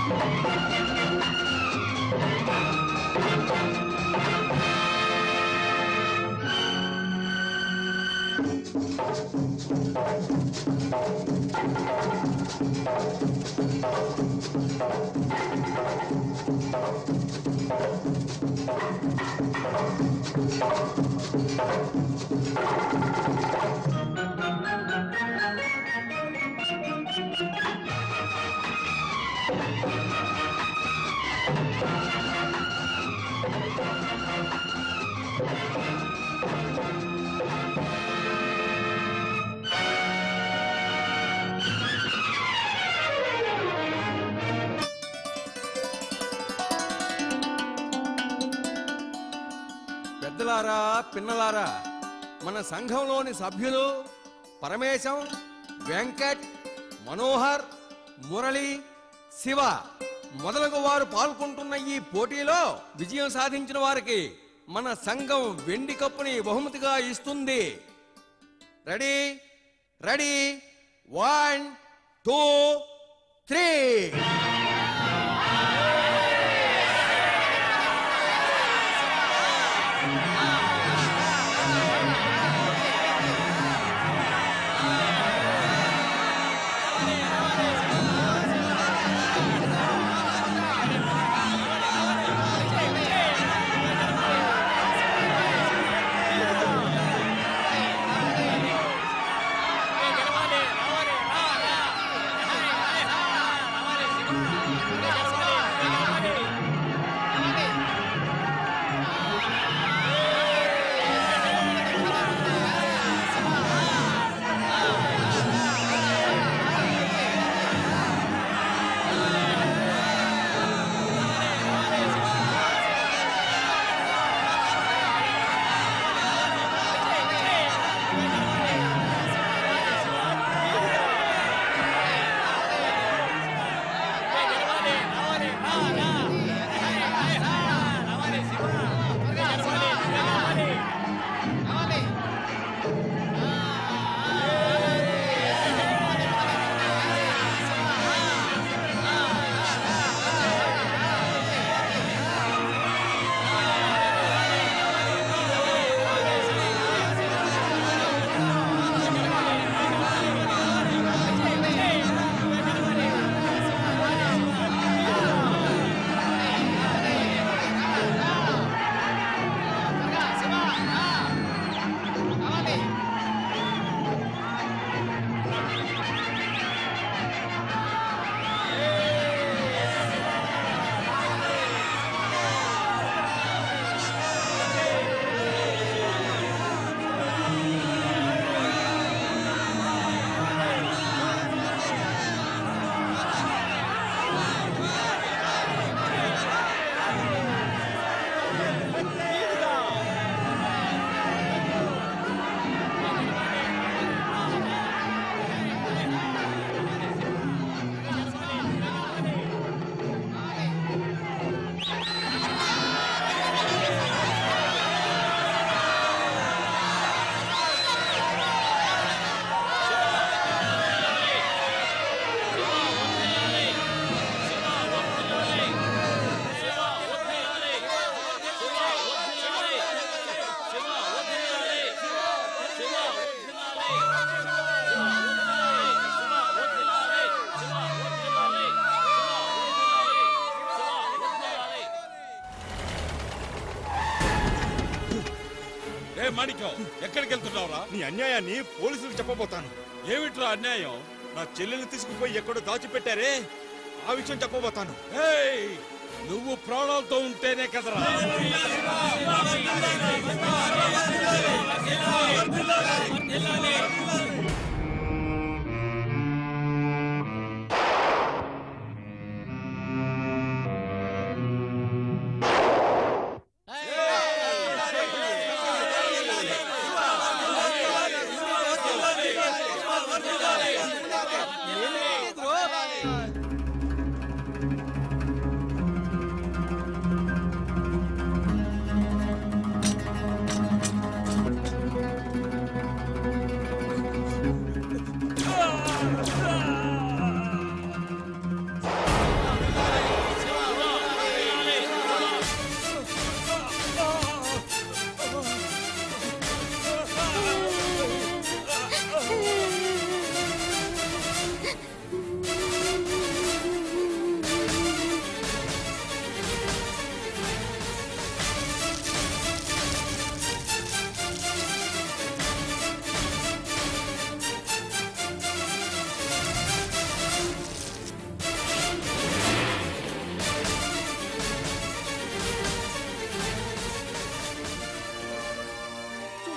పెద్దలారా పిన్నలారా మన సంఘంలోని సభ్యులు పరమేశం వెంకట్ మనోహర్ మురళి శివ మొదలగు వారు పాల్గొంటున్న ఈ పోటీలో విజయం సాధించిన వారికి మన సంఘం వెండి కప్పుని బహుమతిగా ఇస్తుంది ready ready one two three ఏ మాణిక్యం ఎక్కడికి వెళ్తున్నావురా నీ అన్యాయాన్ని పోలీసులకు చెప్పబోతాను ఏమిట్రా అన్యాయం నా చెల్లెల్ని తీసుకుపోయి ఎక్కడో దాచిపెట్టారే ఆ విషయం చెప్పబోతాను ఏయ్ నువ్వు ప్రాణాలతో ఉంటేనే కదరా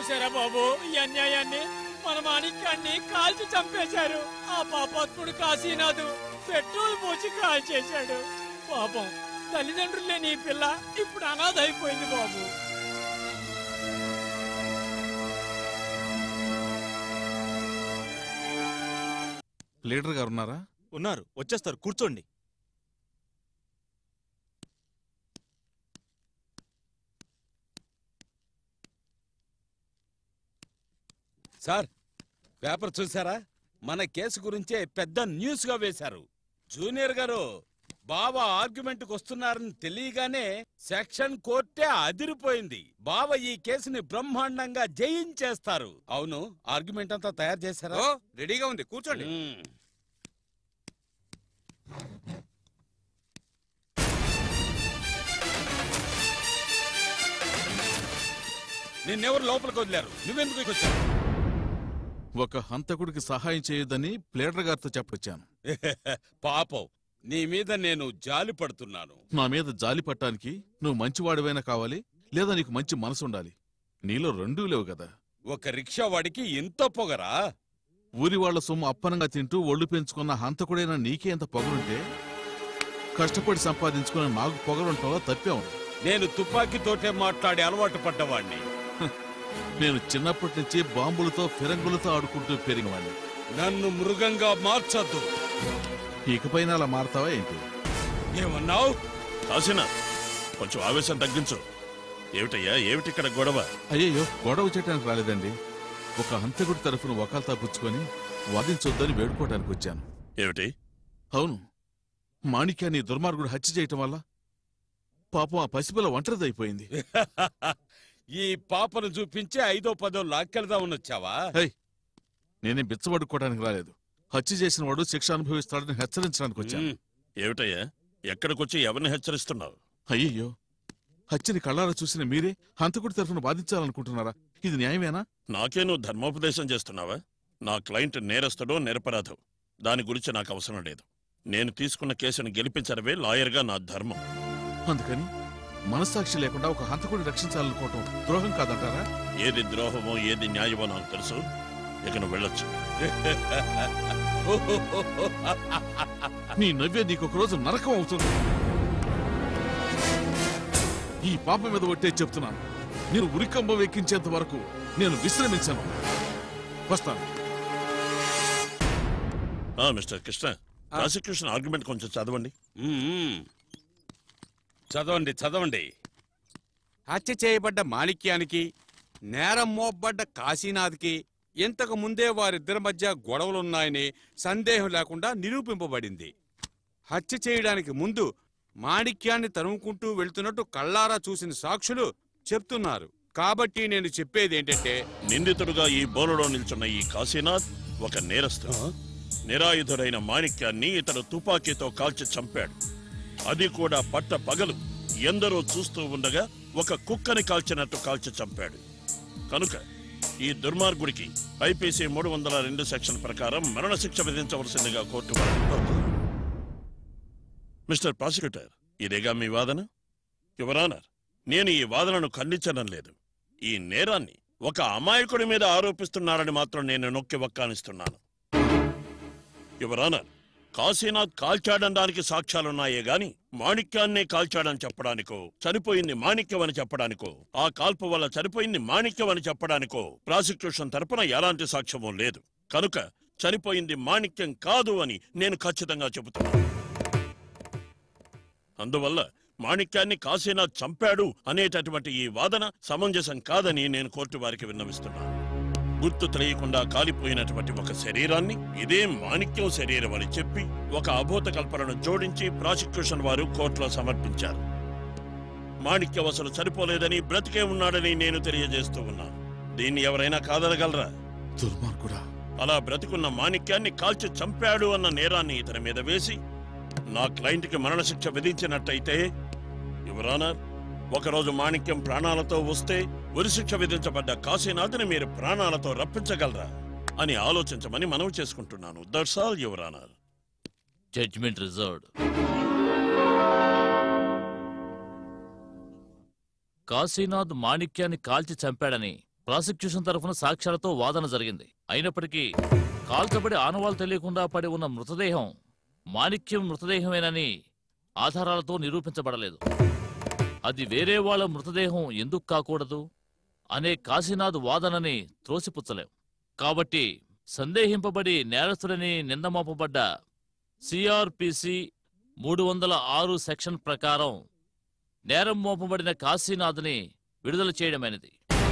చూసారా బాబు ఈ అన్యాయాన్ని మన మాణిక్యాన్ని కాల్చి చంపేశారు ఆ పాపాత్ముడు కాశీనాథు పెట్రోల్ పోసి కాల్చేశాడు పాపం తల్లిదండ్రులు లేని ఈ పిల్ల ఇప్పుడు అనాథ అయిపోయింది బాబు లీడర్ గారు ఉన్నారా ఉన్నారు వచ్చేస్తారు కూర్చోండి సార్ పేపర్ చూసారా మన కేసు గురించే పెద్ద న్యూస్ గా వేశారు జూనియర్ గారు బావ ఆర్గ్యుమెంట్ కు వస్తున్నారని తెలియగానే సెక్షన్ కోర్టే అదిరిపోయింది బావ ఈ కేసుని బ్రహ్మాండంగా జయించేస్తారు అవును ఆర్గ్యుమెంట్ అంతా తయారు చేశారా ఓ రెడీగా ఉంది కూర్చోండి మ్మ్. నిన్నెవరు లోపలికి వదిలారు నువ్వెందుకు ఇక్కడికి వచ్చావు ఒక హంతకుడికి సహాయం చేయొద్దని ప్లేడర్ గారితో చెప్పొచ్చాను పాపం నీ మీద నేను జాలి పడుతున్నాను నా మీద జాలి పట్టానికి నువ్వు మంచివాడివైనా కావాలి లేదా నీకు మంచి మనసు ఉండాలి నీలో రెండూ లేవు కదా ఒక రిక్షా వాడికి ఇంత పొగరా ఊరి వాళ్ళ సొమ్ము అప్పనంగా తింటూ ఒళ్ళు పెంచుకున్న హంతకుడైన నీకే ఎంత పొగరుంటే కష్టపడి సంపాదించుకున్న నాకు పొగరుంటావో తప్పే ఉంది నేను తుపాకీతోటే మాట్లాడి అలవాటు పడ్డవాణ్ణి నేను చిన్నప్పటి నుంచి బాంబులతో ఫిరంగులతో ఆడుకుంటూ పెరిగినవాడిని నన్ను మృగంగా మార్చొద్దు ఇకపైన అలా మారతావా ఏంటి ఏమన్నావు కాశీనాథ్ కొంచెం ఆవేశం తగ్గించు ఏమిటయ్యా ఏమిటి ఇక్కడ గొడవ అయ్యయ్యో గొడవ చేయడానికి రాలేదండి ఒక హంతకుడి తరఫున వకాల్తా పుచ్చుకొని వాదించొద్దని వేడుకోవడానికి వచ్చాను ఏమిటి అవును మాణిక్యాన్ని ఈ దుర్మార్గుడు హత్య చేయటం వల్ల పాపం ఆ పసిపిల్ల ఒంటరిదైపోయింది ఈ పాపను చూపించి ఐదో పదో లాక్కెళ్దామని వచ్చావా హై నేనేం బిచ్చబడుకోవడానికి రాలేదు హత్య చేసిన వాడు శిక్ష అనుభవిస్తాడని హెచ్చరించడానికి వచ్చాను మ్మ్. ఏమిటయ్యా ఎక్కడికొచ్చి ఎవరిని హెచ్చరిస్తున్నావు అయ్యయ్యో హత్యని కళ్ళారా చూసిన మీరే హంతకుడి తరఫున బాధించాలనుకుంటున్నారా ఇది న్యాయమేనా నాకే నువ్వు ధర్మోపదేశం చేస్తున్నావా నా క్లయింట్ నేరస్తుడో నిరపరాధం దాని గురించి నాకు అవసరం లేదు నేను తీసుకున్న కేసును గెలిపించడమే లాయర్గా నా ధర్మం అందుకని మనస్సాక్షి లేకుండా ఒక హంతకుడిని రక్షించాలనుకోవటం ద్రోహం కాదంటారా ఏది ద్రోహమో ఏది న్యాయమో నాకు తెలుసు ఇక నువ్వు వెళ్ళొచ్చు నీ నవ్వే నీకు ఒక రోజు నరకం అవుతుంది ఈ పాప మీద ఒట్టే చెప్తున్నాను నేను ఉరికంబం ఎక్కించేంత వరకు నేను విశ్రమించను వస్తాను ఆ, మిస్టర్ కృష్ణ ప్రాసిక్యూషన్ ఆర్గ్యుమెంట్ కొంచెం చదవండి మ్మ్. చదవండి చదవండి హత్య చేయబడ్డ మాణిక్యానికి నేరం మోపబడ్డ కాశీనాథ్కి ఇంతకు ముందే వారిద్దరి మధ్య గొడవలున్నాయని సందేహం లేకుండా నిరూపింపబడింది హత్య చేయడానికి ముందు మాణిక్యాన్ని తరుముకుంటూ వెళ్తున్నట్టు కళ్ళారా చూసిన సాక్షులు చెప్తున్నారు కాబట్టి నేను చెప్పేది ఏంటంటే నిందితుడుగా ఈ బోనులో నిల్చున్న ఈ కాశీనాథ్ ఒక నేరస్తుడు నిరాయుధుడైన మాణిక్యాన్ని ఇతడు తుపాకీతో కాల్చి చంపాడు అది కూడా పట్ట పగలు ఎందరో చూస్తూ ఉండగా ఒక కుక్కని కాల్చినట్టు కాల్చి చంపాడు కనుక ఈ దుర్మార్గుడికి ఐపీసీ మూడు వందల రెండు సెక్షన్ ప్రకారం మరణశిక్ష విధించవలసిందిగా కోర్టు వారు మిస్టర్ ప్రాసిక్యూటర్ ఇదేగా మీ వాదన యువరానర్ నేను ఈ వాదనను ఖండించడం లేదు ఈ నేరాన్ని ఒక అమాయకుడి మీద ఆరోపిస్తున్నారని మాత్రం నేను నొక్కి వక్కానిస్తున్నాను యువరానర్ కాశీనాథ్ కాల్చాడనడానికి సాక్ష్యాలున్నాయే గాని మాణిక్యాన్నే కాల్చాడని చెప్పడానికో చనిపోయింది మాణిక్యం అని చెప్పడానికో ఆ కాల్పు వల్ల చనిపోయింది మాణిక్యం అని చెప్పడానికో ప్రాసిక్యూషన్ తరపున ఎలాంటి సాక్ష్యమూ లేదు కనుక చనిపోయింది మాణిక్యం కాదు అని నేను ఖచ్చితంగా చెబుతున్నాను అందువల్ల మాణిక్యాన్ని కాశీనాథ్ చంపాడు అనేటటువంటి ఈ వాదన సమంజసం కాదని నేను కోర్టు వారికి విన్నవిస్తున్నాను గుర్తు తెలియకుండా కాలిపోయినటువంటి ఒక శరీరాన్ని ఇదే మాణిక్యం శరీరం అని చెప్పి ఒక అభూత కల్పనను జోడించి ప్రాసిక్యూషన్ వారు కోర్టులో సమర్పించారు మాణిక్యం అసలు చనిపోలేదని బ్రతికే ఉన్నాడని నేను తెలియజేస్తూ ఉన్నాను దీన్ని ఎవరైనా కాదనగలరా దుర్మార్గుడా అలా బ్రతికున్న మాణిక్యాన్ని కాల్చి చంపాడు అన్న నేరాన్ని ఇతని మీద వేసి నా క్లయింట్కి మరణశిక్ష విధించినట్టయితే యువరానర్ ఒకరోజు మాణిక్యం ప్రాణాలతో వస్తే ఉరిశిక్ష విధించబడ్డ కాశీనాథ్ని మీరు ప్రాణాలతో రప్పించగలరా అని ఆలోచించమని మనవి చేసుకుంటున్నాను that's all your honour judgement reserved Kashinath మాణిక్యాన్ని కాల్చి చంపాడని ప్రాసిక్యూషన్ తరఫున సాక్ష్యాలతో వాదన జరిగింది అయినప్పటికీ కాల్చబడి ఆనవాలు తెలియకుండా పడి ఉన్న మృతదేహం మాణిక్యం మృతదేహమేనని ఆధారాలతో నిరూపించబడలేదు అది వేరే వాళ్ళ మృతదేహం ఎందుకు కాకూడదు అనే కాశీనాథ్ వాదనని త్రోసిపుచ్చలేం కాబట్టి సందేహింపబడి నేరస్తుడని నిందమోపబడ్డ సిఆర్పిసి మూడు వందల ఆరు సెక్షన్ ప్రకారం నేరం మోపబడిన కాశీనాథ్ని విడుదల చేయడమైనది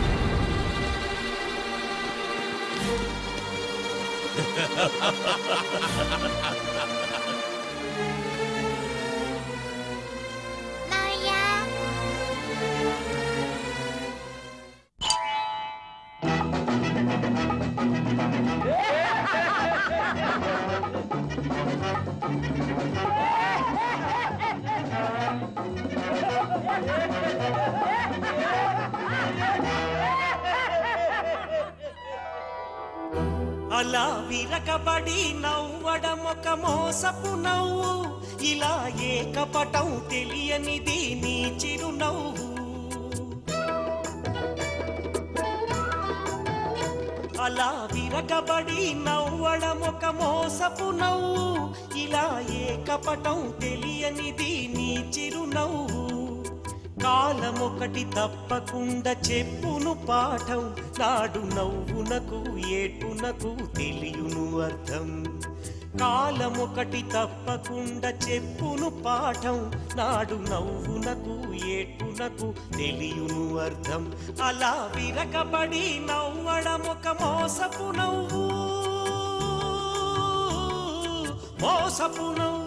అలా విరకబడి నవ్వడం ఒక మోసపు నవ్వు ఇలా ఏకపటం తెలియనిది నీ చిరునవ్వు అలా విరకబడి నవ్వడం ఒక మోసపు నవ్వు ఇలా ఏకపటం తెలియనిది నీ చిరునవ్వు కాలమొకటి తప్పకుండా చెప్పును పాఠం నాడు నవ్వునకు ఏటునకు తెలియును అర్థం కాలమొకటి తప్పకుండా చెప్పును పాఠం నాడు నవ్వునకు ఏటునకు తెలియును అర్థం అలా విరకబడి నవ్వడం ఒక మోసపు నవ్వు మోసపు నవ్వు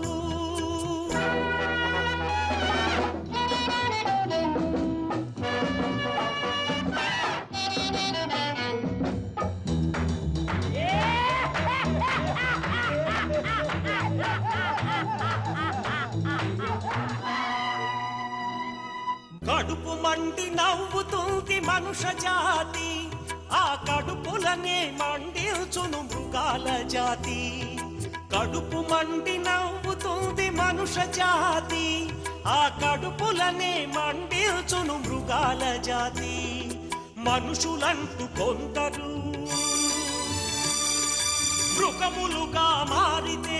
కడుపు మండి నవ్వుతుంది మనుష జాతి ఆ కడుపులనే మండిల్చును మృగాల జాతి కడుపు మండి నవ్వుతుంది మనుష జాతి ఆ కడుపులనే మండిల్చును మృగాల జాతి మనుషులంటూ కొందరు మృగములుగా మారితే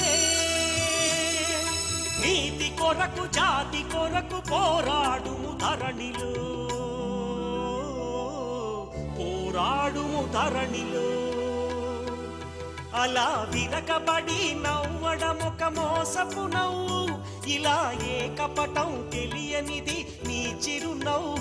నీతి కొరకు జాతి కొరకు పోరాడుము ధరణిలో పోరాడుము ధరణిలో అలా విరకబడి నవ్వడం ఒక మోసపు నవ్వు ఇలా ఏకపటం తెలియనిది నీ చిరునవ్వు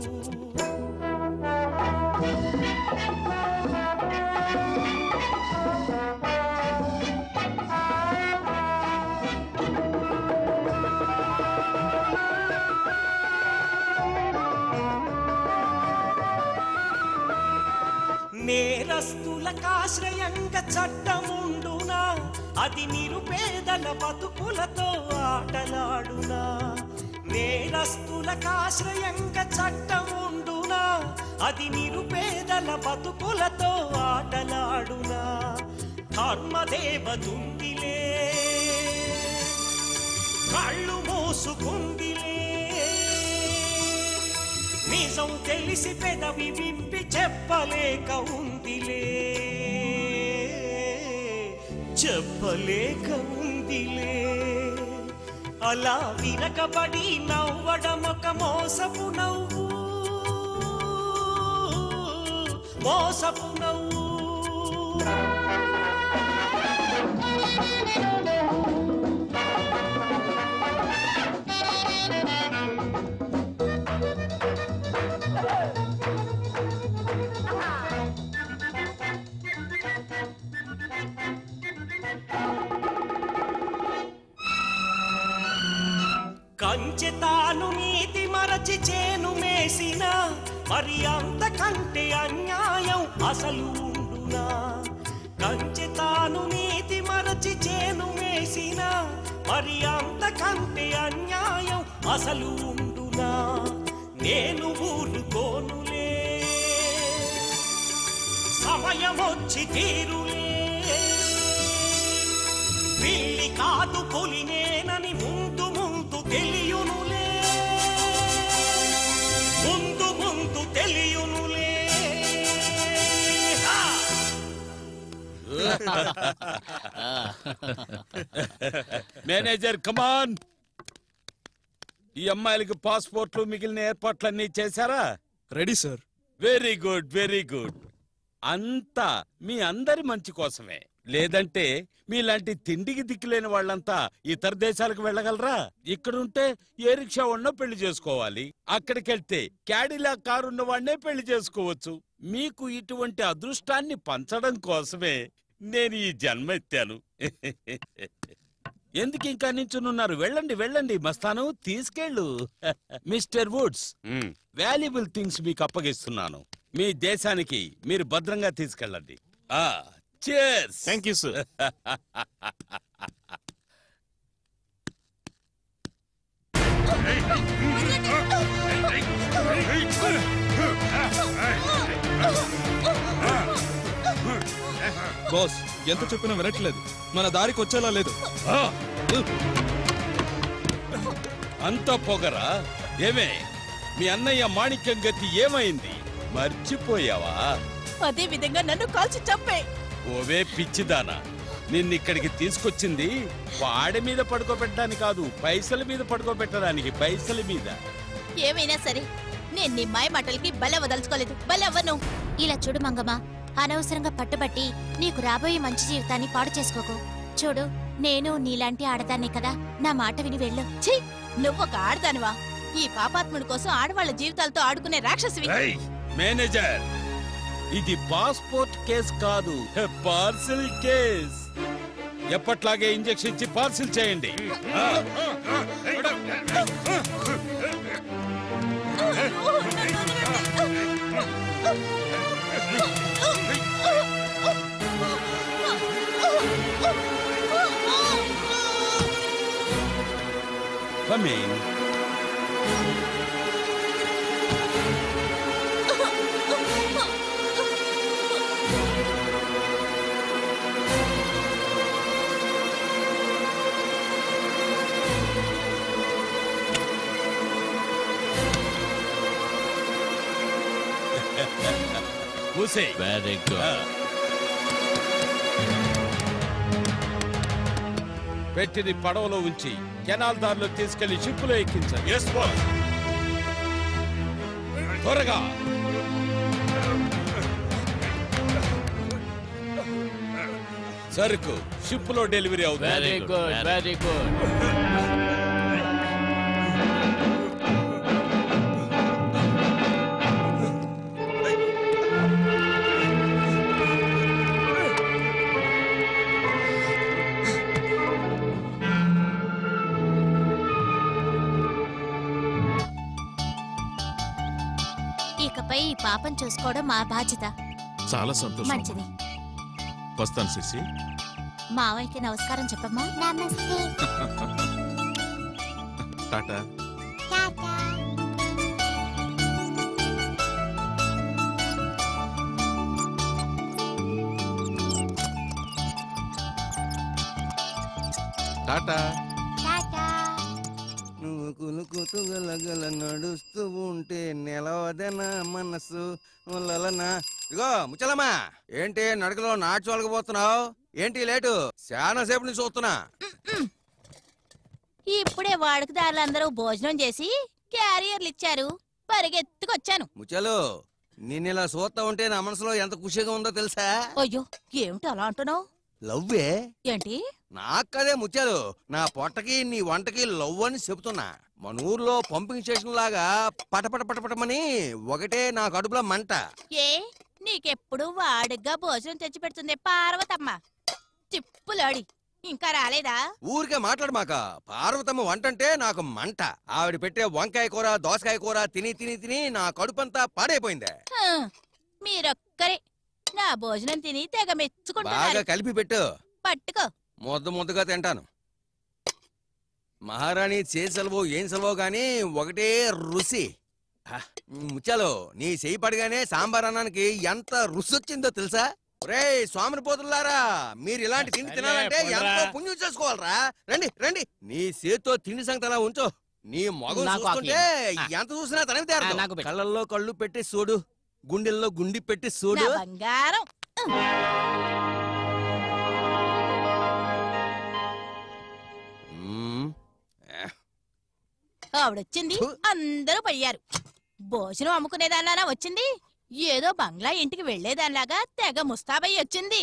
నేరస్తులకాశ్రయంగా చట్టముండునా అది నిరుపేదల బతుకులతో ఆటలాడునా నేరస్తులకాశ్రయంగా చట్టముండునా అది నిరుపేదల బతుకులతో ఆటలాడునా ధర్మదేవతుందిలే కళ్ళు మూసుకుందిలే నిజం తెలిసి పెదవి విప్పి చెప్పలేక ఉందిలే చెప్పలేక ఉందిలే అలా విరకబడి నవ్వడం ఒక మోసపు నవ్వు మోసపు నవ్వు కంచె తాను నీతి మరచి చేను మేసిన మరి అంతకంటే అన్యాయం అసలు ఉండునా కంచె తాను నీతి మరచి చేను మేసిన మరి అంతకంటే అన్యాయం అసలు ఉండునా నేను ఊరుకోనులే సమయమొచ్చి తీరులే పిల్లి కాదు పులినేనని ముందు ముందు తెలియునులే ముందు ముందు తెలియునులే మేనేజర్ కమాన్ ఈ అమ్మాయిలకి పాస్పోర్ట్లు మిగిలిన ఏర్పాట్లన్నీ చేశారా ready sir very good very good అంతా మీ అందరి మంచి కోసమే లేదంటే మీలాంటి తిండికి దిక్కులేని వాళ్ళంతా ఇతర దేశాలకు వెళ్ళగలరా ఇక్కడుంటే ఏ రిక్షా ఉన్న పెళ్లి చేసుకోవాలి అక్కడికెళ్తే క్యాడిలా కారు ఉన్న వాడినే పెళ్లి చేసుకోవచ్చు మీకు ఇటువంటి అదృష్టాన్ని పంచడం కోసమే నేను ఈ జన్మ ఎత్తాను ఎందుకు ఇంకా నించునున్నారు వెళ్ళండి వెళ్ళండి మస్తాను తీసుకెళ్ళు మిస్టర్ వుడ్స్ వాల్యుబుల్ థింగ్స్ మీకు అప్పగిస్తున్నాను మీ దేశానికి మీరు భద్రంగా తీసుకెళ్ళండి ఆ చేస్ థ్యాంక్ యూ సార్ బాస్ ఎంత చెప్పినా వినట్లేదు మన దారికి వచ్చేలా లేదు అంత పొగరా ఏమే మీ అన్నయ్య మాణిక్యం గతి ఏమైంది మర్చిపోయావా అదే విధంగా నన్ను కాల్చి చంపే ఓవే పిచ్చిదానా నిన్నిక్కడికి తీసుకొచ్చింది వాడి మీద పడుకోబెట్టడానికి కాదు పైసల మీద పడుకోబెట్టడానికి పైసల మీద ఏమైనా సరే నేను నీ మాయ మాటలకి బల వదలుచుకోలేదు బలవ్వను ఇలా చూడు మంగమ్మ అనవసరంగా పట్టుబట్టి నీకు రాబోయే మంచి జీవితాన్ని పాడు చేసుకోకు చూడు నేను నీలాంటి ఆడదాన్నే కదా నా మాట విని వెళ్ళు ఛీ నువ్వొక ఆడదానివా ఈ పాపాత్ముడి కోసం ఆడవాళ్ళ జీవితాలతో ఆడుకునే రాక్షసివి ఏయ్, మేనేజర్ ఇది పాస్పోర్ట్ కేస్ కాదు పార్సిల్ కేస్ ఎప్పట్లాగే ఇంజెక్షన్ ఇచ్చి పార్సిల్ చేయండి ఆ, come in. మూసేయ్. వెరీ ఆ. గుడ్ పెట్టిని పడవలో ఉంచి కెనాల్ దారిలో తీసుకెళ్లి షిప్పులో ఎక్కించాలి ఎస్ బాస్ త్వరగా సరుకు షిప్ లో డెలివరీ అవుతుంది వెరీ గుడ్ వెరీ గుడ్ ఇకపై ఈ పాపం చూసుకోవడం మా బాధ్యత చాలా సంతోషం మంచిది వస్తాను శశి మావయ్యకి నమస్కారం చెప్పమ్మా నమస్తే టాటా టాటా నువ్వు కులుకుతూ గలగల నడుస్తూ ఉంటే నిలవదన మనసు లలనా ఇగో ముచ్చలమ్మా ఏంటి నడకలో నాచువలకపోతున్నావు ఏంటి లేటు చాలా సేపు నుంచి చూస్తున్నా ఇప్పుడే వాడుకదారులందరూ భోజనం చేసి క్యారియర్లు ఇచ్చారు పరిగెత్తుకొచ్చాను ముచ్చలు నిన్ను ఇలా చూస్తా ఉంటే నా మనసులో ఎంత ఖుషిగా ఉందో తెలుసా అయ్యో ఏమిటి అలా అంటున్నావు లవ్వే ఏంటి నాకదే ముచ్చాలు నా పొట్టకి నీ వంటకి లవ్ అని చెబుతున్నా మన ఊర్లో పంపింగ్ స్టేషన్ లాగా పటపట పటపటమని ఒకటే నా కడుపులో మంట ఏ నీకెప్పుడు వాడుగ్గా భోజనం తెచ్చి పెడుతుంది పార్వతమ్మ చిప్పులాడి ఇంకా రాలేదా ఊరికే మాట్లాడమాక పార్వతమ్మ వంటంటే నాకు మంట ఆవిడ పెట్టే వంకాయ కూర దోసకాయ కూర తిని తిని తిని నా కడుపంతా పాడైపోయిందే హ, మీరొక్కరే నా భోజనం తిని తెగ బాగా మెచ్చుకుంటున్నారు కలిపి పెట్టు పట్టుకో ముద్ద ముద్దగా తింటాను మహారాణి చేసలవో ఏం సెలవో గాని ఒకటే రుచి హ, ముచ్చాలు నీ చెయ్యి పడగానే సాంబార్ అన్నానికి ఎంత రుచి వచ్చిందో తెలుసా రే స్వామిని పోతులారా మీరు ఇలాంటి తిండి తినాలంటే ఎంతో పుణ్యం చేసుకోవాలరా రండి రండి నీ చేత్తో తిండి సంగతి అలా ఉంచు నీ మగం నాకు చూస్తుంటే ఆకు ఎంత చూసినా తనవి ఆ, నాకు పెట్టు. కళ్ళల్లో కళ్ళు పెట్టి చూడు గుండెల్లో గుండి పెట్టి చూడు నా బంగారం ఆవిడొచ్చింది అందరూ పోయారు భోజనం అమ్ముకునేదానిలానా వచ్చింది ఏదో బంగ్లా ఇంటికి వెళ్లేదానిలాగా తెగ ముస్తాబై వచ్చింది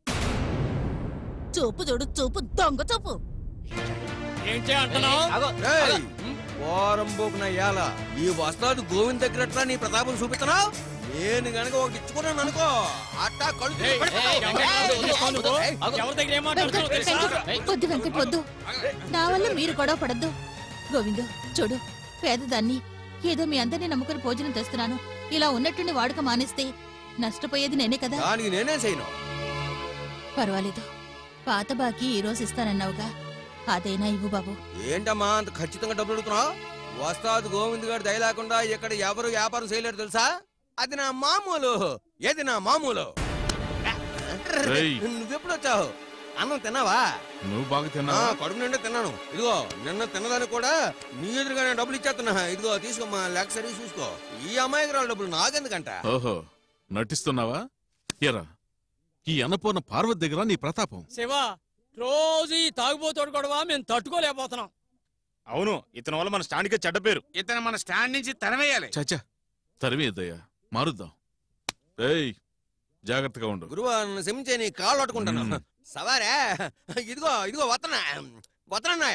చూపు చూడు చూపు దొంగ చూపు ఏంటి అంటున్నావు రేయ్, వారం పోకున యాల ఈ వస్తాదు గోవింద్ దగ్గరట్లా నీ ప్రతాపం చూపిస్తున్నావు నేను గనక ఒకటి ఇచ్చుకున్నాను అనుకో అట్టా కళ్ళు ఏయ్, పడిపోతావు. ఏయ్, ఎవరి దగ్గర ఏం మాట్లాడుతున్నావు? ఏయ్, ఎవరి దగ్గర ఏం మాట్లాడుతున్నావు వెంకట్, తెలుసా? వెంకట్, వద్దు వెంకట్ వద్దు నా వల్ల మీరు గొడవ పడద్దు గోవిందు చూడు పేదదాన్ని ఏదో మీ అందరినీ నమ్ముకుని భోజనం తెస్తున్నాను ఇలా ఉన్నట్టుండి వాడుక మానేస్తే నష్టపోయేది నేనే కదా దానికి నేనే చేయను పర్వాలేదు పాత బాకీ ఈ రోజు ఇస్తానన్నావుగా అదేనా ఇవ్వు బాబు ఏంటమ్మా అంత ఖచ్చితంగా డబ్బులు అడుగుతున్నావు వస్తాదు గోవింద్ గారి దయ లేకుండా ఇక్కడ ఎవరు వ్యాపారం చేయలేరు తెలుసా అది నా మామూలు ఏది నా మామూలు రేయ్. నువ్వెప్పుడు వచ్చావు అన్నం తిన్నావా నువ్వు బాగా ఆ, తిన్నావా కడుపు నిండా తిన్నాను ఇదిగో నిన్న తిన్నదానికి కూడా నీ ఎదురుగానే డబ్బులు ఇచ్చేస్తున్నా ఇదిగో తీసుకోమ్మా లేక సరి చూసుకో ఈ అమ్మాయికి రాళ్ళ డబ్బులు నాకెందుకంట ఓహో నటిస్తున్నావా ఎరా ఈ అన్నపూర్ణ పార్వతి దగ్గర నీ ప్రతాపం శివ రోజు ఈ తాగుబోతోడు గొడవ మేము తట్టుకోలేకపోతున్నాం అవును ఇతని వల్ల మన స్టాండ్కి చెడ్డ పేరు ఇతను మన స్టాండ్ నుంచి తరవేయాలి చచ్చా తరివేద్దయ్యా మారుద్దాం ఏయ్ జాగ్రత్తగా ఉండు గురువు నన్ను క్షమించే నీ కాళ్ళు పట్టుకుంటాను మ్మ్. సవారే ఇదిగో ఇదిగో వత్తనా వత్తనన్నా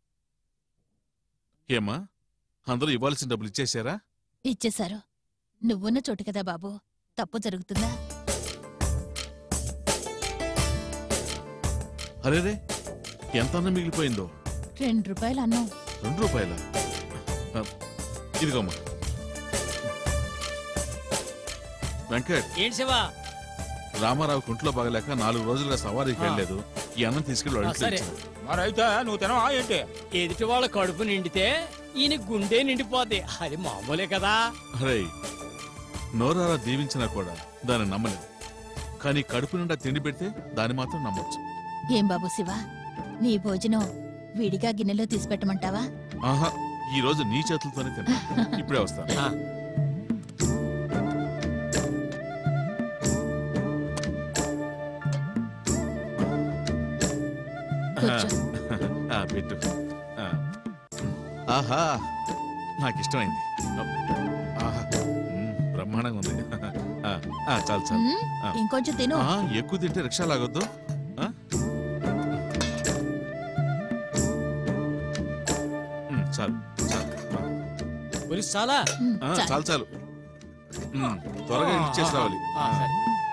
ఏమ్మా అందరూ ఇవ్వాల్సిన డబ్బులు ఇచ్చేశారా ఇచ్చేశారు నువ్వున్న చోటు కదా బాబు తప్పు జరుగుతుందా అరేరే ఎంత అన్నం మిగిలిపోయిందో రెండు రూపాయలు అన్నం రెండు రూపాయల ఇదిగోమ్మా వెంకట్ ఏంటి శివ రామారావు కుంట్లో బాగలేక నాలుగు రోజులుగా సవారీకి ఆ. వెళ్ళలేదు ఈ అన్నం తీసుకెళ్ళి వాళ్ళ ఆ, ఇంట్లో సరే. ఇచ్చాను. మరైతే నువ్వు తినవా ఏంటి ఎదుటి వాళ్ళ కడుపు నిండితే ఈయన గుండె నిండిపోద్ది అది మామూలే కదా అరే నోరారా దీవించినా కూడా దాన్ని నమ్మలేదు కానీ కడుపు నిండా తిండి పెడితే దాన్ని మాత్రం నమ్మొచ్చు ఏం బాబు శివ నీ భోజనం విడిగా గిన్నెలో తీసి పెట్టమంటావా ఆహా ఈ రోజు నీ చేతులతోనే తిన్నా ఇప్పుడే వస్తాను ఆ. కూర్చో ఆ, పెట్టు ఆ. ఆహా నాకు ఇష్టమైంది ఆహా మ్మ్, బ్రహ్మాండంగా ఉంది ఆ, ఆ, చాలు చాలు ఉమ్, ఆ. ఇంకొంచెం తిను ఆ, ఎక్కువ తింటే రిక్షా లాగొద్దు ఆ? మ్మ్, చాలు చాలు ఒరి చాలా ఉమ్, ఆ, చాలు. చాలు చాలు మ్మ్, త్వరగా ఇచ్చేసి రావాలి ఆ, సరే.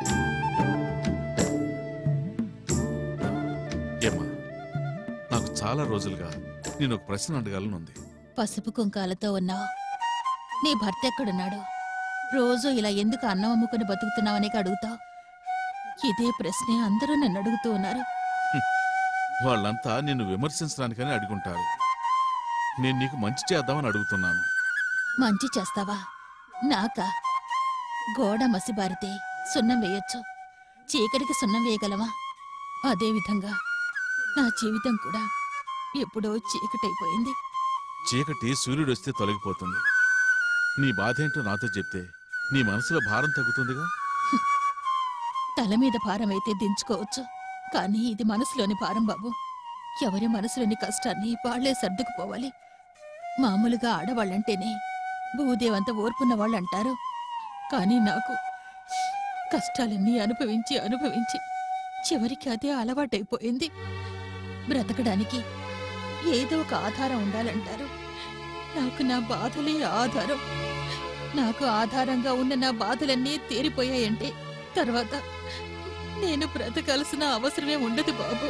ఏమ్మా నాకు చాలా రోజులుగా నేను ఒక ప్రశ్న అడగాలని ఉంది పసుపు కుంకాలతో ఉన్నావు నీ భర్త ఎక్కడున్నాడు రోజు ఇలా ఎందుకు అన్నం అమ్ముకుని బతుకుతున్నావనే అడుగుతావు ఇదే ప్రశ్నే అందరూ నన్ను అడుగుతూ ఉన్నారు వాళ్ళంతా నిన్ను విమర్శించడానికని అడుగుంటారు నేను నీకు మంచి చేద్దామని అడుగుతున్నాను మంచి చేస్తావా నాకా గోడ మసిబారితే సున్నం వేయొచ్చు చీకటికి సున్నం వేయగలవా అదే విధంగా నా జీవితం కూడా ఎప్పుడో చీకటైపోయింది చీకటి సూర్యుడు వస్తే తొలగిపోతుంది నీ బాధేంటో నాతో చెప్తే నీ మనసులో భారం తగ్గుతుందిగా తల మీద భారం అయితే దించుకోవచ్చు కానీ ఇది మనసులోని భారం బాబు ఎవరి మనసులోని కష్టాన్ని వాళ్లే సర్దుకుపోవాలి మామూలుగా ఆడవాళ్ళంటేనే భూదేవంత ఓర్పున్న వాళ్ళు అంటారు కానీ నాకు కష్టాలన్నీ అనుభవించి అనుభవించి చివరికి అదే అలవాటైపోయింది బ్రతకడానికి ఏదో ఒక ఆధారం ఉండాలంటారు నాకు నా బాధలే ఆధారం నాకు ఆధారంగా ఉన్న నా బాధలన్నీ తీరిపోయాయంటే తర్వాత నేను బ్రతకాల్సిన అవసరమే ఉండదు బాబు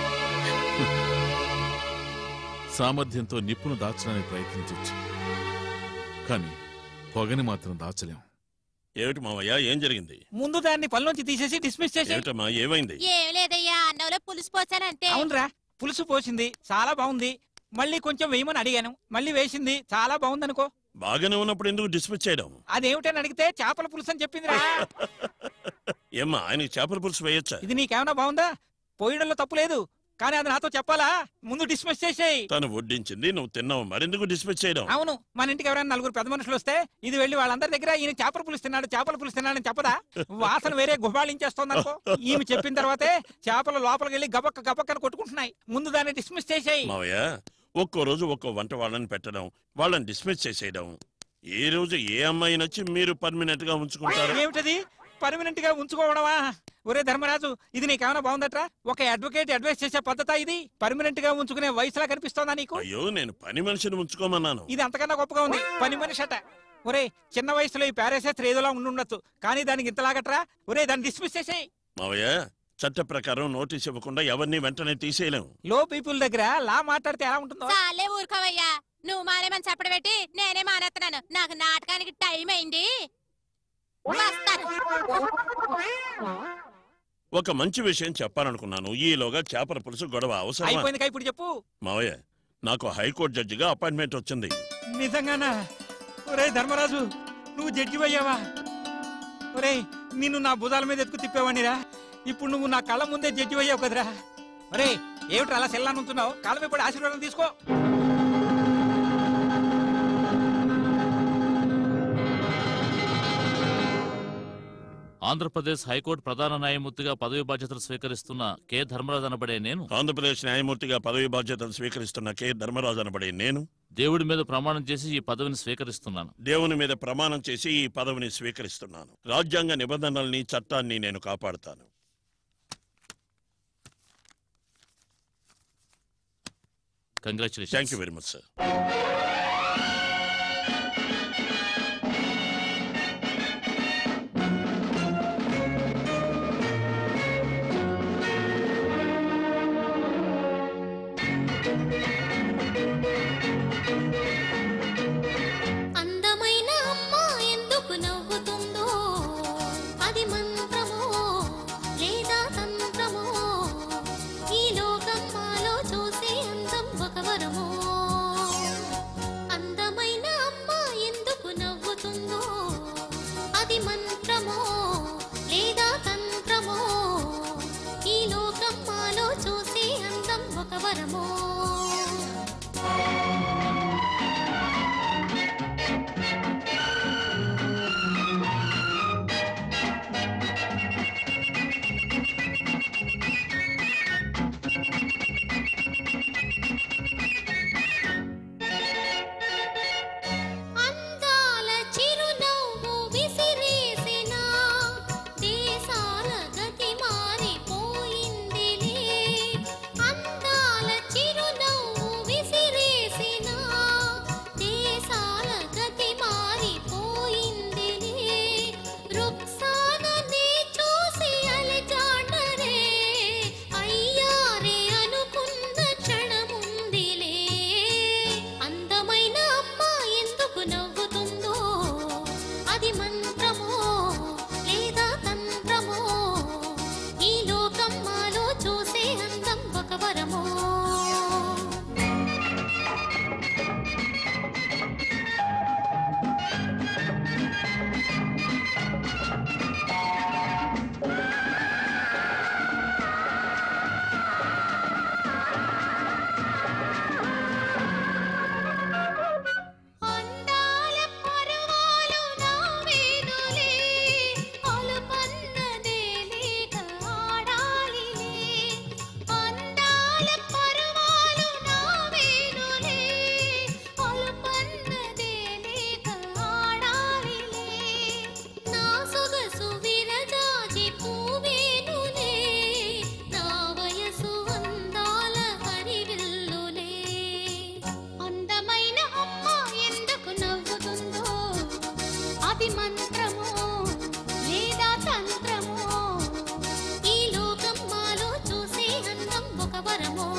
సామర్థ్యంతో నిప్పును దాచడానికి ప్రయత్నించవచ్చు కానీ పొగని మాత్రం దాచలేం ఏమిటి మావయ్య ఏం జరిగింది ముందు దాన్ని పనిలోంచి తీసేసి డిస్మిస్ చేసి ఏమిటమ్మా ఏమైంది ఏం లేదయ్యా అన్నంలో పులుసు పోసానంతే అవునరా పులుసు పోసింది చాలా బాగుంది మళ్ళీ కొంచెం వేయమని అడిగాను మళ్ళీ వేసింది చాలా బాగుందనుకో బాగానే ఉన్నప్పుడు ఎందుకు డిస్మిస్ చేయడం అదేమిటని అడిగితే చేపల పులుసు అని చెప్పిందిరా ఏమ్మా ఆయనకి చేపల పులుసు వేయొచ్చా ఇది నీకేమైనా బాగుందా పోయడంలో తప్పు లేదు కానీ అది నాతో చెప్పాలా ముందు డిస్మిస్ చేసేయి తను వడ్డించింది నువ్వు తిన్నావు మరెందుకు డిస్మిస్ చేయడం అవును మన ఇంటికి ఎవరైనా నలుగురు పెద్ద మనుషులు వస్తే ఇది వెళ్ళి వాళ్ళందరి దగ్గర ఈయన చేపల పులుసు తిన్నాడు చేపల పులుసు తిన్నాడని చెప్పదా వాసన వేరే గుబాళించేస్తోంది అనుకో ఈమె చెప్పిన తర్వాతే చేపలు లోపలికి వెళ్ళి గబక్క గబక్కని కొట్టుకుంటున్నాయి ముందు దాన్ని డిస్మిస్ చేసేయి మావయ్య ఒక్కో రోజు ఒక్కో వంట వాళ్ళని పెట్టడం వాళ్ళని డిస్మిస్ చేసేయడం ఏ రోజు ఏ అమ్మాయి నచ్చి మీరు పర్మనెంట్ గా ఉంచుకుంటారు ఏమిటది పర్మనెంట్ గా ఉంచుకోవడమా ఒరే ధర్మరాజు ఇది నీకేమైనా బాగుందట్రా ఒక అడ్వకేట్ అడ్వైస్ చేసే పద్ధత ఇది పర్మనెంట్ గా ఉంచుకునే వయసులా కనిపిస్తోందా నీకు అయ్యో నేను పని మనిషిని ఉంచుకోమన్నాను ఇది అంతకన్నా గొప్పగా ఉంది పని మనిషి అట ఒరే చిన్న వయసులో ఈ పారాశాస్త్రి ఏదోలా ఉండుండొచ్చు కానీ దానికి ఇంతలాగట్రా ఒరే దాన్ని డిస్మిస్ చేసేయ్ మావయ్య చట్ట ప్రకారం నోటీస్ ఇవ్వకుండా ఎవరిని వెంటనే తీసేయలేము లో పీపుల్ దగ్గర లా మాట్లాడితే ఎలా ఉంటుందో చాలే ఊరుకోవయ్యా నువ్వు మానేమని చెప్పడం పెట్టి నేనే మానేస్తున్నాను నాకు నాటకానికి టైం అయింది వస్తాను ఒక మంచి విషయం చెప్పాలనుకున్నాను ఈలోగా చేపల పులుసు గొడవ అవసరమా అయిపోయింది ఇప్పుడు చెప్పు మావయ్య నాకు హైకోర్టు జడ్జిగా అపాయింట్మెంట్ వచ్చింది నిజంగానా ఒరే ధర్మరాజు నువ్వు జడ్జి అయ్యావా ఒరే నిన్ను నా భుజాల మీద ఎత్తుకు తిప్పేవాడిరా ఇప్పుడు నువ్వు నా కళ్ళ ముందే జడ్జి అయ్యావు కదరా ఒరే ఏమిటి అలా సెల్లాన్ని ఉంటున్నావు కాళ్ళ మీద పడి ఆశీర్వాదం తీసుకో ఆంధ్రప్రదేశ్ హైకోర్టు ప్రధాన న్యాయమూర్తిగా పదవి బాధ్యతలు స్వీకరిస్తున్న కె ధర్మరాజు అనబడే నేను ఆంధ్రప్రదేశ్ న్యాయమూర్తిగా పదవి బాధ్యతలు స్వీకరిస్తున్న కె ధర్మరాజు అనబడే నేను దేవుడి మీద ప్రమాణం చేసి ఈ పదవిని స్వీకరిస్తున్నాను దేవుని మీద ప్రమాణం చేసి ఈ పదవిని స్వీకరిస్తున్నాను రాజ్యాంగ నిబంధనల్ని చట్టాన్ని నేను కాపాడుతాను thank congratulation you very much sir అందమైన అమ్మ ఎందుకు నవ్వుతుందో అది మంత్రమో లేదా తంత్రమో ఈ లోకం మాలో చూసే అందం ఒక వరమో అందమైన అమ్మ ఎందుకు నవ్వుతుందో అది మంత్రమో లేదా తంత్రమో ఈ లోకం మాలో చూసే అందం ఒక వరమో అందాల చిరునవ్వు విసిరేసిన దేశాల గతి మారిపోయిందిలే అందాల చిరునవ్వు విసిరేసిన దేశాల గతి మారిపోయిందిలే రుక్సానని చూసి అలజాడరే అయ్యారే అనుకున్న క్షణముందిలే అందమైన అమ్మ ఎందుకు నవ్వుతుందో అది మంత్రమో లేదా తంత్రమో ఈ లోకం మాలో చూసే అందం ఒక వరమో అందాల పరువాలు నావేనులే అలుపన్నదే లేక ఆడాలిలే అందాల పరువాలు నావేనులే అలుపన్నదే లేక ఆడాలిలే నా సొగసు విరజాజి పూవేనులే నా వయసు అందాల హరివిల్లులే అందమైన అమ్మ ఎందుకు నవ్వుతుందో అది మంత్రమో లేదా తంత్రమో ఈ లోకం మాలో చూసే అందం ఒక వరమో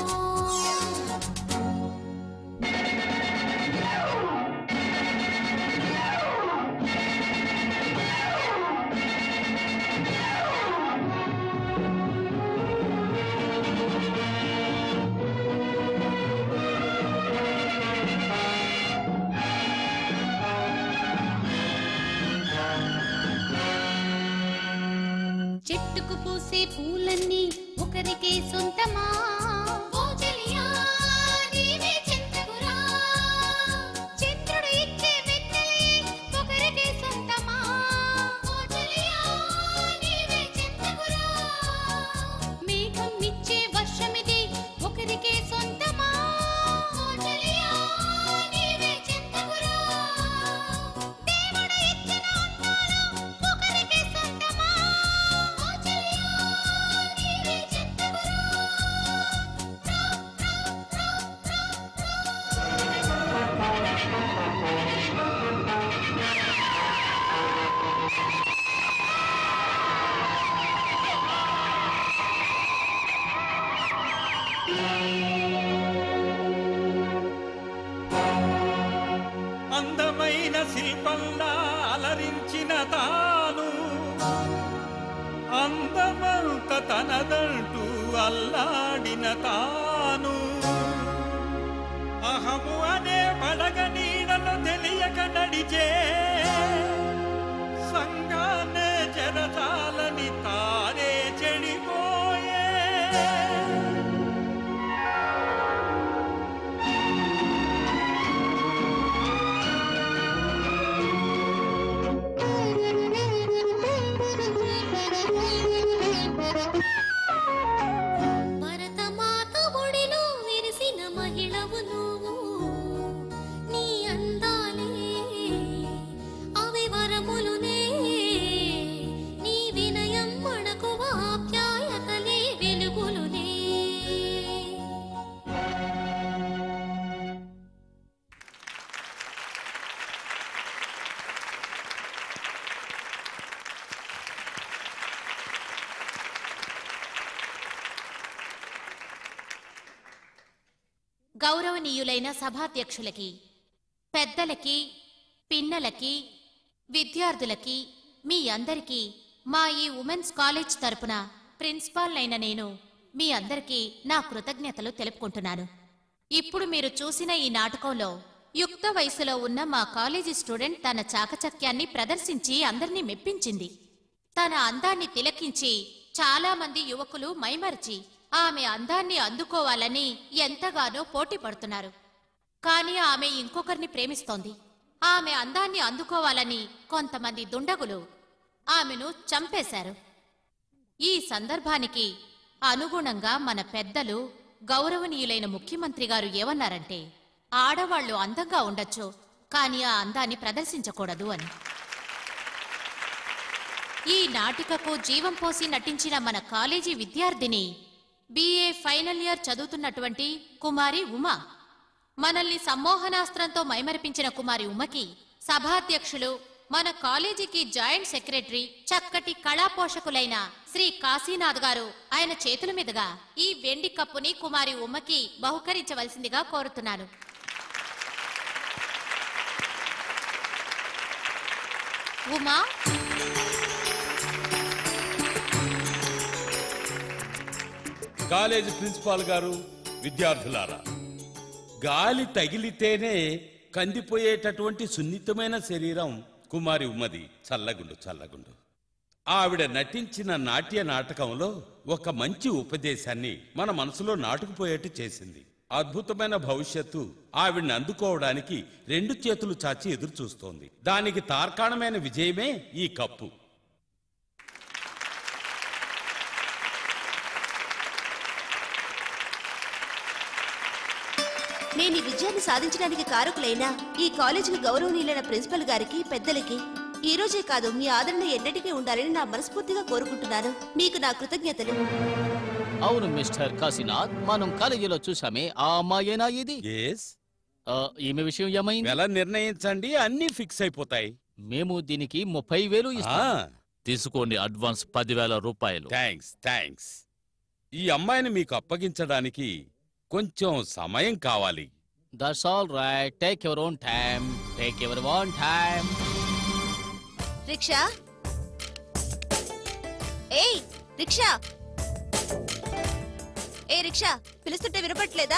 చెట్టుకు పూసే పూలన్నీ ఒకరికే సొంతమా ఓ చెలియా, నీవే చెంతకురా. చంద్రుడు ఇచ్చే వెన్నెలే ఒకరికే సొంతమా ఓ చెలియా, నీవే చెంతకురా. మేఘం ఇచ్చే వర్షమిది ఒకరికే సొంతమా ఓ చెలియా, లోకమంత తనదంటూ అల్లాడిన తాను అహము అనే పడగ నీడలో తెలియక నడిచే సంగానే చెరచాలని తానే చెడిపోయే భరతమాత ఒడిలో విరిసిన మహిళవు నువ్వు నీ అందాలే అవి వరములునే నీ వినయం మణకువ ఆప్యాయతలే వెలుగులునే గౌరవనీయులైన సభాధ్యక్షులకి పెద్దలకి పిన్నలకి విద్యార్థులకి మీ అందరికీ మా ఈ ఉమెన్స్ కాలేజ్ తరపున ప్రిన్సిపాల్ అయిన నేను మీ అందరికీ నా కృతజ్ఞతలు తెలుపుకుంటున్నాను ఇప్పుడు మీరు చూసిన ఈ నాటకంలో యుక్త వయసులో ఉన్న మా కాలేజీ స్టూడెంట్ తన చాకచక్యాన్ని ప్రదర్శించి అందరినీ మెప్పించింది తన అందాన్ని తిలకించి చాలా మంది యువకులు మైమరిచి ఆమె అందాన్ని అందుకోవాలని ఎంతగానో పోటీ పడుతున్నారు కానీ ఆమె ఇంకొకరిని ప్రేమిస్తోంది ఆమె అందాన్ని అందుకోవాలని కొంతమంది దుండగులు ఆమెను చంపేశారు ఈ సందర్భానికి అనుగుణంగా మన పెద్దలు గౌరవనీయులైన ముఖ్యమంత్రి గారు ఏమన్నారంటే ఆడవాళ్లు అందంగా ఉండొచ్చు కానీ ఆ అందాన్ని ప్రదర్శించకూడదు అని ఈ నాటికకు జీవం పోసి నటించిన మన కాలేజీ విద్యార్థిని బిఏ ఫైనల్ ఇయర్ చదువుతున్నటువంటి కుమారి ఉమా మనల్ని సమ్మోహనాస్త్రంతో మైమరిపించిన కుమారి ఉమకి సభాధ్యక్షులు మన కాలేజీకి జాయింట్ సెక్రటరీ చక్కటి కళా పోషకులైన శ్రీ కాశీనాథ్ గారు ఆయన చేతుల మీదుగా ఈ వెండి కప్పుని కుమారి ఉమ్మకి బహుకరించవలసిందిగా కోరుతున్నాను ఉమా కాలేజీ ప్రిన్సిపాల్ గారు విద్యార్థులారా గాలి తగిలితేనే కందిపోయేటటువంటి సున్నితమైన శరీరం కుమారి ఉమ్మది చల్లగుండు చల్లగుండు ఆవిడ నటించిన నాట్య నాటకంలో ఒక మంచి ఉపదేశాన్ని మన మనసులో నాటుకుపోయేట్టు చేసింది అద్భుతమైన భవిష్యత్తు ఆవిడ్ని అందుకోవడానికి రెండు చేతులు చాచి ఎదురు చూస్తోంది దానికి తార్కాణమైన విజయమే ఈ కప్పు నేను ఈ విజయాన్ని సాధించడానికి కారకులైన ఈ కాలేజీకి గౌరవనీయులైన ప్రిన్సిపల్ గారికి పెద్దలకి ఈ రోజే కాదు మీ ఆదరణ ఎన్నటికీ ఉండాలని నా మనస్ఫూర్తిగా కోరుకుంటున్నాను మీకు నా కృతజ్ఞతలు అవును మిస్టర్ కాశీనాథ్ మనం కాలేజీలో చూసామే ఆ అమ్మాయేనా ఇది ఎస్ ఆ, ఈమె విషయం ఏమైంది వెల నిర్ణయించండి అన్ని ఫిక్స్ అయిపోతాయి మేము దీనికి ముప్పై వేలు ఇస్తాం తీసుకోండి అడ్వాన్స్ పదివేల రూపాయలు థ్యాంక్స్ థ్యాంక్స్ ఈ అమ్మాయిని మీకు అప్పగించడానికి కొంచెం సమయం కావాలి that's all right take your own time take your own time rickshaw ఏయ్ రిక్షా ఏ రిక్షా పిలుస్తుంటే వినపట్లేదా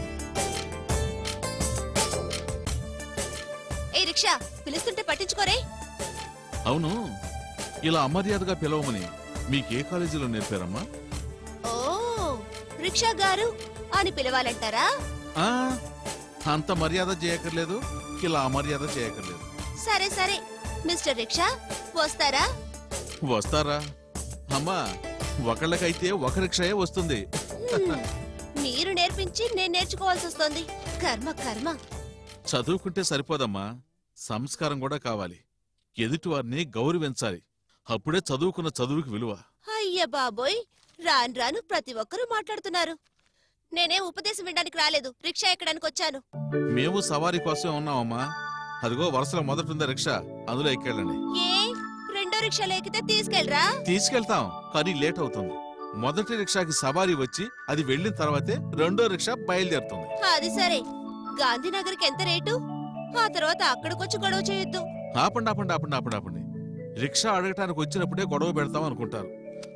ఏ రిక్షా పిలుస్తుంటే పట్టించుకోరే అవును ఇలా అమర్యాదగా పిలవమని మీకే కాలేజీలో నేర్పారమ్మా ఓ రిక్షా గారు అని పిలవాలంటారా ఆ, అంత మర్యాద చేయక్కర్లేదు ఇలా అమర్యాద చేయక్కర్లేదు సరే సరే మిస్టర్ రిక్షా వస్తారా వస్తారా అమ్మా ఒకళ్ళకైతే ఒక రిక్షాయే వస్తుంది హ్మ్, మీరు నేర్పించి నేను నేర్చుకోవాల్సి వస్తుంది కర్మ కర్మ చదువుకుంటే సరిపోదమ్మా సంస్కారం కూడా కావాలి ఎదుటివారిని గౌరవించాలి అప్పుడే చదువుకున్న చదువుకి విలువ అయ్య బాబోయ్ రాను రాను ప్రతి ఒక్కరూ మాట్లాడుతున్నారు నేనే ఉపదేశం వినడానికి రాలేదు రిక్షా ఎక్కడానికి వచ్చాను మేము సవారీ కోసం ఉన్నామమ్మా అదిగో వరుసలో మొదటుందా రిక్షా అందులో ఎక్కెళ్ళండి ఏ రెండో రిక్షాలో ఎక్కితే తీసుకెళ్ళరా తీసుకెళ్తాం కానీ లేట్ అవుతుంది మొదటి రిక్షాకి సవారీ వచ్చి అది వెళ్ళిన తర్వాతే రెండో రిక్షా బయలుదేరుతుంది అది సరే గాంధీనగర్కి ఎంత రేటు ఆ తర్వాత అక్కడికొచ్చి గొడవ చేయొద్దు ఆపండి ఆపండి ఆపండి ఆపండి ఆపండి రిక్షా అడగటానికి వచ్చినప్పుడే గొడవ పెడతాం అనుకుంటారు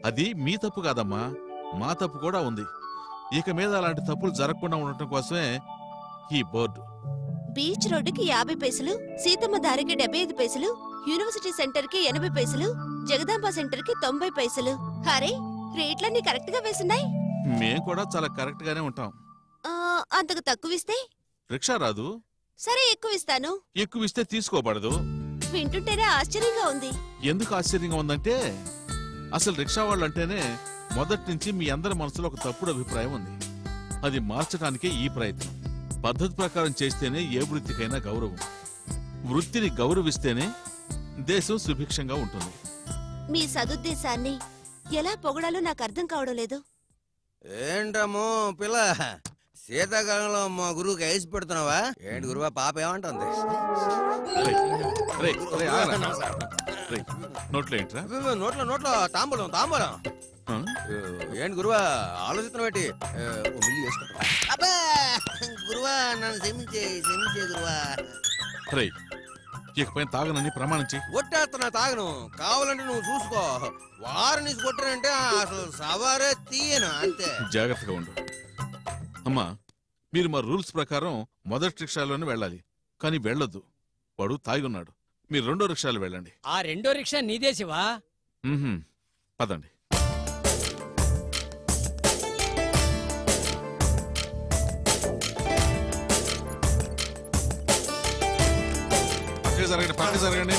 అది మీ తప్పు కాదమ్మా మా తప్పు కూడా ఉంది ఇక మీద అలాంటి తప్పులు జరగకుండా ఉండటం కోసమే ఈ బోర్డు బీచ్ రోడ్డుకి యాభై పైసలు సీతమ్మ దారికి డెబ్బై ఐదు పైసలు యూనివర్సిటీ సెంటర్ కి ఎనభై పైసలు జగదాంబ సెంటర్ కి తొంభై పైసలు అరే రేట్లన్నీ కరెక్ట్ గా వేసున్నాయి మేం కూడా చాలా కరెక్ట్ గానే ఉంటాం ఆ, అంతకు తక్కువ ఇస్తే రిక్షా రాదు సరే ఎక్కువ ఇస్తాను ఎక్కువ ఇస్తే తీసుకోబడదు వింటుంటేనే ఆశ్చర్యంగా ఉంది ఎందుకు ఆశ్చర్యంగా ఉందంటే అసలు రిక్షా వాళ్ళంటేనే మొదటి నుంచి మీ అందరి మనసులో ఒక తప్పుడు అభిప్రాయం ఉంది అది మార్చడానికే ఈ ప్రయత్నం పద్ధతి ప్రకారం చేస్తేనే ఏ వృత్తికైనా గౌరవం వృత్తిని గౌరవిస్తేనే దేశం సుభిక్షంగా ఉంటుంది మీ సదుద్దేశాన్ని ఎలా పొగడాలో నాకు అర్థం కావడం లేదు ఏంటమ్మో పిల్ల శీతాకాలంలో మా గురువుకి ఐస్ పెడుతున్నావా ఏంటి గురువా పాప ఏమంటుంది రేయ్, రేయ్, రేయ్, ఆగరా. రేయ్, నోట్లో ఏంట్రా నోట్లో నోట్లో తాంబూలం తాంబూలం ఆ? ఏ, ఏంటి గురువా ఆలోచిస్తున్న పెట్టి మిల్లి వేసుకుంటా అబ్బా గురువా నన్ను క్షమించే క్షమించే గురువా రేయ్ ఇకపైన తాగనని ప్రమాణం చెయ్యి కొట్టేస్తున్నా తాగను కావాలంటే నువ్వు చూసుకో వారిని కొట్టానంటే అసలు సవారే తీయను అంతే జాగ్రత్తగా ఉండు అమ్మా మీరు మా రూల్స్ ప్రకారం మొదటి రిక్షాలోనే వెళ్ళాలి కానీ వెళ్ళొద్దు వాడు తాగి ఉన్నాడు మీరు రెండో రిక్షాలు వెళ్ళండి ఆ రెండో రిక్షా నీదే శివా మ్మ్హ్మ్. పదండి పక్కకి జరగండి పక్కకి జరగండి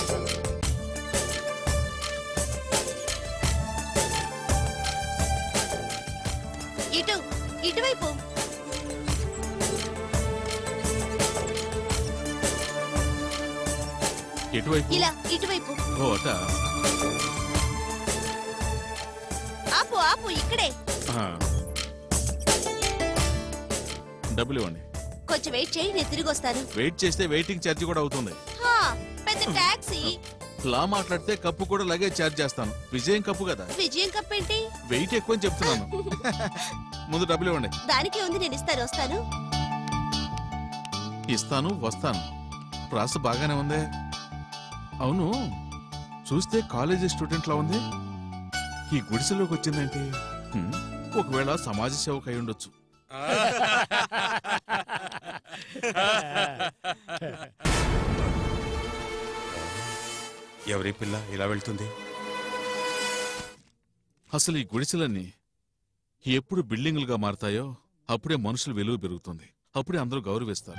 ఇటు ఇటువైపు ఎటువైపు ఇలా ఇటువైపు ఓ అట ఆపు ఆపు ఇక్కడే డబ్బులు ఇవ్వండి కొంచెం వెయిట్ చేయి నేను తిరిగి వస్తాను వెయిట్ చేస్తే వెయిటింగ్ ఛార్జ్ కూడా అవుతుంది హా, పెద్ద టాక్సీ లా మాట్లాడితే కప్పు కూడా లగేజ్ ఛార్జ్ చేస్తాను విజయం కప్పు కదా విజయం కప్ ఏంటి వెయిట్ ఎక్కువ అని చెప్తున్నాను ముందు డబ్బులు ఇవ్వండి దానికే ఉంది నేను ఇస్తాను వస్తాను ఇస్తాను వస్తాను ప్రాస బాగానే ఉందే అవును చూస్తే కాలేజీ స్టూడెంట్ లా ఉంది ఈ గుడిసెలోకి వచ్చిందేంటి హ్మ్, ఒకవేళ సమాజ సేవకు అయి ఉండొచ్చు ఎవరి పిల్ల ఇలా వెళ్తుంది అసలు ఈ గుడిసెలన్నీ ఎప్పుడు బిల్డింగులుగా మారతాయో అప్పుడే మనుషుల విలువ పెరుగుతుంది అప్పుడే అందరూ గౌరవిస్తారు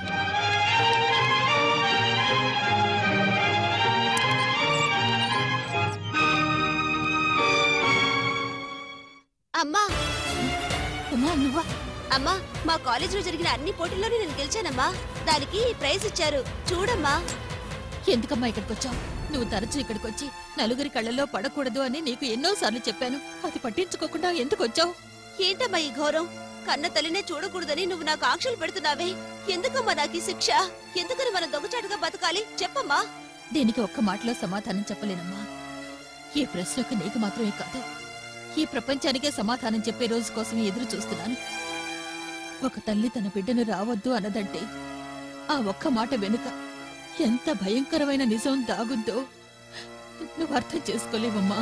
అమ్మా ఉమా నువ్వా అమ్మా మా కాలేజీలో జరిగిన అన్ని పోటీల్లోనే నేను గెలిచానమ్మా దానికి ప్రైజ్ ఇచ్చారు చూడమ్మా ఎందుకమ్మా ఇక్కడికి వచ్చావు నువ్వు తరచూ ఇక్కడికి వచ్చి నలుగురి కళ్ళల్లో పడకూడదు అని నీకు ఎన్నోసార్లు చెప్పాను అది పట్టించుకోకుండా ఎందుకు వచ్చావు ఏంటమ్మా ఈ ఘోరం కన్న తల్లినే చూడకూడదని నువ్వు నాకు ఆంక్షలు పెడుతున్నావే ఎందుకమ్మా నాకు ఈ శిక్ష ఎందుకని మనం దొంగచాటుగా బతకాలి చెప్పమ్మా దీనికి ఒక్క మాటలో సమాధానం చెప్పలేనమ్మా ఈ ప్రశ్నకు నీకు మాత్రమే కాదు ఈ ప్రపంచానికే సమాధానం చెప్పే రోజు కోసం ఎదురు చూస్తున్నాను ఒక తల్లి తన బిడ్డను రావద్దు అన్నదంటే ఆ ఒక్క మాట వెనుక ఎంత భయంకరమైన నిజం దాగుందో నువ్వు అర్థం చేసుకోలేవమ్మా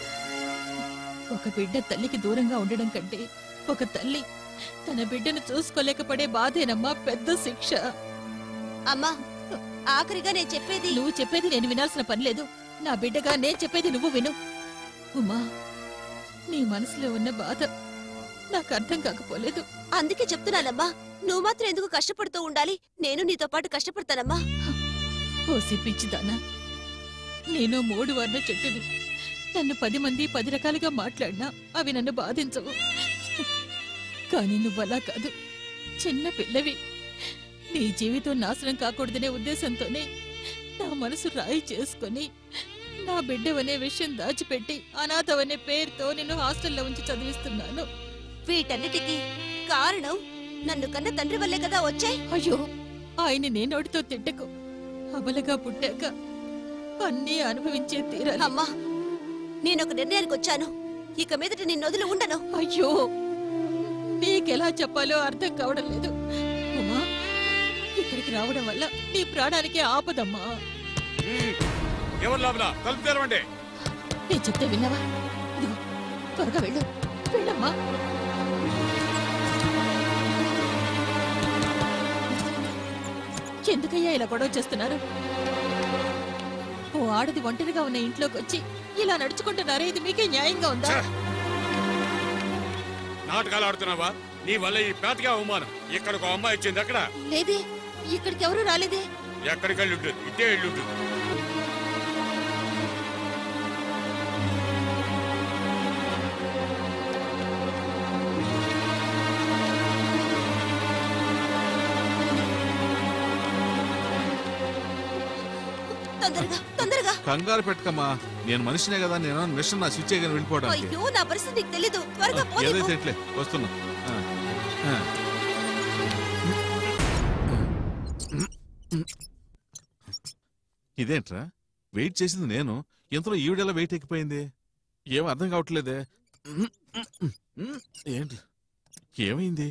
ఒక బిడ్డ తల్లికి దూరంగా ఉండడం కంటే ఒక తల్లి తన బిడ్డను చూసుకోలేకపోడే బాధేనమ్మా పెద్ద శిక్ష అమ్మా ఆఖరిగా నేను చెప్పేది నువ్వు చెప్పేది నేను వినాల్సిన పని లేదు నా బిడ్డగా నేను చెప్పేది నువ్వు విను ఉమా నీ మనసులో ఉన్న బాధ నాకు అర్థం కాకపోలేదు అందుకే చెప్తున్నానమ్మా నువ్వు మాత్రం ఎందుకు కష్టపడుతూ ఉండాలి నేను నీతో పాటు కష్టపడతానమ్మా ఓసి పిచ్చిదానా నేను మూడు వర్ణ చెట్టుని నన్ను పది మంది పది రకాలుగా మాట్లాడినా అవి నన్ను బాధించవు కానీ నువ్వలా కాదు చిన్న పిల్లవి నీ జీవితం నాశనం కాకూడదనే ఉద్దేశంతోనే నా మనసు రాయి చేసుకొని నా బిడ్డవనే విషయం దాచిపెట్టి అనాథవనే పేరుతో నిన్ను హాస్టల్లో ఉంచి చదివిస్తున్నాను వీటన్నిటికీ కారణం నన్ను కన్న తండ్రి వల్లే కదా వచ్చాయి అయ్యో ఆయన్ని నే నోటితో తిట్టకు అబలగా పుట్టాక అన్నీ అనుభవించే తీరాలి అమ్మా నేనొక నిర్ణయానికి వచ్చాను ఇక మీదట నిన్ను వదిలి ఉండను అయ్యో నీకెలా చెప్పాలో అర్థం కావడం లేదు ఉమా ఇక్కడికి రావడం వల్ల నీ ప్రాణానికి ఆపదమ్మా ఎవరు లోపల తలుపు తెరవండి నేను చెప్తే విన్నావా ఇదిగో త్వరగా వెళ్ళు వెళ్ళమ్మా ఎందుకయ్యా ఇలా గొడవ చేస్తున్నారు ఓ ఆడది ఒంటరిగా ఉన్న ఇంట్లోకి వచ్చి ఇలా నడుచుకుంటున్నారే ఇది మీకే న్యాయంగా ఉందా నాటకాలు ఆడుతున్నావా నీ వల్ల ఈ పేతగా అవమానం ఇక్కడ ఒక అమ్మాయి వచ్చింది అక్కడ లేదే ఇక్కడికి ఎవరు రాలేదే ఎక్కడికి వెళ్ళి ఉంటుంది ఇటే వెళ్ళి ఉంటుంది తొందరగా తొందరగా కంగారు పెట్టకమ్మా నేను మనిషినే కదా నేను మిషన్ నా స్విచ్ చేయగానే వెళ్ళిపోవడానికి అయ్యో నా పరిస్థితి నీకు తెలీదు త్వరగా పో ఏదైతే నీకు. ఎట్లే వస్తున్నా ఆ, ఆ. ఇదేంట్రా వెయిట్ చేసింది నేను ఇంతలో ఈవిడెలా వెయిట్ ఎక్కిపోయింది ఏం అర్థం కావట్లేదే ఏంటి ఏమైంది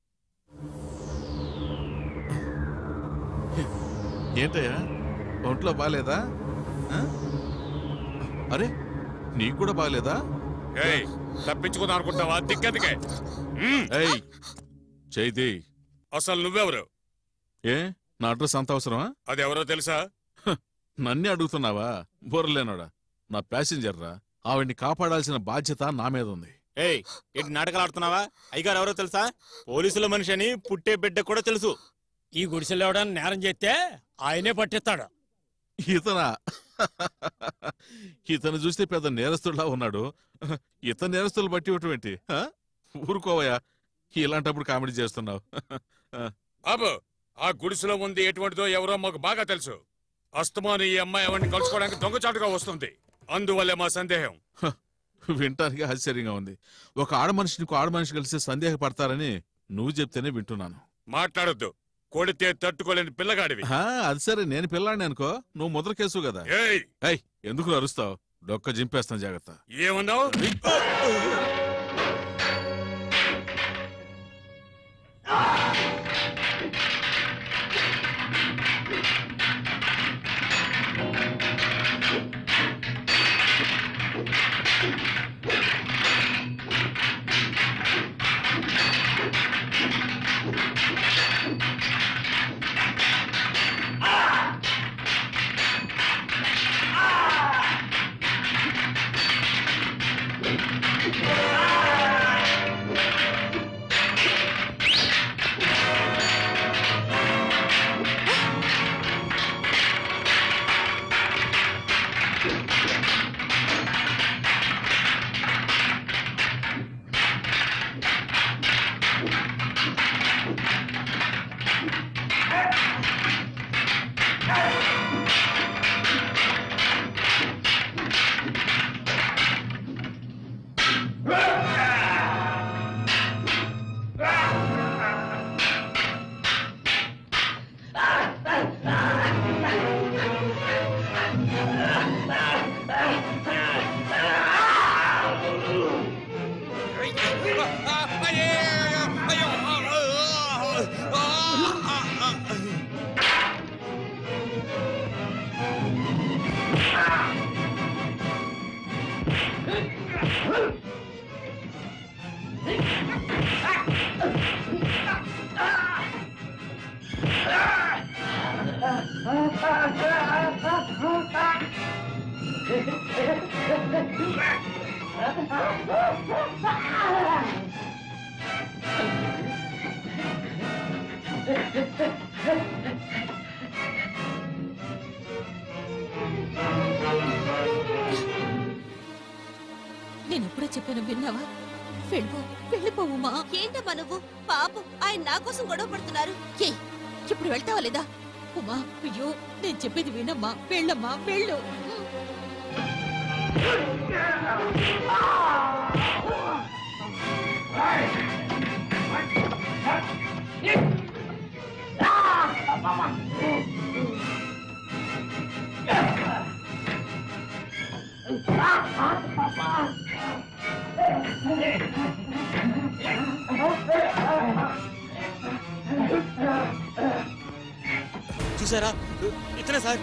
ఏంటయ్యా ఒంట్లో బాగాలేదా ఆ? అరే నీకు కూడా బాగాలేదా ఏయ్ తప్పించుకుందాం అనుకుంటావా దిగ్గదికే మ్మ్. ఏయ్ చైతి అసలు నువ్వెవరు ఏ నా అడ్రస్ అంత అవసరమా అది ఎవరో తెలుసా నన్నే అడుగుతున్నావా బోర్లేనోడా నా ప్యాసింజర్ రా ఆవిడ్ని కాపాడాల్సిన బాధ్యత నా మీద ఉంది ఏయ్ ఏంటి నాటకాలు ఆడుతున్నావా అయ్యగారు ఎవరో తెలుసా పోలీసుల మనిషి అని పుట్టే బిడ్డ కూడా తెలుసు ఈ గుడిసెలో ఎవడన్నా నేరం చేస్తే ఆయనే పట్టిస్తాడు ఇతనా ఇతను చూస్తే పెద్ద నేరస్తుడిలా ఉన్నాడు ఇతను నేరస్తులు బట్టి ఇవ్వటం ఆ? ఊరుకోవయ్యా ఇలాంటప్పుడు కామెడీ చేస్తున్నావు బాబు ఆ గుడిసెలో ఉంది ఎటువంటిదో ఎవరో మాకు బాగా తెలుసు అస్తమాను ఈ అమ్మాయి ఎవరిని కలుసుకోవడానికి దొంగచాటుగా వస్తుంది అందువల్లే మా సందేహం వింటానికి ఆశ్చర్యంగా ఉంది ఒక ఆడ మనిషిని ఇంకో ఆడ మనిషి కలిసి సందేహపడతారని నువ్వు చెప్తేనే వింటున్నాను మాట్లాడొద్దు కొడితే తట్టుకోలేని పిల్లగాడివి ఆ, అది సరే నేను పిల్లాడిని అనుకో నువ్వు ముద్ర కేసు కదా ఏయ్ ఏయ్ ఎందుకు అరుస్తావు డొక్క జింపేస్తాను జాగ్రత్త ఏమన్నావు నేను ఎప్పుడో చెప్పాను విన్నావా వెళ్ళిపో వెళ్ళిపోవు మా ఏంటమ్మా నువ్వు పాపం ఆయన నా కోసం గొడవ పడుతున్నారు ఏ ఇప్పుడు వెళ్తావా లేదా ఉమా అయ్యో నేను చెప్పేది వినమ్మా వెళ్ళమ్మా వెళ్ళు చూసారా ఇతనే సార్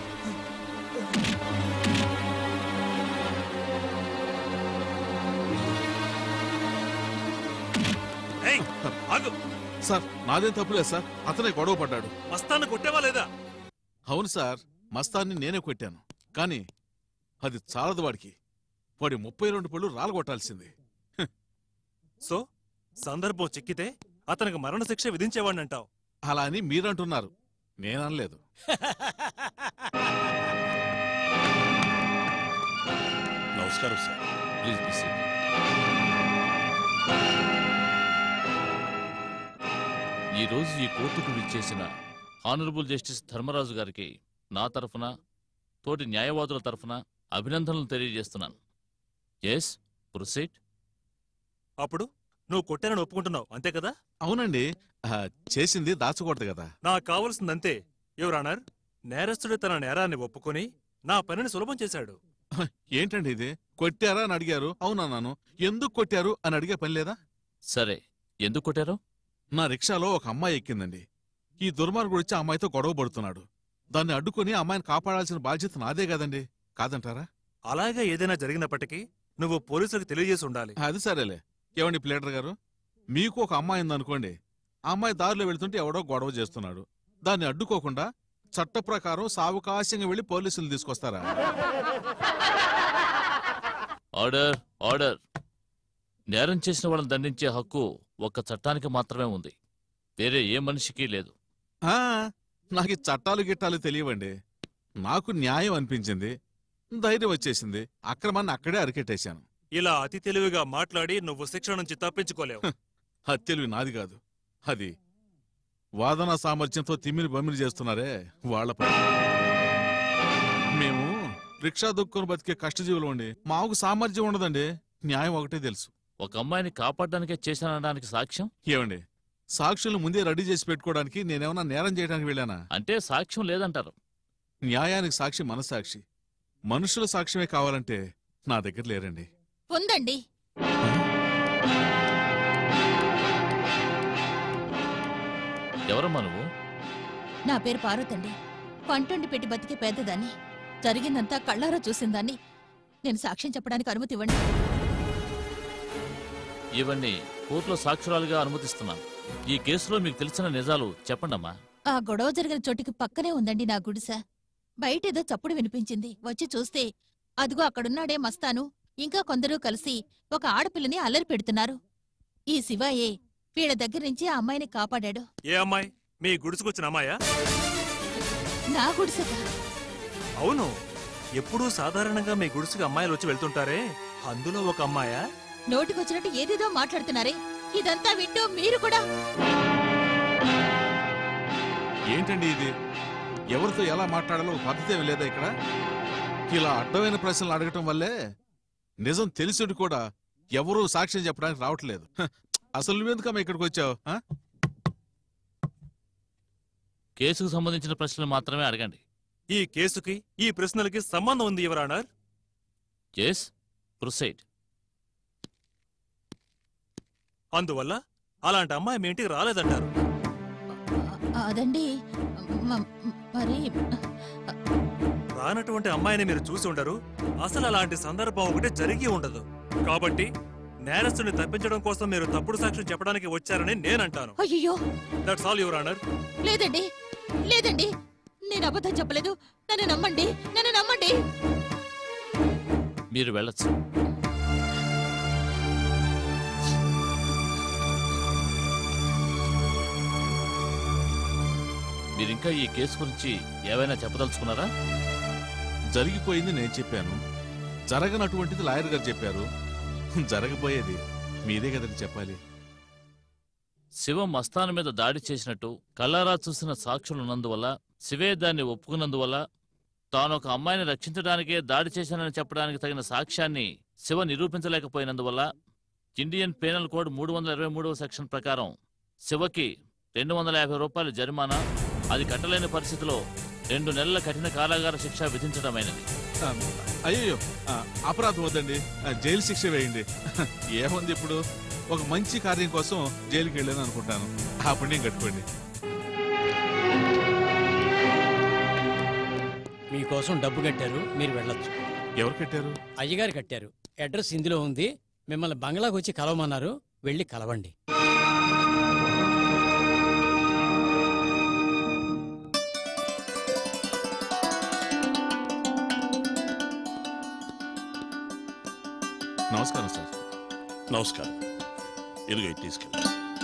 రేయ్, సార్ నాదేం తప్పులేదు సార్ అతనే గొడవ పడ్డాడు మస్తాన్ని కొట్టేవా లేదా అవును సార్ మస్తాన్ని నేనే కొట్టాను కానీ అది చాలదు వాడికి వాడి ముప్పై రెండు పళ్ళు రాలగొట్టాల్సింది సో సందర్భం చిక్కితే అతనికి మరణ శిక్ష విధించేవాడిని అంటావు అలా అని మీరంటున్నారు నేననలేదు నమస్కారం సార్ ప్లీజ్ బి ఈ రోజు ఈ కోర్టుకు విచ్చేసిన ఆనరబుల్ జస్టిస్ ధర్మరాజు గారికి నా తరఫున తోటి న్యాయవాదుల తరఫున అభినందనలు తెలియజేస్తున్నాను ఎస్ ప్రొసీడ్ అప్పుడు నువ్వు కొట్టానని ఒప్పుకుంటున్నావు అంతే కదా అవునండి ఆ, చేసింది దాచకూడదు కదా నాకు కావలసిందంతే యువరానర్ నేరస్తుడు తన నేరాన్ని ఒప్పుకొని నా పనిని సులభం చేశాడు ఏంటండి ఇది కొట్టారా అని అడిగారు అవునన్నాను ఎందుకు కొట్టారు అని అడిగే పని లేదా సరే ఎందుకు కొట్టారు నా రిక్షాలో ఒక అమ్మాయి ఎక్కిందండి ఈ దుర్మార్గుడు వచ్చి ఆ అమ్మాయితో గొడవ పడుతున్నాడు దాన్ని అడ్డుకొని ఆ అమ్మాయిని కాపాడాల్సిన బాధ్యత నాదే కదండి కాదంటారా అలాగే ఏదైనా జరిగినప్పటికీ నువ్వు పోలీసులకు తెలియజేసి ఉండాలి అది సరేలే ఏమండి ప్లేటర్ గారు మీకు ఒక అమ్మాయి ఉందనుకోండి ఆ అమ్మాయి దారిలో వెళ్తుంటే ఎవడో గొడవ చేస్తున్నాడు దాన్ని అడ్డుకోకుండా చట్ట ప్రకారం సావకాశంగా వెళ్లి పోలీసులు తీసుకొస్తారా ఆర్డర్ ఆర్డర్ నేరం చేసిన వాళ్ళని దండించే హక్కు ఒక్క చట్టానికి మాత్రమే ఉంది వేరే ఏ మనిషికి లేదు ఆ, నాకు ఈ చట్టాలు గిట్టాలు తెలియవండి నాకు న్యాయం అనిపించింది ధైర్యం వచ్చేసింది అక్రమాన్ని అక్కడే అరికెట్టేశాను ఇలా అతి తెలివిగా మాట్లాడి నువ్వు శిక్ష నుంచి తప్పించుకోలేవు హత్యలు నాది కాదు అది వాదన సామర్థ్యంతో తిమ్మిని బమ్మిని చేస్తున్నారే వాళ్ళ పని మేము రిక్షా దుక్కుని బతికే కష్టజీవులు అండి మాకు సామర్థ్యం ఉండదండి న్యాయం ఒకటే తెలుసు ఒక అమ్మాయిని కాపాడడానికే చేశానడానికి సాక్ష్యం ఏమండి సాక్షులు ముందే రెడీ చేసి పెట్టుకోవడానికి నేనేమన్నా నేరం చేయడానికి వెళ్ళానా అంటే సాక్ష్యం లేదంటారు న్యాయానికి సాక్షి మనసాక్షి మనుషుల సాక్ష్యమే కావాలంటే నా దగ్గర లేరండి ఉందండి ఎవరమ్మా నువ్వు నా పేరు పార్వతండి పంటండి పెట్టి బతికే పేదదాన్ని జరిగిందంతా కళ్ళారా చూసిందాన్ని నేను సాక్ష్యం చెప్పడానికి అనుమతి ఇవ్వండి ఇవన్నీ కోర్టులో సాక్షురాలుగా అనుమతిస్తున్నాను ఈ కేసులో మీకు తెలిసిన నిజాలు చెప్పండమ్మా ఆ గొడవ జరిగిన చోటికి పక్కనే ఉందండి నా గుడిసె బయటేదో చప్పుడు వినిపించింది వచ్చి చూస్తే అదిగో అక్కడున్నాడే మస్తాను ఇంకా కొందరు కలిసి ఒక ఆడపిల్లని అల్లరి పెడుతున్నారు ఈ శివాయే వీళ్ళ దగ్గర నుంచి ఆ అమ్మాయిని కాపాడాడు ఏ అమ్మాయి మీ గుడిసుకొచ్చిన అమ్మాయా నా గుడిసెగా అవును ఎప్పుడూ సాధారణంగా మీ గుడిసుకు అమ్మాయిలు వచ్చి వెళ్తుంటారే అందులో ఒక అమ్మాయా నోటికొచ్చినట్టు ఏదేదో మాట్లాడుతున్నారే ఇదంతా వింటూ మీరు కూడా ఏంటండి ఇది ఎవరితో ఎలా మాట్లాడాలో ఒక పద్ధతి ఏమీ లేదా ఇక్కడ ఇలా అడ్డమైన ప్రశ్నలు అడగటం వల్లే నిజం తెలిసిడు కూడా ఎవరూ సాక్ష్యం చెప్పడానికి రావట్లేదు హ, అసలు నువ్వెందుకమ్మా ఇక్కడికి వచ్చావు ఆ? కేసుకు సంబంధించిన ప్రశ్నలు మాత్రమే అడగండి ఈ కేసుకి ఈ ప్రశ్నలకి సంబంధం ఉంది యువరానర్ ఎస్ ప్రొసైడ్ అందువల్ల అలాంటి అమ్మాయి మీ ఇంటికి రాలేదంటారు అదండి మ- మరి రానటువంటి అమ్మాయిని మీరు చూసి ఉండరు అసలు అలాంటి సందర్భం ఒకటి జరిగి ఉండదు కాబట్టి నేరస్తుని తప్పించడం కోసం మీరు తప్పుడు సాక్ష్యం చెప్పడానికి వచ్చారని నేనంటాను అయ్యో దట్స్ ఆల్ యువర్ ఆనర్ లేదండి లేదండి నేను అబద్ధం చెప్పలేదు నన్ను నమ్మండి నన్ను నమ్మండి మీరు వెళ్ళొచ్చు మీరింకా ఈ కేసు గురించి ఏవైనా చెప్పదలుచుకున్నారా జరిగిపోయింది నేను చెప్పాను జరగనటువంటిది లాయర్ గారు చెప్పారు జరగబోయేది మీరే కదండి చెప్పాలి శివం మస్తాన్ మీద దాడి చేసినట్టు కల్లారా చూసిన సాక్షులున్నందువల్ల శివే దాన్ని ఒప్పుకున్నందువల్ల తాను ఒక అమ్మాయిని రక్షించడానికే దాడి చేశానని చెప్పడానికి తగిన సాక్ష్యాన్ని శివ నిరూపించలేకపోయినందువల్ల ఇండియన్ పీనల్ కోడ్ మూడు వందల ఇరవై మూడవ సెక్షన్ ప్రకారం శివకి రెండు వందల యాభై రూపాయల జరిమానా అది కట్టలేని పరిస్థితిలో రెండు నెలల కఠిన కారాగార శిక్ష విధించడమైనది ఆ, అయ్యయ్యో ఆ, అపరాధం వద్దండి ఆ, జైలు శిక్ష వేయండి ఏముంది ఇప్పుడు ఒక మంచి కార్యం కోసం జైలుకి వెళ్ళాను అనుకుంటాను ఆ పుణ్యం కట్టుకోండి మీకోసం డబ్బు కట్టారు మీరు వెళ్ళొచ్చు ఎవరు కట్టారు అయ్యగారు కట్టారు అడ్రస్ ఇందులో ఉంది మిమ్మల్ని బంగ్లాకు వచ్చి కలవమన్నారు వెళ్ళి కలవండి నమస్కారం సార్ నమస్కారం ఇదిగో ఇది తీసుకెళ్ళి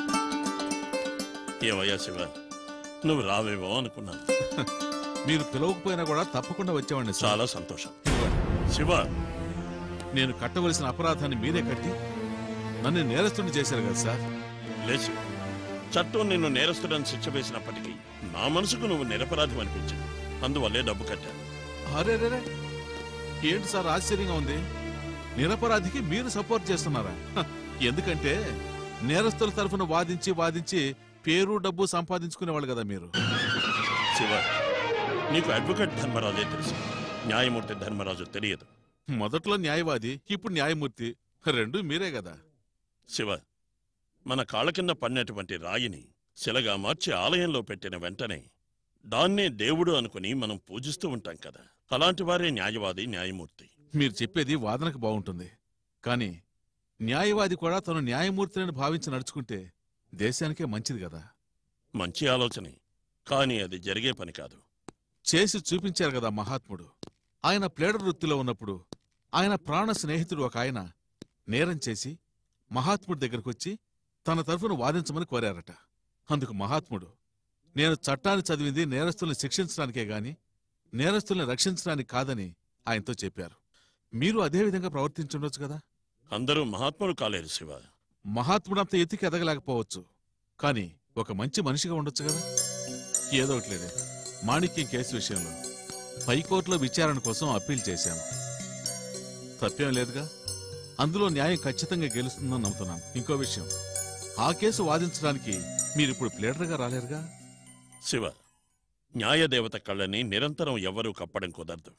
ఏవయ్యా శివ నువ్వు రావేమో అనుకున్నాను మీరు పిలవకపోయినా కూడా తప్పకుండా వచ్చేవాడిని సార్ చాలా సంతోషం శివ నేను కట్టవలసిన అపరాధాన్ని మీరే కట్టి నన్ను నేరస్తుని చేశారు కదా సార్ లేచి చట్టం నిన్ను నేరస్తుడని శిక్ష వేసినప్పటికీ నా మనసుకు నువ్వు నిరపరాధం అనిపించింది అందువల్లే డబ్బు కట్టాను అరే రే రే. ఏంటి సార్ ఆశ్చర్యంగా ఉంది నిరపరాధికి మీరు సపోర్ట్ చేస్తున్నారా హ, ఎందుకంటే నేరస్తుల తరఫున వాదించి వాదించి పేరు డబ్బు సంపాదించుకునేవాళ్ళు కదా మీరు శివ నీకు అడ్వకేట్ ధర్మరాజే తెలుసు న్యాయమూర్తి ధర్మరాజు తెలియదు మొదట్లో న్యాయవాది ఇప్పుడు న్యాయమూర్తి రెండు మీరే కదా శివ మన కాళ్ళ కింద పడినటువంటి రాయిని శిలగా మార్చి ఆలయంలో పెట్టిన వెంటనే దాన్నే దేవుడు అనుకుని మనం పూజిస్తూ ఉంటాం కదా అలాంటి వారే న్యాయవాది న్యాయమూర్తి మీరు చెప్పేది వాదనకు బాగుంటుంది కానీ న్యాయవాది కూడా తను న్యాయమూర్తిని భావించి నడుచుకుంటే దేశానికే మంచిది కదా మంచి ఆలోచనే కానీ అది జరిగే పని కాదు చేసి చూపించారు కదా మహాత్ముడు ఆయన ప్లేడర్ వృత్తిలో ఉన్నప్పుడు ఆయన ప్రాణ స్నేహితుడు ఒక ఆయన నేరం చేసి మహాత్ముడి దగ్గరకొచ్చి తన తరఫున వాదించమని కోరారట అందుకు మహాత్ముడు నేను చట్టాన్ని చదివింది నేరస్తుల్ని శిక్షించడానికే గాని నేరస్తుల్ని రక్షించడానికి కాదని ఆయనతో చెప్పారు మీరు అదే విధంగా ప్రవర్తించుండొచ్చు కదా అందరూ మహాత్ములు కాలేరు శివ మహాత్ముడంత ఎత్తికి ఎదగలేకపోవచ్చు కానీ ఒక మంచి మనిషిగా ఉండొచ్చు కదా ఏదో ఒకట్లేదే మాణిక్యం కేసు విషయంలో పైకోర్టులో విచారణ కోసం అప్పీల్ చేశాను తప్పేం లేదుగా అందులో న్యాయం ఖచ్చితంగా గెలుస్తుందని నమ్ముతున్నాను ఇంకో విషయం ఆ కేసు వాదించడానికి మీరిప్పుడు ప్లేడర్గా రాలేరుగా శివ న్యాయదేవత కళ్ళని నిరంతరం ఎవ్వరూ కప్పడం కుదరదు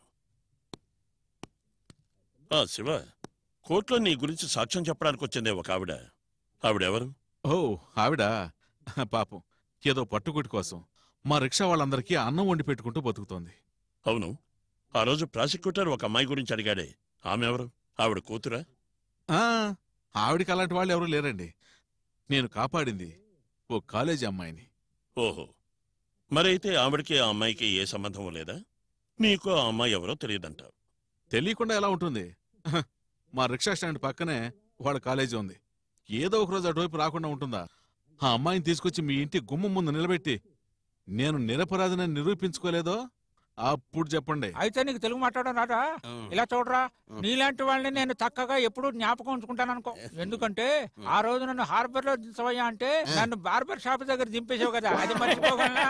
ఆ శివ కోర్టులో నీ గురించి సాక్ష్యం చెప్పడానికి వచ్చిందే ఒక ఆవిడ ఆవిడెవరు ఓ ఆవిడా పాపం ఏదో పట్టుకుటి కోసం మా రిక్షా వాళ్ళందరికీ అన్నం వండి పెట్టుకుంటూ బతుకుతోంది అవును ఆ రోజు ప్రాసిక్యూటర్ ఒక అమ్మాయి గురించి అడిగాడే ఆమె ఎవరు ఆవిడ కూతురా ఆ, ఆవిడికి అలాంటి వాళ్ళు ఎవరూ లేరండి నేను కాపాడింది ఓ కాలేజీ అమ్మాయిని ఓహో మరైతే ఆవిడకి ఆ అమ్మాయికి ఏ సంబంధం లేదా నీకు ఆ అమ్మాయి ఎవరో తెలియదంటావు తెలియకుండా ఎలా ఉంటుంది హ, మా రిక్షా స్టాండ్ పక్కనే వాళ్ళ కాలేజీ ఉంది ఏదో ఒక రోజు అటువైపు రాకుండా ఉంటుందా ఆ అమ్మాయిని తీసుకొచ్చి మీ ఇంటి గుమ్మం ముందు నిలబెట్టి నేను నిరపరాధిని నిరూపించుకోలేదో అప్పుడు చెప్పండి అయితే నీకు తెలుగు మాట్లాడడం రాదా ఇలా చూడరా నీలాంటి వాళ్ళని నేను చక్కగా ఎప్పుడు జ్ఞాపకం ఉంచుకుంటాను అనుకో ఎందుకంటే ఆ రోజు నన్ను హార్బర్ లో దించవయ్యా అంటే నన్ను బార్బర్ షాప్ దగ్గర దింపేసావు కదా అది మర్చిపోగలనా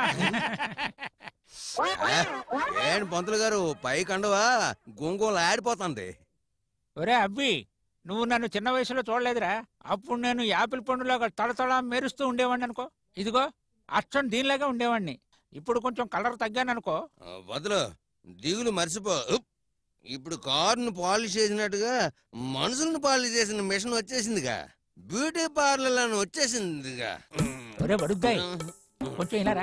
ఏంటి పంతులు గారు పై కండువా గుంగులు ఆడిపోతుంది ఒరే అబ్బి నువ్వు నన్ను చిన్న వయసులో చూడలేదురా అప్పుడు నేను యాపిల్ పండులాగా తడతడ మెరుస్తూ ఉండేవాడిని అనుకో ఇదిగో అచ్చం దీనిలాగా ఉండేవాడిని ఇప్పుడు కొంచెం కలర్ తగ్గాను అనుకో ఆ, వదలు దిగులు మర్చిపో ఉప్. ఇప్పుడు కారును పాలిష్ చేసినట్టుగా మనుషులను పాలిష్ చేసిన మిషన్ వచ్చేసిందిగా బ్యూటీ పార్లర్ అని వచ్చేసిందిగా ఒరే బడుద్దాయి కొంచెం ఇలారా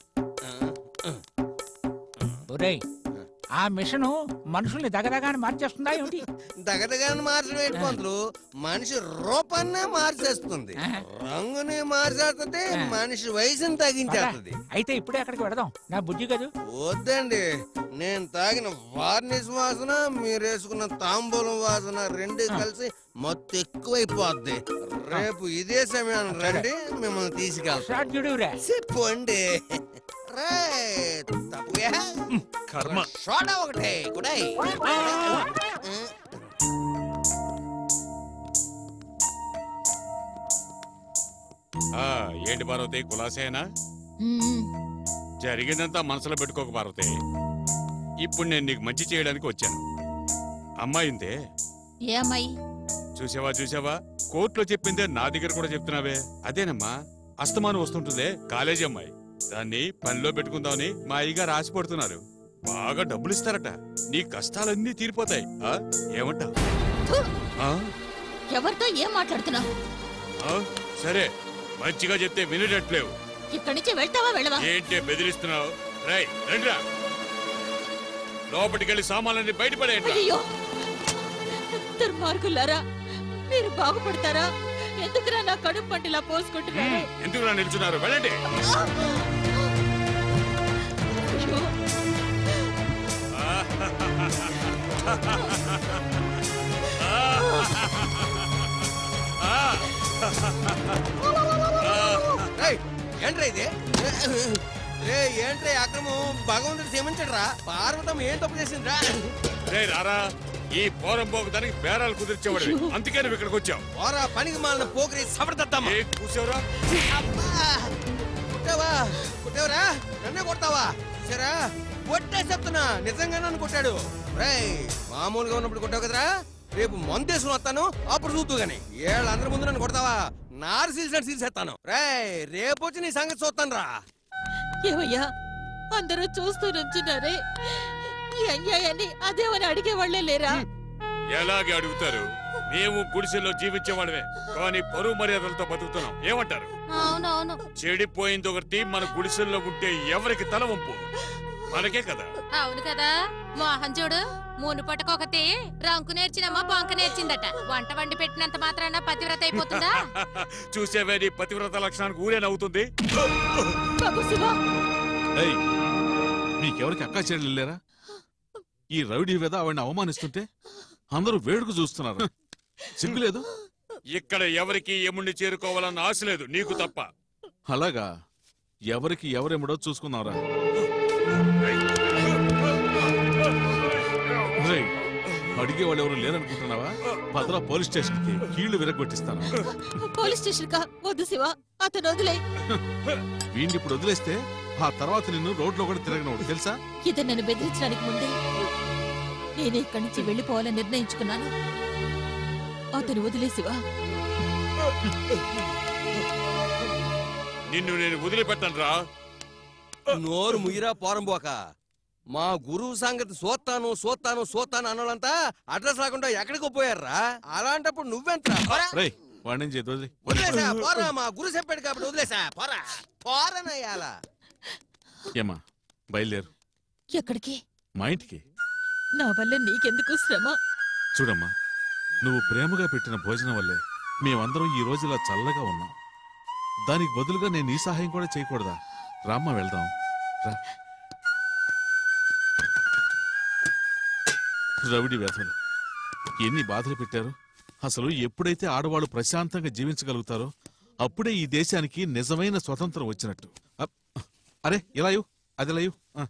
ఒరేయ్ ఆ మిషను మనుషుల్ని దగదగాని మార్చేస్తుందా ఏమిటి దగదగాని మార్చడం ఏంటి పంతులు మనిషి రూపాన్నే మార్చేస్తుంది రంగుని మార్చేస్తుంది మనిషి వయసుని తగ్గించేస్తుంది అయితే ఇప్పుడే అక్కడికి వెడదాం నా బుద్ధి కదూ వద్దండి నేను తాగిన వార్నిష్ వాసన మీరు వేసుకున్న తాంబూలం వాసన రెండు కలిసి మొత్తం ఎక్కువైపోద్ది రేపు ఇదే సమయాన్ని రండి మిమ్మల్ని తీసుకెళ్తా చెప్పండి రే తప్పుగా కర్మ సోడా ఒకటే కుడై ఆ, ఏంటి పార్వతి కులాసేనా జరిగిందంతా మనసులో పెట్టుకోక పార్వతి ఇప్పుడు నేను నీకు మంచి చేయడానికి వచ్చాను అమ్మాయిందే ఏ అమ్మాయి చూసావా చూసావా కోర్టులో చెప్పిందే నా దగ్గర కూడా చెప్తున్నావే అదేనమ్మా అస్తమానం వస్తుంటుందే కాలేజీ అమ్మాయి దాన్ని పనిలో పెట్టుకుందామని మా అయ్యగారు ఆశపడుతున్నారు బాగా డబ్బులు ఇస్తారట నీ కష్టాలన్నీ తీరిపోతాయి ఆ? ఏమంటావ్? ఆ ఎవరితో ఏం మాట్లాడుతున్నావు ఆ? సరే మంచిగా చెప్తే వినేటట్లేవు ఇక్కడి నుంచి వెళ్తావా వెళ్ళవా ఏంటే బెదిరిస్తున్నావు రై రండిరా లోపలికెళ్ళి సామాన్లన్నీ బయటపడేయండి అయ్యో దుర్మార్గులారా మీరు బాగుపడతారా ఎందుకురా నా కడుపు పంటిలా పోసుకుంటున్నారు ఎందుకు నిల్చున్నారు వెళ్ళండి అయ్యో, ఆ రేయ్, ఏంట్రా ఇది రే ఏంట్రా ఈ అక్రమం భగవంతుడు క్షమించడరా పార్వతం ఏం తప్పు చేసిందిరా రే రారా ఈ పోరం పోకు దానికి బేరాలు కుదిర్చేవాడు అందుకే నువ్వు ఇక్కడికి వచ్చావు ఓరా పనికి మాలిన పోకరి సబడదద్దమ్మా ఏం కూర్చోరా అబ్బా కొట్టావా కొట్టావురా నన్నే కొడతావా సరే కొట్టే చెప్తున్నా నిజంగా నన్ను కొట్టాడు రేయ్ మామూలుగా ఉన్నప్పుడు కొట్టావు కదరా రేపు మందేసుకుని వస్తాను అప్పుడు చూద్దు గాని ఏళ్ళందరి ముందు నన్ను కొడతావా నారు సీల్సినట్టు సీల్సేస్తాను రేయ్ రేపు వచ్చి నీ సంగతి చూస్తాను రా ఏమయ్యా అందరూ చూస్తూ నుంచున్నారే ఈ అన్యాయాన్ని అదేమని అడిగేవాళ్లే లేరా ఎలాగే అడుగుతారు మేము గుడిసెల్లో జీవించేవాడమే కానీ పరువు మర్యాదలతో బతుకుతున్నాం ఏమంటారు అవునవును చెడిపోయింది ఒకటి మన గుడిసెల్లో ఉంటే ఎవరికి తల వంపు మనకే కదా అవును కదా మోహన్ చూడు మూను పట్టకొకటి రంకు నేర్చినమ్మా బొంక నేర్చిందట వంట వండి పెట్టినంత మాత్రాన పతివ్రత అయిపోతుందా చూసేవే నీ పతివ్రత లక్షణానికి ఊరే నవ్వుతుంది బాబు శివ ఏయ్ మీకెవరికి అక్కా చెల్లెలు లేరా ఈ రౌడీ మీద ఆవిడని అవమానిస్తుంటే అందరూ వేడుకు చూస్తున్నారు సిగ్గులేదు ఇక్కడ ఎవరికి ఎముండి చేరుకోవాలన్న ఆశ లేదు నీకు తప్ప అలాగా ఎవరికి ఎవరెముడో చూసుకుందాంరా రేయ్, అడిగేవాళ్ళు ఎవరు లేరనుకుంటున్నావా భద్రా పోలీస్ స్టేషన్ కి కీళ్లు విరగొట్టిస్తాను పోలీస్ స్టేషన్ కా వద్దు శివ అతను వదిలే వీడిని ఇప్పుడు వదిలేస్తే ఆ తర్వాత నిన్ను రోడ్లో కూడా తిరగనవాడు తెలుసా ఇతను నన్ను బెదిరించడానికి ముందే నేనే ఇక్కడి నుంచి వెళ్ళిపోవాలని నిర్ణయించుకున్నాను అతను వదిలే శివ నిన్ను నేను వదిలిపెట్టను రా నోరు ముయిరా పోరంబోక మా గురువు సంగతి సోత్తాను సోత్తాను సోత్తాను అన్నోళ్ళంతా అడ్రస్ రాకుండా ఎక్కడికి పోయారా అలాంటప్పుడు నువ్వెంట్రా పోరా. రేయ్ వాడిని చేతి వదిలి వదిలేసా పోరా మా గురు చెప్పాడు కాబట్టి వదిలేసా పోరా పోరనయ్యాల ఏమా బయలుదేరు ఎక్కడికి మా ఇంటికి నా వల్ల నీకెందుకు శ్రమ చూడమ్మా నువ్వు ప్రేమగా పెట్టిన భోజనం వల్లే మేమందరం ఈ రోజు ఇలా చల్లగా ఉన్నాం దానికి బదులుగా నేను ఈ సహాయం కూడా చేయకూడదా రామ్మా వెళ్దాం రా రవిడి వ్యధలు ఎన్ని బాధలు పెట్టారు అసలు ఎప్పుడైతే ఆడవాళ్ళు ప్రశాంతంగా జీవించగలుగుతారో అప్పుడే ఈ దేశానికి నిజమైన స్వతంత్రం వచ్చినట్టు అప్- అరే ఇలా ఇవ్వు, అది ఇలా ఇవ్వు. ఆ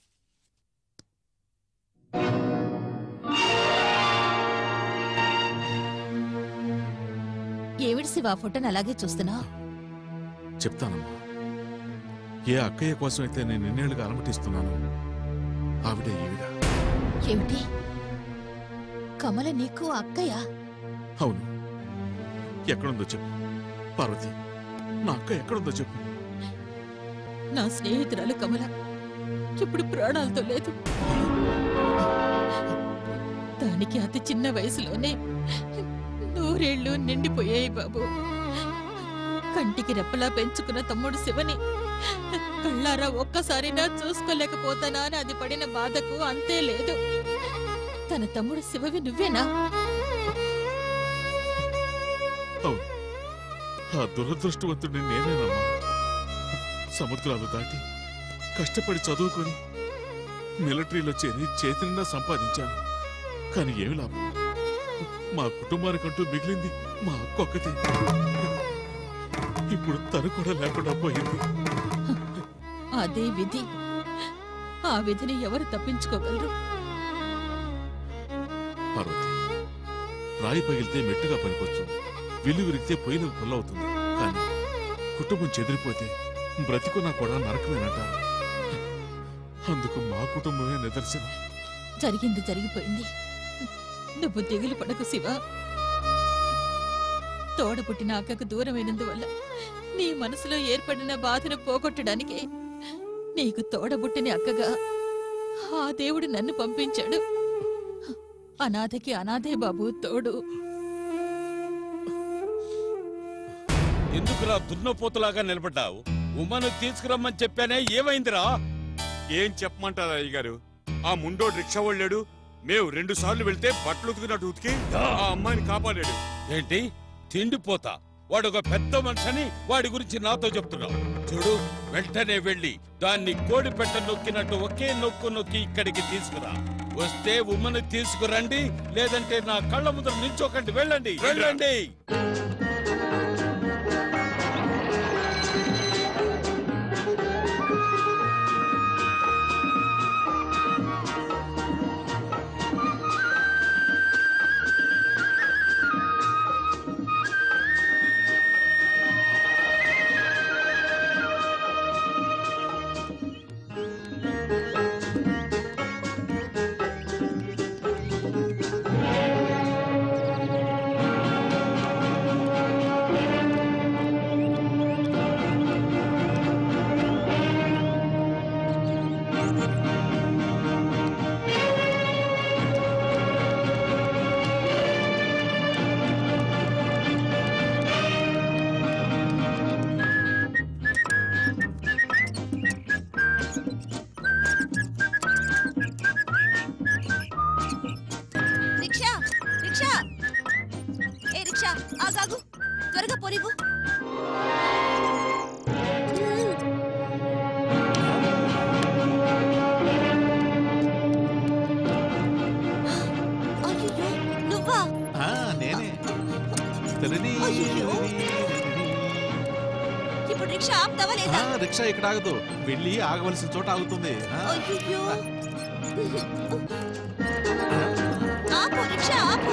ఏమిటి శివ ఆ ఫోటోని అలాగే చూస్తున్నా చెప్తానమ్మా ఏ అక్కయ్య కోసం అయితే నేను ఇన్నేళ్లుగా అలమటిస్తున్నాను ఆవిడే ఈవిడ ఏమిటి కమల నీకు అక్కయ్య అవును ఎక్కడుందో చెప్పు పార్వతి నా అక్క ఎక్కడుందో చెప్పు నా స్నేహితురాలు కమల ఇప్పుడు ప్రాణాలతో లేదు దానికి అతి చిన్న వయసులోనే నూరేళ్లు నిండిపోయాయి బాబు కంటికి రెప్పలా పెంచుకున్న తమ్ముడు శివని కళ్ళారా ఒక్కసారినా చూసుకోలేకపోతానా అని అది పడిన బాధకు అంతే లేదు తన తమ్ముడు శివవి నువ్వేనా అవును ఆ దురదృష్టవంతుడిని నేనేనమ్మా సముద్రాలు దాటి కష్టపడి చదువుకొని మిలిటరీలో చేరి చేతి నిండా సంపాదించాను కానీ ఏమి లాభం మా కుటుంబానికంటూ మిగిలింది మా అక్కొక్కతే ఇప్పుడు తను కూడా లేకుండా పోయింది అదే విధి ఆ విధిని ఎవరు తప్పించుకోగలరు పార్వతి రాయి పగిలితే మెట్టుగా పనికొస్తుంది విల్లు విరిగితే పొయ్యిలకు పుల్లవుతుంది కానీ కుటుంబం చెదిరిపోతే బ్రతికున్నా కూడా నరకమేనంటారు అందుకు మా కుటుంబమే నిదర్శనం జరిగింది జరిగిపోయింది నువ్వు దిగులు పడకు శివ తోడ పుట్టిన అక్కకు దూరమైనందువల్ల నీ మనసులో ఏర్పడిన బాధను పోగొట్టడానికి నీకు తోడబుట్టిన అక్కగా ఆ దేవుడు నన్ను పంపించాడు అనాథకి అనాథే బాబు తోడు ఎందుకురా దున్నపోతులాగా నిలబడ్డావు ఉమ్మను తీసుకురమ్మని చెప్పానే ఏమైందిరా ఏం చెప్పమంటారా అయ్యగారు ఆ ముండోడు రిక్షా వాళ్ళాడు మేము రెండు సార్లు వెళ్తే బట్టలు ఉతికినట్టు ఉతికి ఆ అమ్మాయిని కాపాడాడు ఏంటి తిండిపోతా వాడు ఒక పెద్ద మనిషిని వాడి గురించి నాతో చెప్తున్నావు చూడు వెంటనే వెళ్ళి దాన్ని కోడి పెట్ట నొక్కినట్టు ఒకే నొక్కు నొక్కి ఇక్కడికి తీసుకురా వస్తే ఉమ్మని తీసుకురండి లేదంటే నా కళ్ళ ముందర నిల్చోకండి వెళ్ళండి వెళ్ళండి రిక్షా రిక్షా ఏ రిక్షా ఆగాగు త్వరగా పోనివ్వు అయ్యయ్యో, నువ్వా ఆ, నేనే తరిని, అయ్యయ్యో. తరిని. ఇప్పుడు రిక్షా ఆపుతావా ఆ, లేదా రిక్షా ఇక్కడ ఆగదు వెళ్ళి ఆగవలసిన చోట ఆగుతుంది ఆ, అయ్యయ్యో ఆపు రిక్షా ఆపు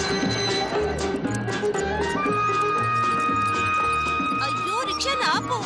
అయ్యో రిక్షా ఆపు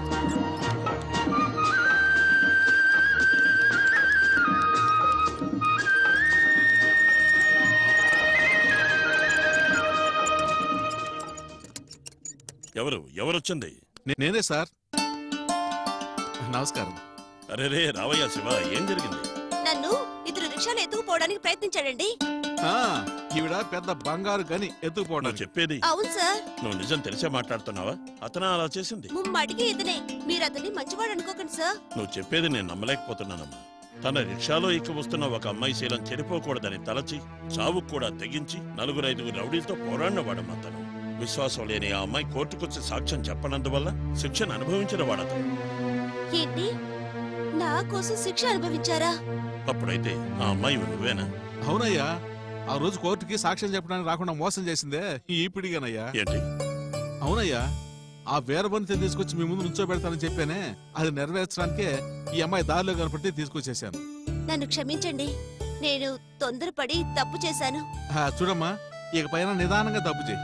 ఎవరు ఎవరొచ్చింది నే- నేనే సార్ నమస్కారం అరే రే రావయ్య శివ ఏం జరిగింది నన్ను ఇతరు రిక్షాలో ఎత్తుకుపోవడానికి ప్రయత్నించాడండి ఆ, ఈవిడ పెద్ద బంగారు గని నువ్వు ఎత్తుకుపోవడానికి చెప్పేది అవును సార్ నువ్వు నిజం తెలిసే మాట్లాడుతున్నావా అతను అలా చేసింది ముమ్మాటికి ఇతనే మీరు అతన్ని మంచివాడు అనుకోకండి సార్ నువ్వు చెప్పేది నేను నమ్మలేకపోతున్నానమ్మా తన రిక్షాలో ఎక్కి వస్తున్న ఒక అమ్మాయి శీలం చెడిపోకూడదని తలచి చావుకు కూడా తెగించి నలుగురు ఐదుగురు రౌడీలతో పోరాడినవాడమ్మా తను విశ్వాసం లేని ఆ అమ్మాయి కోర్టుకొచ్చి సాక్ష్యం చెప్పనందువల్ల శిక్షను అనుభవించిన వాడతను ఏంటి నా కోసం శిక్ష అనుభవించారా అప్పుడైతే ఆ అమ్మాయి నువ్వేనా అవునయ్యా ఆ రోజు కోర్టుకి సాక్ష్యం చెప్పడానికి రాకుండా మోసం చేసిందే ఈ పిడిగానయ్యా ఏంటి అవునయ్యా ఆ వీరబంతి తీసుకొచ్చి మీ ముందు నుంచోబెడతానని చెప్పానే అది నెరవేర్చడానికే ఈ అమ్మాయి దారిలో కనపడితే తీసుకొచ్చేసాను నన్ను క్షమించండి నేను తొందరపడి తప్పు చేశాను ఆ, చూడమ్మా ఇక పైన నిదానంగా తప్పు చేయి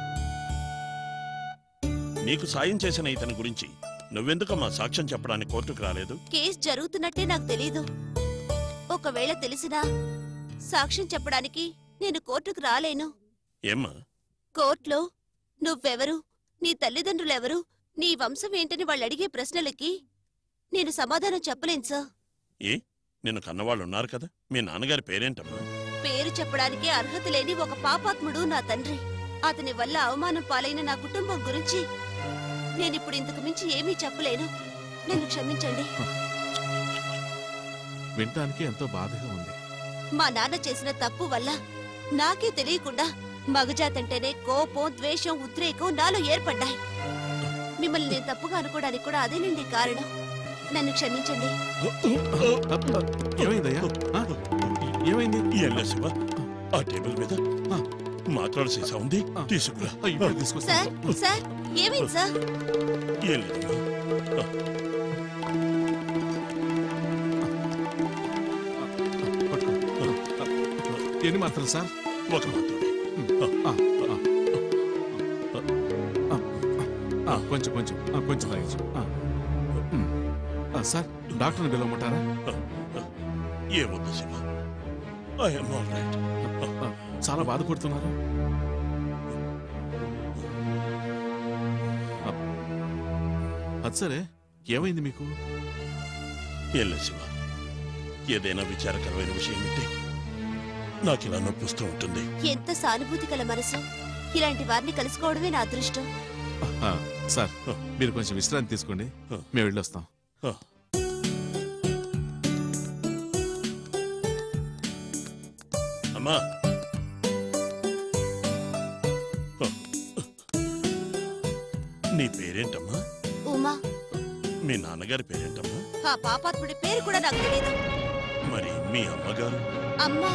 నీకు సాయం చేసిన ఇతని గురించి నువ్వెందుకమ్మా సాక్ష్యం చెప్పడానికి కోర్టుకు రాలేదు కేసు జరుగుతున్నట్టే నాకు తెలీదు ఒకవేళ తెలిసినా సాక్ష్యం చెప్పడానికి నేను కోర్టుకు రాలేను ఏమ్మా కోర్టులో నువ్వెవరు నీ తల్లిదండ్రులెవరు నీ వంశం ఏంటని వాళ్ళు అడిగే ప్రశ్నలకి నేను సమాధానం చెప్పలేను సార్ ఏ నిన్ను కన్నవాళ్ళు ఉన్నారు కదా మీ నాన్నగారి పేరేంటమ్మా పేరు చెప్పడానికి అర్హత లేని ఒక పాపాత్ముడు నా తండ్రి అతని వల్ల అవమానం పాలైన నా కుటుంబం గురించి నేనిప్పుడు ఇంతకు మించి ఏమీ చెప్పలేను నన్ను క్షమించండి వినటానికి ఎంతో బాధగా ఉంది మా నాన్న చేసిన తప్పు వల్ల నాకే తెలియకుండా మగజాతంటేనే కోపం ద్వేషం ఉద్రేకం నాలో ఏర్పడ్డాయి మిమ్మల్ని నేను తప్పుగా అనుకోవడానికి కూడా అదేనండి కారణం నన్ను క్షమించండి ఏమైందయ్యా ఆ? ఏమైంది ఏం లేదు శివ ఆ టేబుల్ మీద మాట్లాడు సీసా ఉంది తీసుకురా ఆ, ఇప్పుడే తీసుకొస్తా సార్ సార్ ఏమైంది సార్ ఏం లేదమ్మా ఎన్ని మాత్రం సార్ ఒక మాత్రమే ఆ, ఆ. ఆ, ఆ, కొంచెం కొంచెం ఆ, కొంచెం తాగించు ఆ. ఉమ్. ఆ, సార్ డాక్టర్ని పిలవమంటారా ఏమొద్దు శివ ఐఎమ్ ఆల్ రైట్ ఆ, చాలా బాధపడుతున్నారు ఆ, అది సరే ఏమైంది మీకు ఏం లేదు శివ ఏదైనా విచారకరమైన విషయం ఉంటే నాకు ఇలా నొప్పిస్తూ ఉంటుంది ఎంత సానుభూతి కల మనసు ఇలాంటి వారిని కలుసుకోవడమే నా అదృష్టం ఆ, సార్ మీరు కొంచెం విశ్రాంతి తీసుకోండి మేము వెళ్ళొస్తాం అమ్మా నీ పేరేంటమ్మా ఉమా మీ నాన్నగారి పేరేంటమ్మా ఆ పాపాత్ముడి పేరు కూడా నాకు తెలియదు మరి మీ అమ్మగారు అమ్మా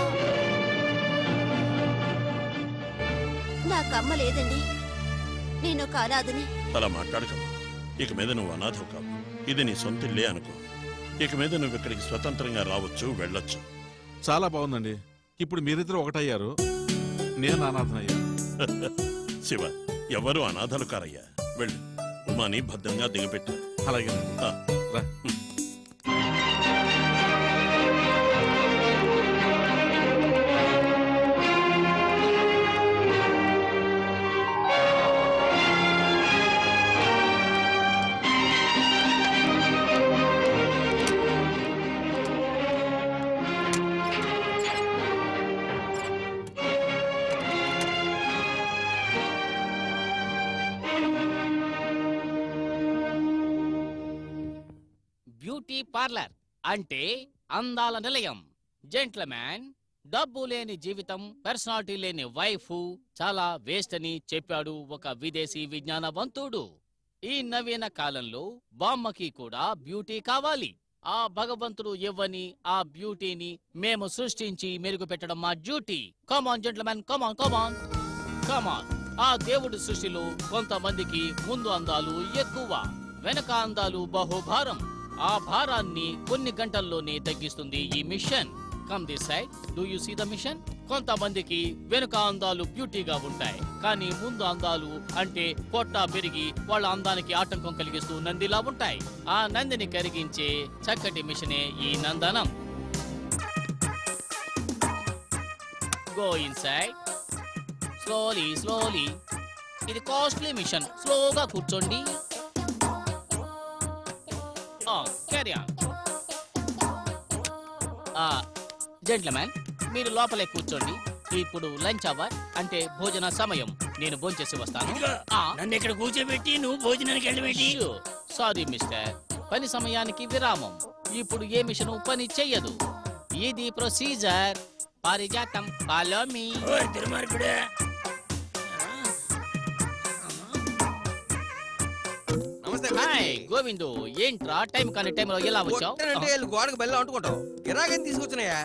నాకు అమ్మ లేదండి నేను ఒక అనాథని అలా మాట్లాడకమ్మా ఇక మీద నువ్వు అనాథవు కావు ఇది నీ సొంత ఇల్లే అనుకో ఇక మీద నువ్వు ఇక్కడికి స్వతంత్రంగా రావచ్చు వెళ్ళొచ్చు చాలా బాగుందండి ఇప్పుడు మీరిద్దరు ఒకటయ్యారు నేను అనాథనయ్యా శివ ఎవరు అనాథలు కారయ్యా వెళ్ళు ఉమాని భద్రంగా దిగపెట్టు అలాగే ఆ. రా బ్యూటీ పార్లర్ అంటే అందాల నిలయం జెంట్లమ్యాన్ డబ్బు లేని జీవితం పర్సనాలిటీ లేని వైఫ్ చాలా వేస్ట్ అని చెప్పాడు ఒక విదేశీ విజ్ఞానవంతుడు ఈ నవీన కాలంలో బామ్మకి కూడా బ్యూటీ కావాలి ఆ భగవంతుడు ఇవ్వని ఆ బ్యూటీని మేము సృష్టించి మెరుగుపెట్టడం మా డ్యూటీ కమాన్ జెంట్లమ్యాన్ కమాన్ కమాన్ కమాన్ ఆ దేవుడి సృష్టిలో కొంతమందికి ముందు అందాలు ఎక్కువ వెనక అందాలు బహుభారం ఆ భారాన్ని కొన్ని గంటల్లోనే తగ్గిస్తుంది ఈ machine come this side do you see the machine కొంతమందికి వెనుక అందాలు బ్యూటీగా ఉంటాయి కానీ ముందు అందాలు అంటే పొట్ట పెరిగి వాళ్ళ అందానికి ఆటంకం కలిగిస్తూ నందిలా ఉంటాయి ఆ నందిని కరిగించే చక్కటి మిషనే ఈ నందనం go inside slowly slowly ఇది కాస్ట్లీ మిషన్ స్లోగా కూర్చోండి క్యారీ ఆన్ జెంట్లమ్యాన్ మీరు లోపలే కూర్చోండి ఇప్పుడు లంచ్ అవర్ అంటే భోజన సమయం నేను భోంచేసి వస్తాను నన్ను ఇక్కడ కూర్చోబెట్టి నువ్వు భోజనానికి వెళ్ళబెట్టి సారీ మిస్టర్ పని సమయానికి విరామం ఇప్పుడు ఏ మిషన్ పని చెయ్యదు ఇది ప్రొసీజర్ పారిజాతం ఫాలో మీ తిరుమార్పుడే నమస్తే హాయ్ గోవిందు ఏంట్రా టైం కానీ టైంలో ఎలా వచ్చావు కొట్టానంటే వీళ్ళు గోడకు బెల్లం అంటుకుంటావు ఇరాగని తీసుకొచ్చినాయా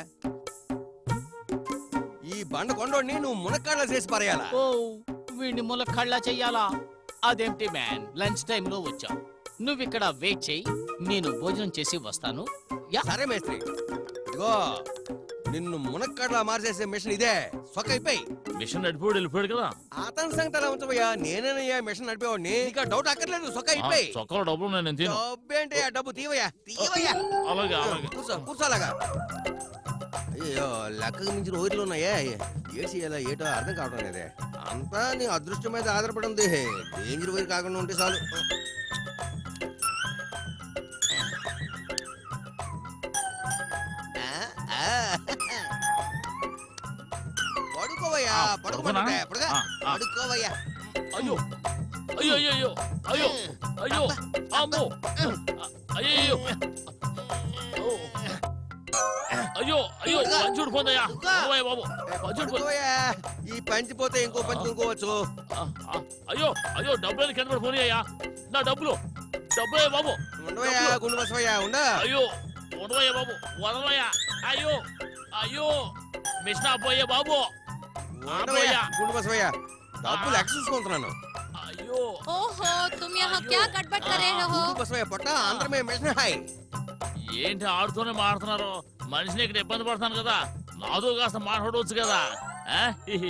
ఈ బండ కొండోడిని నువ్వు మునక్కాళ్ళ చేసి పారేయాలా ఓ వీడిని ములక్కళ్ళ చెయ్యాలా అదేంటి మ్యాన్ లంచ్ టైంలో వచ్చావు నువ్వు ఇక్కడ వెయిట్ చేయి నేను భోజనం చేసి వస్తాను యా సరే మేస్త్రి ఇదిగో నిన్ను మునక్కాళ్ళ మార్చేసే మిషన్ ఇదే సొక్క అయిపోయి మిషన్ నడిపోయాడు వెళ్ళిపోయాడు కదా అతని సంగతి అలా ఉంచబోయా నేనేనయ్యా మిషన్ నడిపేవాడిని నీకు డౌట్ అక్కర్లేదు సొక్క ఆ, అయిపోయి చొక్కాలో డబ్బులు ఉన్నాయి, నేను తిను డబ్బేంటి ఆ డబ్బు తీవయ్యా తీవయ్యా అలాగే అలాగే కూర్చో కూర్చో అలాగా అయ్యో లెక్కకు మించిన ఊరిలో ఉన్నాయే ఏ చేయాలా ఏటో అర్థం కావడం లేదే అంతా నీ అదృష్టం మీద ఆధారపడి ఉంది డేంజర్ వైర్ కాకుండా ఉంటే చాలు ఆ, ఆ. పడుకోవయ్యా ఆ, పడుకోమంటే పడుకోనా? పడుకో ఆ, ఆ. పడుకోవయ్యా అయ్యో అయ్యో అయ్యో అయ్యో అయ్యో అయ్యో అమ్మో అయ్యో అయ్యో అయ్యో పంచుడు పొందయ్యా పోయా బాబు పంచుడు పొంద పడుకోవయ్యా ఈ పంచి పోతే ఇంకో పంచి కొనుక్కోవచ్చు అయ్యో అయ్యో డబ్బులు కింద పడి పోనీయ్యా నా డబ్బులు డబ్బులే బాబు ఉండవయ్యా గుండు బసవయ్యా ఉండ అయ్యో వదవయ్యా బాబు వదవయ్యా అయ్యో అయ్యో మిస్నా పోయే బాబు ఉండవయ్యా గుండు బసవయ్యా డబ్బులు ఎక్స్ చూసుకుంటున్నాను అయ్యో ఓహో తుమ్ యహా క్యా గడ్బడ్ కర్ రహే హో గుండు బసవయ్య పొట్ట ఆంధ్ర మే మిషన్ హాయ్ ఏంటి ఆడుతూనే మాడుతున్నారు మనిషిని ఇక్కడ ఇబ్బంది పడతాను కదా నాతో కాస్త మాట్లాడవచ్చు కదా ఆ?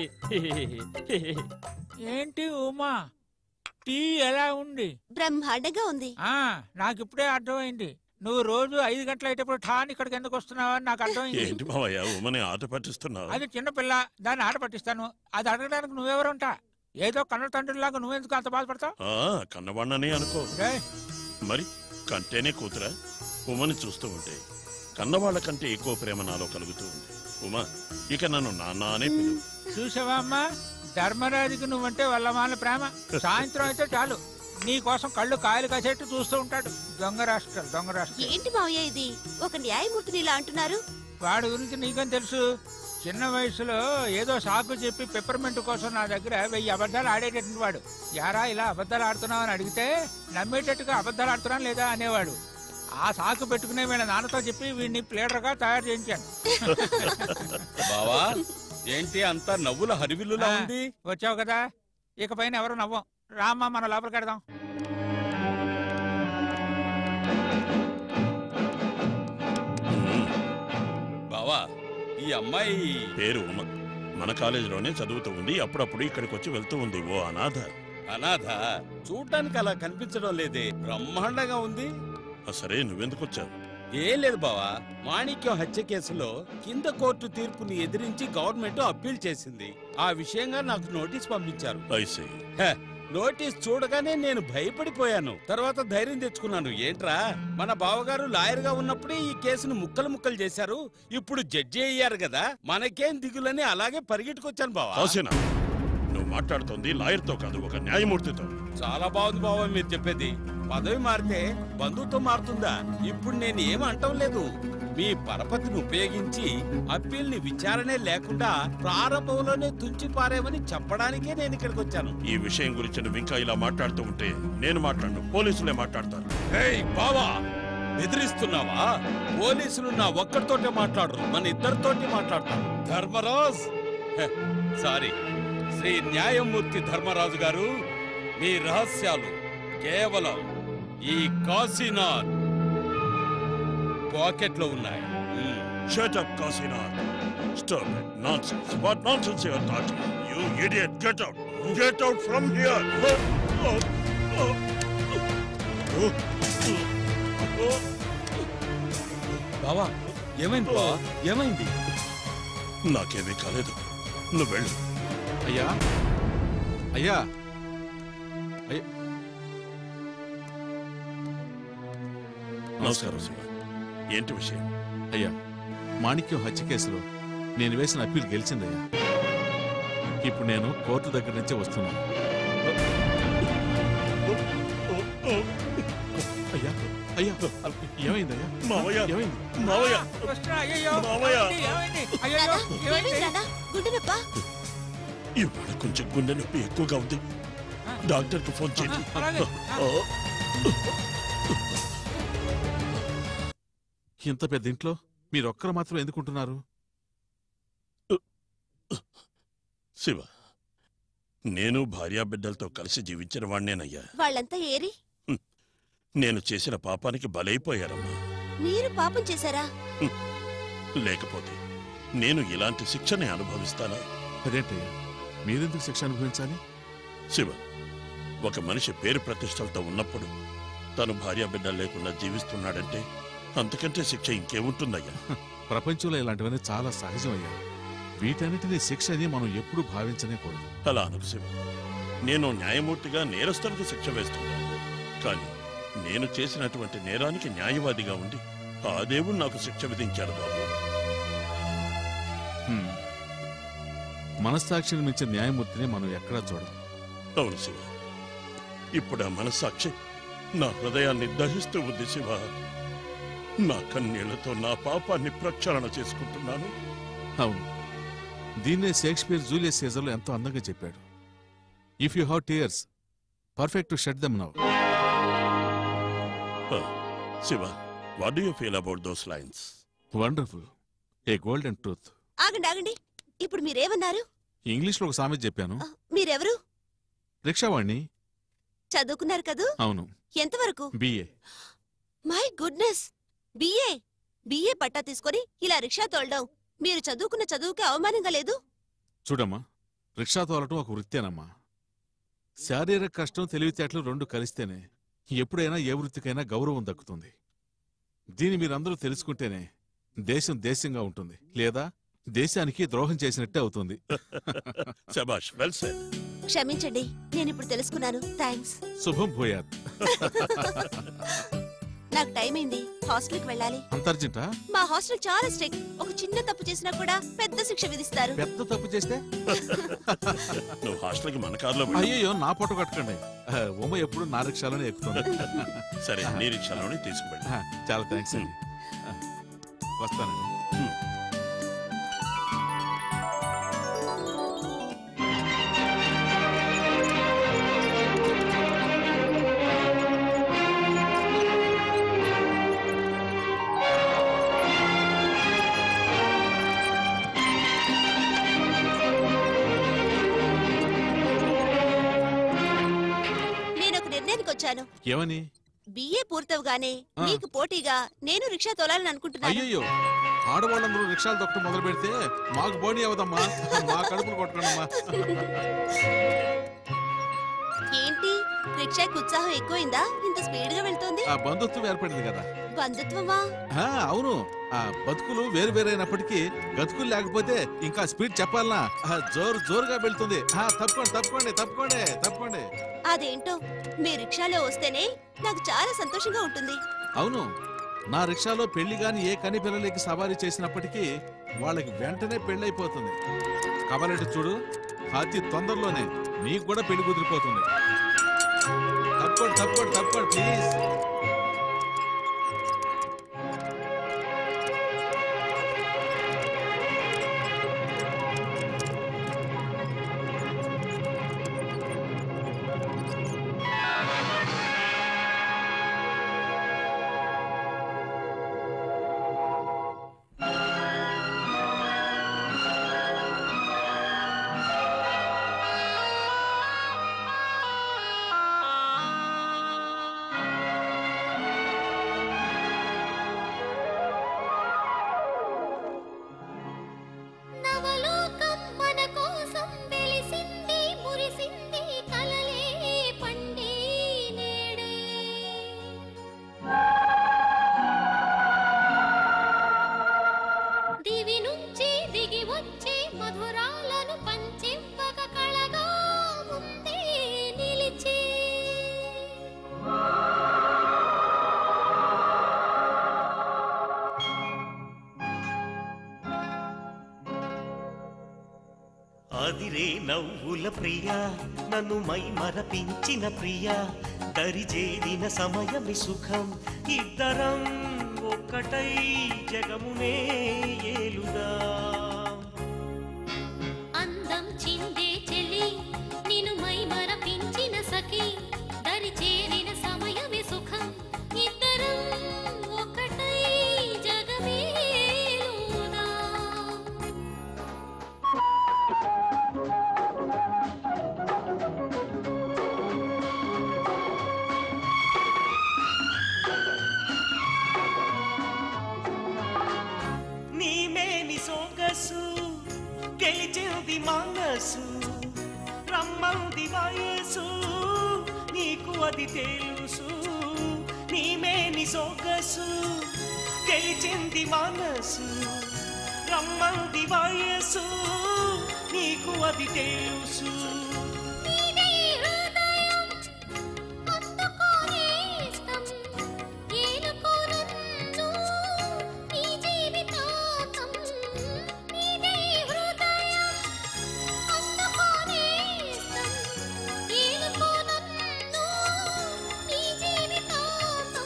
ఏంటి ఉమా టీ ఎలా ఉంది బ్రహ్మాండంగా ఉంది ఆ నాకు ఇప్పుడే అర్థమైంది నువ్వు రోజు ఐదు గంటల అయ్యేటప్పుడు ఠాన్ ఇక్కడికి ఎందుకు వస్తున్నావు అని నాకు అర్థమైంది ఏంటి మావయ్య ఉమని ఆట పట్టిస్తున్నావు అది చిన్నపిల్ల దాన్ని ఆట పట్టిస్తాను అది అడగడానికి నువ్వెవరుంటా ఏదో కన్న తండ్రిలాగా నువ్వెందుకు అంత బాధపడతావు ఆ, కన్నవాణ్ణని అనుకో రేయ్, మరి కంటేనే కూతురా ఉమని చూస్తూ ఉంటే కన్నవాళ్ల కంటే ఎక్కువ ప్రేమ నాలో కలుగుతూ ఉంది ఉమా ఇక నన్ను నాన్న అనే పిలువు చూసావా అమ్మా ధర్మరాజుకి నువ్వంటే వల్లమాల ప్రేమ సాయంత్రం అయితే చాలు నీ కోసం కళ్ళు కాయలు కాసేట్టు చూస్తూ ఉంటాడు దొంగ రాష్ట్రాలు దొంగ రాష్ట్రాలు ఏంటి మావయ్య ఇది ఒక న్యాయమూర్తిని ఇలా అంటున్నారు వాడి గురించి నీకేం తెలుసు చిన్న వయసులో ఏదో సాకు చెప్పి పెప్పర్మెంట్ కోసం నా దగ్గర వెయ్యి అబద్ధాలు ఆడేటటువంటి వాడు యారా ఇలా అబద్ధాలు ఆడుతున్నావు అని అడిగితే నమ్మేటట్టుగా అబద్ధాలు ఆడుతున్నాను లేదా అనేవాడు ఆ సాకు పెట్టుకునే వీళ్ళ నాన్నతో చెప్పి వీడిని ప్లేడర్గా తయారు చేయించాను బావా ఏంటి అంతా నవ్వుల హరివిల్లులా ఆ, ఉంది వచ్చావు కదా ఇక పైన ఎవరు నవ్వం రామ్మా మనం లోపలికి వెడదాం బావా ఈ అమ్మాయి పేరు ఉమ మన కాలేజీలోనే చదువుతూ ఉంది అప్పుడప్పుడు ఇక్కడికి వచ్చి వెళ్తూ ఉంది ఓ అనాథ అనాథ చూడటానికి అలా కనిపించడం లేదే బ్రహ్మాండంగా ఉంది ఆ, సరే నువ్వెందుకు వచ్చావు ఏం లేదు బావా మాణిక్యం హత్య కేసులో కింద కోర్టు తీర్పుని ఎదిరించి గవర్నమెంట్ అప్పీల్ చేసింది ఆ విషయంగా నాకు నోటీస్ పంపించారు ఐసీ హ, నోటీస్ చూడగానే నేను భయపడిపోయాను తర్వాత ధైర్యం తెచ్చుకున్నాను ఏంట్రా మన బావగారు లాయర్ గా ఉన్నప్పుడే ఈ కేసును ముక్కలు ముక్కలు చేశారు ఇప్పుడు జడ్జి అయ్యారు కదా మనకేం దిగులని అలాగే పరిగెట్టుకొచ్చాను బావా కాసేనా నువ్వు మాట్లాడుతోంది లాయర్తో కాదు ఒక న్యాయమూర్తితో చాలా బాగుంది బావ మీరు చెప్పేది పదవి మారితే బంధుత్వం మారుతుందా ఇప్పుడు నేను ఏం అంటం లేదు మీ పరపతిని ఉపయోగించి అప్పీల్ని విచారణే లేకుండా ప్రారంభంలోనే తుంచి పారేమని చెప్పడానికే నేను ఇక్కడికి వచ్చాను ఈ విషయం గురించి నువ్వు ఇంకా ఇలా మాట్లాడుతూ ఉంటే నేను మాట్లాడను పోలీసులే మాట్లాడతారు ఏయ్ బావా బెదిరిస్తున్నావా పోలీసులు నా ఒక్కడితోటే మాట్లాడరు మన ఇద్దరితోటి మాట్లాడతారు ధర్మరాజ్ హె, సారీ శ్రీ న్యాయమూర్తి ధర్మరాజు గారు మీ రహస్యాలు కేవలం ఈ కాశీనాథ్ పాకెట్లో ఉన్నాయి మ్మ్. Shut up, Kasinath. Stop it. Nonsense. What nonsense you are talking? You idiot. Get out. Get out from here. బావా ఏమైంది బావా ఏమైంది నాకేమీ కాలేదు నువ్వు వెళ్ళు అయ్యా అయ్యా అయ్యా నమస్కారం శివ ఏంటి విషయం అయ్యా మాణిక్యం హత్య కేసులో నేను వేసిన అప్పీల్ గెలిచిందయ్యా ఇప్పుడు నేను కోర్టు దగ్గర నుంచే వస్తున్నాను అయ్యా అయ్యా ఏమైందయ్యా మావయ్య ఏమైంది మావయ్య కృష్ణ, అయ్యయ్యో, మావయ్య. ఏమైంది, ఏమైంది? అయ్యయ్యో, నాన్నా, ఏమైంది? ఏమైంది నాన్నా? గుండె నొప్పా? ఇవాళ కొంచెం గుండె నొప్పి ఎక్కువగా ఉంది డాక్టర్ కు ఫోన్ చేయండి అలాగే. ఆ, ఇంత పెద్ద ఇంట్లో మీరొక్కరు మాత్రం ఎందుకుంటున్నారు శివ నేను భార్యాబిడ్డలతో కలిసి జీవించిన వాణ్ణేనయ్యా వాళ్ళంతా ఏరి నేను చేసిన పాపానికి బలైపోయారమ్మా మీరు పాపం చేశారా లేకపోతే నేను ఇలాంటి శిక్షని అనుభవిస్తానా అదేంటయ్యా మీరెందుకు శిక్ష అనుభవించాలి శివ ఒక మనిషి పేరు ప్రతిష్టలతో ఉన్నప్పుడు తను భార్యాబిడ్డలు లేకుండా జీవిస్తున్నాడంటే అంతకంటే శిక్ష ఇంకేముంటుందయ్యా ప్రపంచంలో ఇలాంటివన్నీ చాలా సహజమయ్యా వీటన్నిటినీ శిక్ష అని మనం ఎప్పుడూ భావించనే కూడదు అలా అనకు శివ నేను న్యాయమూర్తిగా నేరస్తులకు శిక్ష వేస్తున్నాను కానీ నేను చేసినటువంటి నేరానికి న్యాయవాదిగా ఉండి ఆ దేవుడు నాకు శిక్ష విధించాడు బాబు హ్మ్. మనస్సాక్షిని మించిన న్యాయమూర్తిని మనం ఎక్కడా చూడం అవును శివ ఇప్పుడు ఆ మనస్సాక్షి నా హృదయాన్ని దహిస్తూ ఉంది శివ నా కన్నీళ్లతో నా పాపాన్ని ప్రక్షాళన చేసుకుంటున్నాను అవును దీన్నే షేక్స్పియర్ జూలియస్ సీజర్లో ఎంతో అందంగా చెప్పాడు if you have tears perfect to shut them now ఆ, Shiva what do you feel about those lines wonderful a golden truth ఆగండి ఆగండి ఇప్పుడు మీరేమన్నారు ఇంగ్లీష్లో ఒక సామెత చెప్పాను ఆ, మీరెవరు రిక్షావాణ్ణి చదువుకున్నారు కదూ అవును ఎంతవరకు BA my goodness BA BA పట్టా తీసుకొని ఇలా రిక్షా తోలడం మీరు చదువుకున్న చదువుకి అవమానంగా లేదు చూడమ్మా రిక్షా తోలటం ఒక వృత్తేనమ్మా శారీరక కష్టం తెలివితేటలు రెండు కలిస్తేనే ఎప్పుడైనా ఏ వృత్తికైనా గౌరవం దక్కుతుంది దీన్ని మీరందరూ తెలుసుకుంటేనే దేశం దేశంగా ఉంటుంది లేదా దేశానికి ద్రోహం చేసినట్టే అవుతుంది శబాష్ వెల్ సెడ్ క్షమించండి నేను ఇప్పుడు తెలుసుకున్నాను థ్యాంక్స్ శుభం భూయాత్ నాకు టైం అయింది హాస్టల్కి వెళ్ళాలి అంతర్జంటా మా హాస్టల్ చాలా స్ట్రిక్ట్ ఒక చిన్న తప్పు చేసినా కూడా పెద్ద శిక్ష విధిస్తారు పెద్ద తప్పు చేస్తే నువ్వు హాస్టల్కి మన కారులో వెళ్ళు. అయ్యో నా పొట్ట కట్టకండి ఆ, ఉమ ఎప్పుడు నా రిక్షాలోనే ఎక్కుతుంది సరే నీ రిక్షాలోనే తీసుకువెళ్ళు ఆ, చాలా థ్యాంక్స్ అండి ఆ, వస్తానండి చెప్పడానికి వచ్చాను ఏమని బిఏ పూర్తవగానే ఆ. మీకు పోటీగా నేను రిక్షా తోలాలని అనుకుంటున్నాను అయ్యయ్యో ఆడవాళ్ళందరూ రిక్షాలు తొక్కడం మొదలు పెడితే మాకు బోని అవదమ్మా మా కడుపులు కొట్టకండమ్మా ఏంటి రిక్షాకి ఉత్సాహం ఎక్కువైందా ఇంత స్పీడ్ గా వెళ్తోంది ఆ బంధుత్వం ఏర్పడింది కదా బంధుత్వమా ఆ, అవును ఆ బతుకులు వేరు వేరైనప్పటికీ గతుకులు లేకపోతే ఇంకా స్పీడ్ చెప్పాలనా ఆ, జోరు జోరుగా వెళ్తుంది ఆ, తప్పుకోండి తప్పుకోండి తప్పుకోండి తప్పుకోండి అదేంటో మీ రిక్షాలో వస్తేనే నాకు చాలా సంతోషంగా ఉంటుంది అవును నా రిక్షాలో పెళ్లి గాని ఏ కని పిల్లలకి సవారీ చేసినప్పటికీ వాళ్ళకి వెంటనే పెళ్ళైపోతుంది కాబట్టి చూడు అతి తొందరలోనే నీకు కూడా పెళ్లి కుదిరిపోతుంది తప్పకోండి తప్పకోండి తప్పకోండి ప్లీజ్ నవలోకం మన కోసం వెలిసింది మురిసింది కలలే పండి నేడే దివి నుంచి దిగి వచ్చే మధురాలను పంచివ్వక కళగా ముందే నిలిచి అదిరే నవ్వుల ప్రియా నన్ను మై మరపించిన ప్రియా దరిజేరిన సమయమి సుఖం ఇద్దరం ఒక్కటై జగమునే ఏలుదా అందం చిందే చెలి నిన్ను మై మరపించిన సఖి దరి చేరిన సమయమే సుఖం ఇద్దరం ఒకటై జగమేలుదా నీమేని సొగసు గెలిచింది మనసు రమ్మంది వయసు నీకు అది తెలుసు నీమేని సొగసు గెలిచింది మనసు రమ్మంది వయసు నీకు అది తెలుసు నీదే హృదయం అందుకోనేస్తం ఏలుకో నన్ను నీ జీవితాంతం నీదే హృదయం అందుకోనేస్తం ఏలుకో నన్ను నీ జీవితాంతం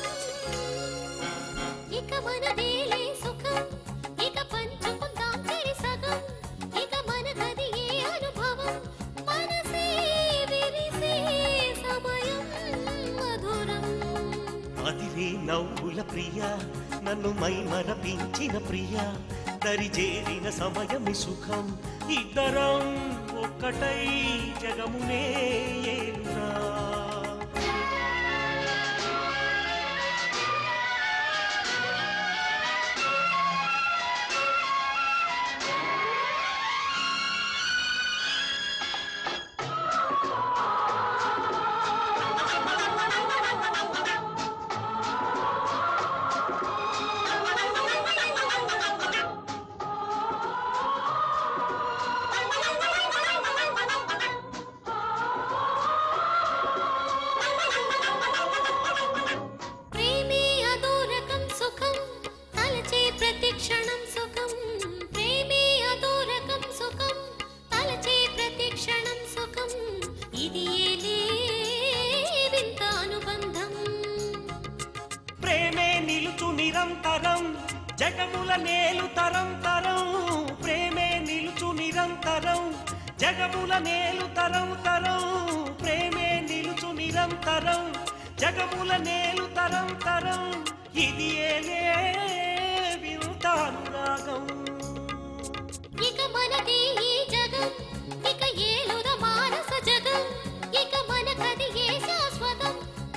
ఇక మనదేలే సుఖం ఇక పంచుకుందాం చెరి సగం ఇక మనకది ఏ అనుభవం మనసే విరిసే సమయం మధురం అదిరే నవ్వుల ప్రియా నన్ను మై మరపించిన ప్రియా దరిజేరిన సమయమి సుఖం ఇద్దరం ఒక్కటై జగమునే ఏలురా ప్రేమే అదోరకం సుఖం తలచే ప్రతి క్షణం సుఖం ప్రేమే అదోరకం సుఖం తలచే ప్రతి క్షణం సుఖం ఇది ఏలే వింత అనుబంధం ప్రేమే నిలుచు నిరంతరం జగముల నేలు తరం తరం ప్రేమే నిలుచు నిరంతరం జగముల నేలు తరం తరం ప్రేమే నిలుచు నిరంతరం జగముల నేలు తరం తరం ఇది ఏలే వింత అనురాగం ఇక మనది ఈ జగం ఇక ఏలుద మానస జగం ఇక మనకది ఏ శాశ్వతం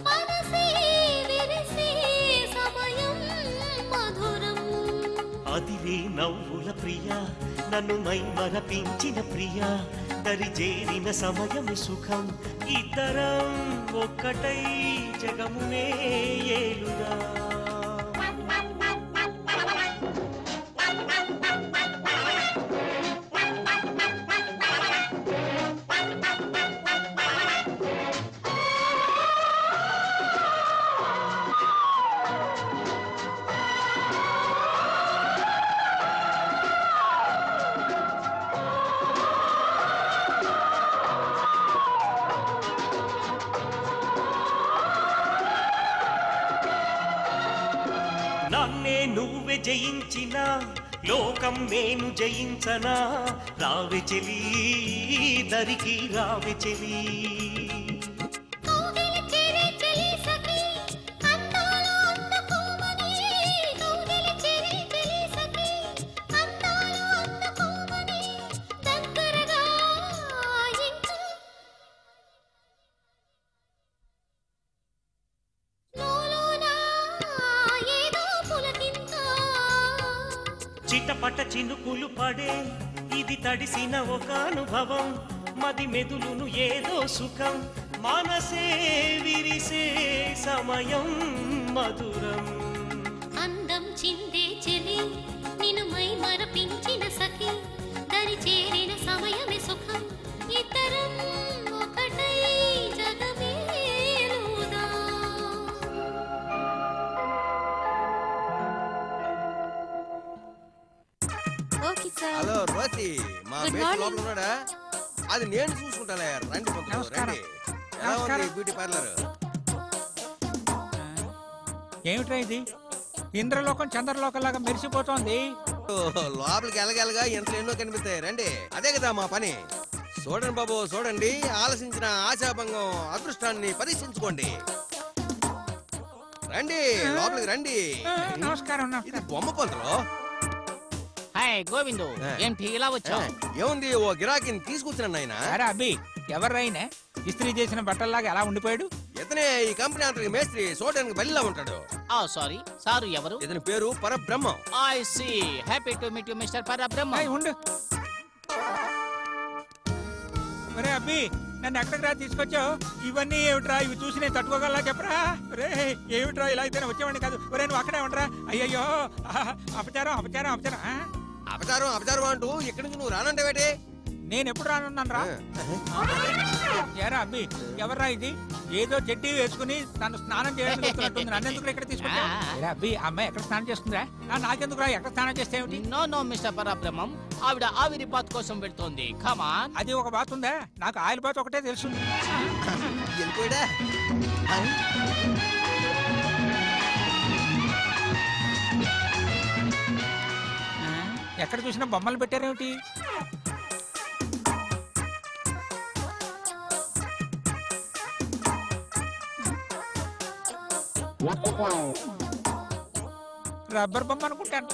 నవ్వుల ప్రియ నన్ను మై మరపించిన ప్రియ దరిజేరిన సమయం సుఖం ఇద్దరం ఒక్కటై జగమునే ఏలుగా నన్నే నువ్వే జయించిన లోకం నేను జయించనా రావె చెలి దరికి రావె చెలి కౌగిలి చేరే చెలి సఖి అందాల అందుకోమని కౌగిలి చేరే చెలి సఖి అందాల అందుకోమని దగ్గరగా ఇంకా లోలోన ఏదో పులకింత చిటపట చినుకులు పడే ఇది తడిసిన ఒక అనుభవం మది మెదులును ఏదో సుఖం మనసే విరిసే సమయం మధురం అందం చిందే చెలి నిన్ను మై మరపించిన సఖి దరి చేరిన సమయమే సుఖం ఇద్దరం ఒకటై జగమేలుదా ఓకే సార్ హలో రోసి మా Good మేస్త్రి morning. లోపల ఉన్నాడా అది నేను చూసుకుంటాలే రండి పంతులు రండి ఎలా ఉంది నమస్కారం. బ్యూటీ పార్లర్ ఏమిట్రా ఇది ఇంద్రలోకం చంద్రలోకం లాగా మెరిసిపోతోంది ఓ, లోపలికి ఎలగెలగా ఎంత ఎన్నో కనిపిస్తాయి రండి అదే కదా మా పని చూడండి బాబు చూడండి ఆలసించిన ఆశాభంగం అదృష్టాన్ని పరీక్షించుకోండి రండి లోపలికి రండి నమస్కారం ఇది బొమ్మ పంతులు హాయ్ గోవిందు ఏంటి ఇలా వచ్చావు ఏముంది ఓ గిరాకీని తీసుకొచ్చిన నాయన అరే అబ్బి ఎవర్రైనా ఇస్త్రీ చేసిన బట్టల్లాగా ఎలా ఉండిపోయాడు ఇతనే ఈ కంపెనీ అంతటి మేస్త్రి చూడడానికి బలిలా ఉంటాడు ఆ సారీ సారు ఎవరు ఇతని పేరు Parabrahmam I see happy to meet you mister Parabrahma ఉండు ఒరే అబ్బి నన్ను ఎక్కడికి రా తీసుకొచ్చావు ఇవన్నీ ఏమిట్రా ఇవి చూసి నేను తట్టుకోగలరా చెప్పరా రే ఏమిట్రా ఇలా అయితేనే వచ్చేవాడిని కాదు ఒరే నువ్వు అక్కడే ఉండరా అయ్యయ్యో ఆహా, అపచారం అపచారం అపచారం ఆ? అపచారం అపచారం అంటూ ఇక్కడి నుంచి నువ్వు రానంటావేటి నేను ఎప్పుడు రానున్నాను రా ఏరా అబ్బి ఎవర్రా ఇది ఏదో చెడ్డీ వేసుకుని తను స్నానం చేయడానికి వస్తున్నట్టుంది నన్ను ఎందుకు ఇక్కడ తీసుకొచ్చా అబ్బి ఆ అమ్మాయి ఎక్కడ స్నానం చేస్తుందా ఆ, నాకెందుకు రా ఎక్కడ స్నానం చేస్తే ఏమిటి నో నో మిస్టర్ పరబ్రహ్మం ఆవిడ ఆవిరి బాత్ కోసం వెళ్తోంది కమాన్ అది ఒక బాత్ ఉందా నాకు ఆయిల్ బాత్ ఒకటే తెలుసు వెళ్ళిపోయాడా ఎక్కడ చూసినా బొమ్మలు పెట్టారేమిటి రబ్బర్ బొమ్మ అనుకుంటాను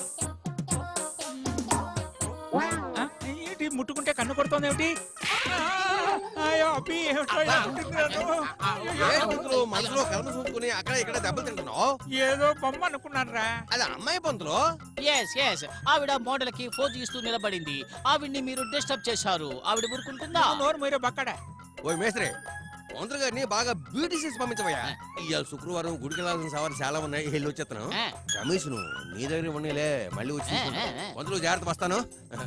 ఆ, ఏంటి ముట్టుకుంటే కన్ను కొడుతోంది ఏమిటి అయ్యో అబ్బి ఏమిటో ఇలా కుట్టింది నన్ను. ఏంటి పంతులు మనసులో కలమ చూసుకుని అక్కడ ఇక్కడ దెబ్బలు తింటున్నావు ఏదో బొమ్మ అనుకున్నాను రా అది అమ్మాయి పంతులు ఎస్ ఎస్ ఆవిడ మోడల్ కి ఫోజ్ ఇస్తూ నిలబడింది ఆవిడ్ని మీరు డిస్టర్బ్ చేశారు ఆవిడ ఊరుకుంటుందా నోరు మీరు బక్కడా ఓ మేస్త్రి పంతులు గారిని బాగా బ్యూటీ చేసి పంపించవయ్యా ఇవాళ శుక్రవారం గుడికి వెళ్ళాల్సిన సవాలు చాలా ఉన్నాయి వెళ్ళి వచ్చేస్తాను కమిషను నీ దగ్గర ఉండలే మళ్ళీ వచ్చి తీసుకుంటాను. పంతులు జాగ్రత్త వస్తాను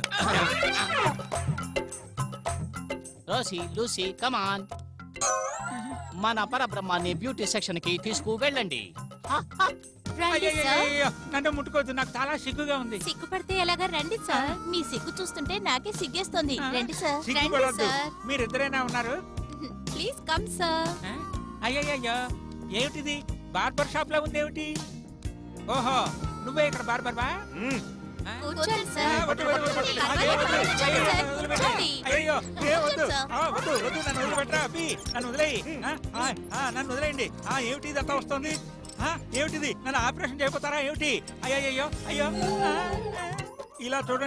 రోసి లూసి కమాన్ మన పరబ్రహ్మాన్ని బ్యూటీ సెక్షన్ కి తీసుకు వెళ్ళండి అయ్యయ్యయ్యయ్యో, నన్ను ముట్టుకోవద్దు నాకు చాలా సిగ్గుగా ఉంది సిగ్గుపడితే ఎలాగా రండి సార్ మీ సిగ్గు చూస్తుంటే నాకే సిగ్గేస్తుంది రండి సార్ రండి సిగ్గుపడొద్దు సార్ మీరిద్దరైనా ఉన్నారు ప్లీజ్ కమ్ సార్ అయ్యయ్యో ఏమిటిది బార్బర్ షాప్ లో ఉంది ఏమిటి ఓహో నువ్వే ఇక్కడ బార్బర్ బా కూర్చోండి ఆ, సార్ వద్దు, వద్దు, వద్దు, వద్దు. పర్వాలేదు, వద్దు, వద్దు, కూర్చోండి వద్దు, సార్, వద్దు, కూర్చోండి. అయ్యో ఏ వద్దు కూర్చోండి సార్. ఆ, వద్దు వద్దు నన్ను వదిలిపెట్టరా అబ్బి నన్ను వదిలేయి ఆ, ఆ, ఆ, నన్ను వదిలేయండి ఆ ఏమిటి ఇదంతా వస్తుంది ఆ, ఏమిటిది నన్ను ఆపరేషన్ చేయబోతారా ఏమిటి అయ్యో అయ్యో అయ్యో ఆ, ఇలా చూడండి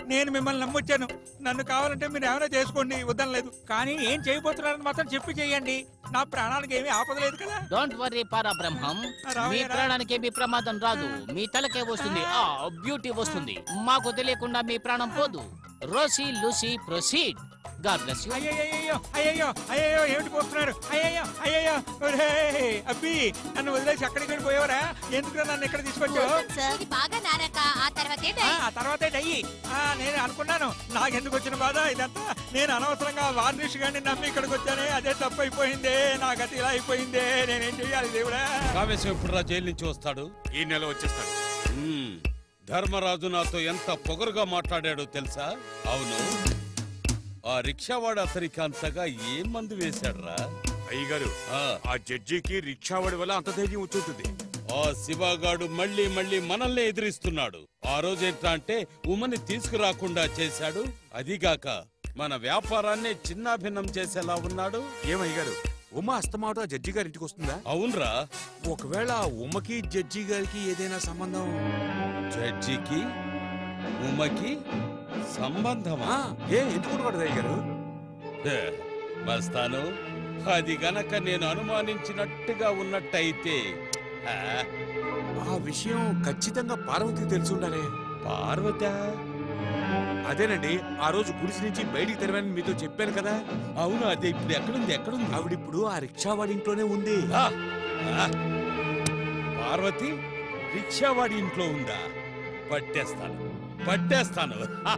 నేను మిమ్మల్ని నమ్మొచ్చాను నన్ను కావాలంటే మీరు ఏమైనా చేసుకోండి వద్దనలేదు కానీ ఏం చేయబోతున్నారని మాత్రం చెప్పి చేయండి నా ప్రాణానికి ఏమీ ఆపదలేదు కదా డోంట్ వర్రీ పరబ్రహ్మం మీ రావయ్యరా. ప్రాణానికి ఏమి ప్రమాదం రాదు మీ తలకే వస్తుంది ఆ బ్యూటీ వస్తుంది మాకు తెలియకుండా మీ ప్రాణం పోదు Rosie Lucy proceed God bless you అయ్యయ్యో అయ్యయ్యో అయ్యయ్యో ఏమిటి పోస్తున్నారు అయ్యయ్యో అయ్యయ్యో ఒరేయ్, అబ్బి నన్ను వదిలేసి అక్కడికి వెళ్ళిపోయావరా ఎందుకు నన్ను ఇక్కడ తీసుకొచ్చావు ఇది బాగా నానాక ఆ తర్వాతే ఆ, ఆ తర్వాతే డయ్యి ఆ, నేను అనుకున్నాను నాకెందుకు వచ్చిన బాధ ఇదంతా నేను అనవసరంగా వార్నిష్ గాని నమ్మి ఇక్కడికి వచ్చానే అదే తప్పు అయిపోయిందే నా గతి ఇలా అయిపోయిందే నేనేం చెయ్యాలి దేవుడా కావేశం ఎప్పుడు రా జైలు నుంచి వస్తాడు ఈ నెల వచ్చేస్తాడు మ్మ్. ధర్మరాజు నాతో ఎంత పొగరుగా మాట్లాడాడో తెలుసా అవును ఆ రిక్షావాడు అతనికి అంతగా ఏం మందు వేశాడ్రా అయ్యగారు ఆ జడ్జికి రిక్షావాడి వల్ల అంత ధైర్యం వచ్చుంటుంది ఆ శివగాడు మళ్ళీ మళ్ళీ మనల్ని ఎదిరిస్తున్నాడు ఆ రోజు ఏంటా అంటే ఉమని తీసుకురాకుండా చేశాడు అదిగాక మన వ్యాపారాన్ని చిన్నాభిన్నం చేసేలా ఉన్నాడు ఏమయ్యగారు ఉమ అస్తమాట ఆ జడ్జి గారి ఇంటికి వస్తుందా అవునరా ఒకవేళ ఉమ్మకి జడ్జి గారికి ఏదైనా సంబంధం జడ్జికి ఉమకి సంబంధమా ఏ ఎందుకుంటున్నాడు అయ్యగారు హే, మస్తాను అది గనక నేను అనుమానించినట్టుగా ఉన్నట్టయితే ఆ, ఆ విషయం ఖచ్చితంగా పార్వతికి తెలిసి ఉండాలి పార్వత అదేనండి ఆ రోజు గుడిసి నుంచి బయటికి తెరవని మీతో చెప్పాను కదా అవును అదే ఇప్పుడు ఎక్కడుంది ఎక్కడుంది ఆవిడిప్పుడు ఆ రిక్షావాడి ఇంట్లోనే ఉంది ఆ, ఆ. పార్వతి రిక్షావాడి ఇంట్లో ఉందా పట్టేస్తాను పట్టేస్తాను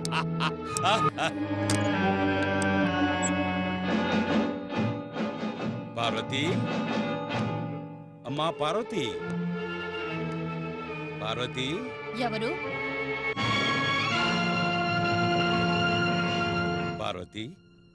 పార్వతి అమ్మా పార్వతి పార్వతి ఎవరు పార్వతి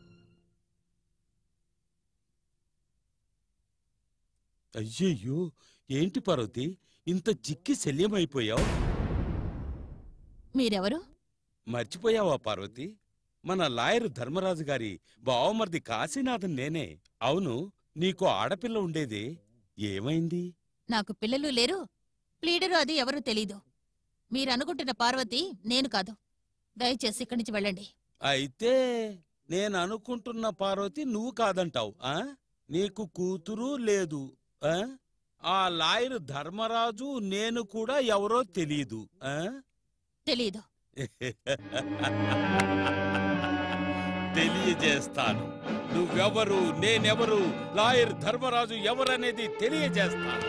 అయ్యయ్యో ఏంటి పార్వతి ఇంత చిక్కి శల్యమైపోయావు మీరెవరు మర్చిపోయావా పార్వతి మన లాయర్ ధర్మరాజు గారి బావమర్ది కాశీనాథన్ నేనే అవును నీకు ఆడపిల్ల ఉండేది ఏమైంది నాకు పిల్లలు లేరు ప్లీడరు అది ఎవరూ తెలీదు మీరనుకుంటున్న పార్వతి నేను కాదు దయచేసి ఇక్కడి నుంచి వెళ్ళండి అయితే నేను అనుకుంటున్న పార్వతి నువ్వు కాదంటావు ఆ నీకు కూతురు లేదు ఆ ఆ లాయర్ ధర్మరాజు నేను కూడా ఎవరో తెలీదు ఆ తెలీదు తెలియజేస్తాను నువ్వెవరు నేనెవరు లాయర్ ధర్మరాజు ఎవరనేది తెలియజేస్తాను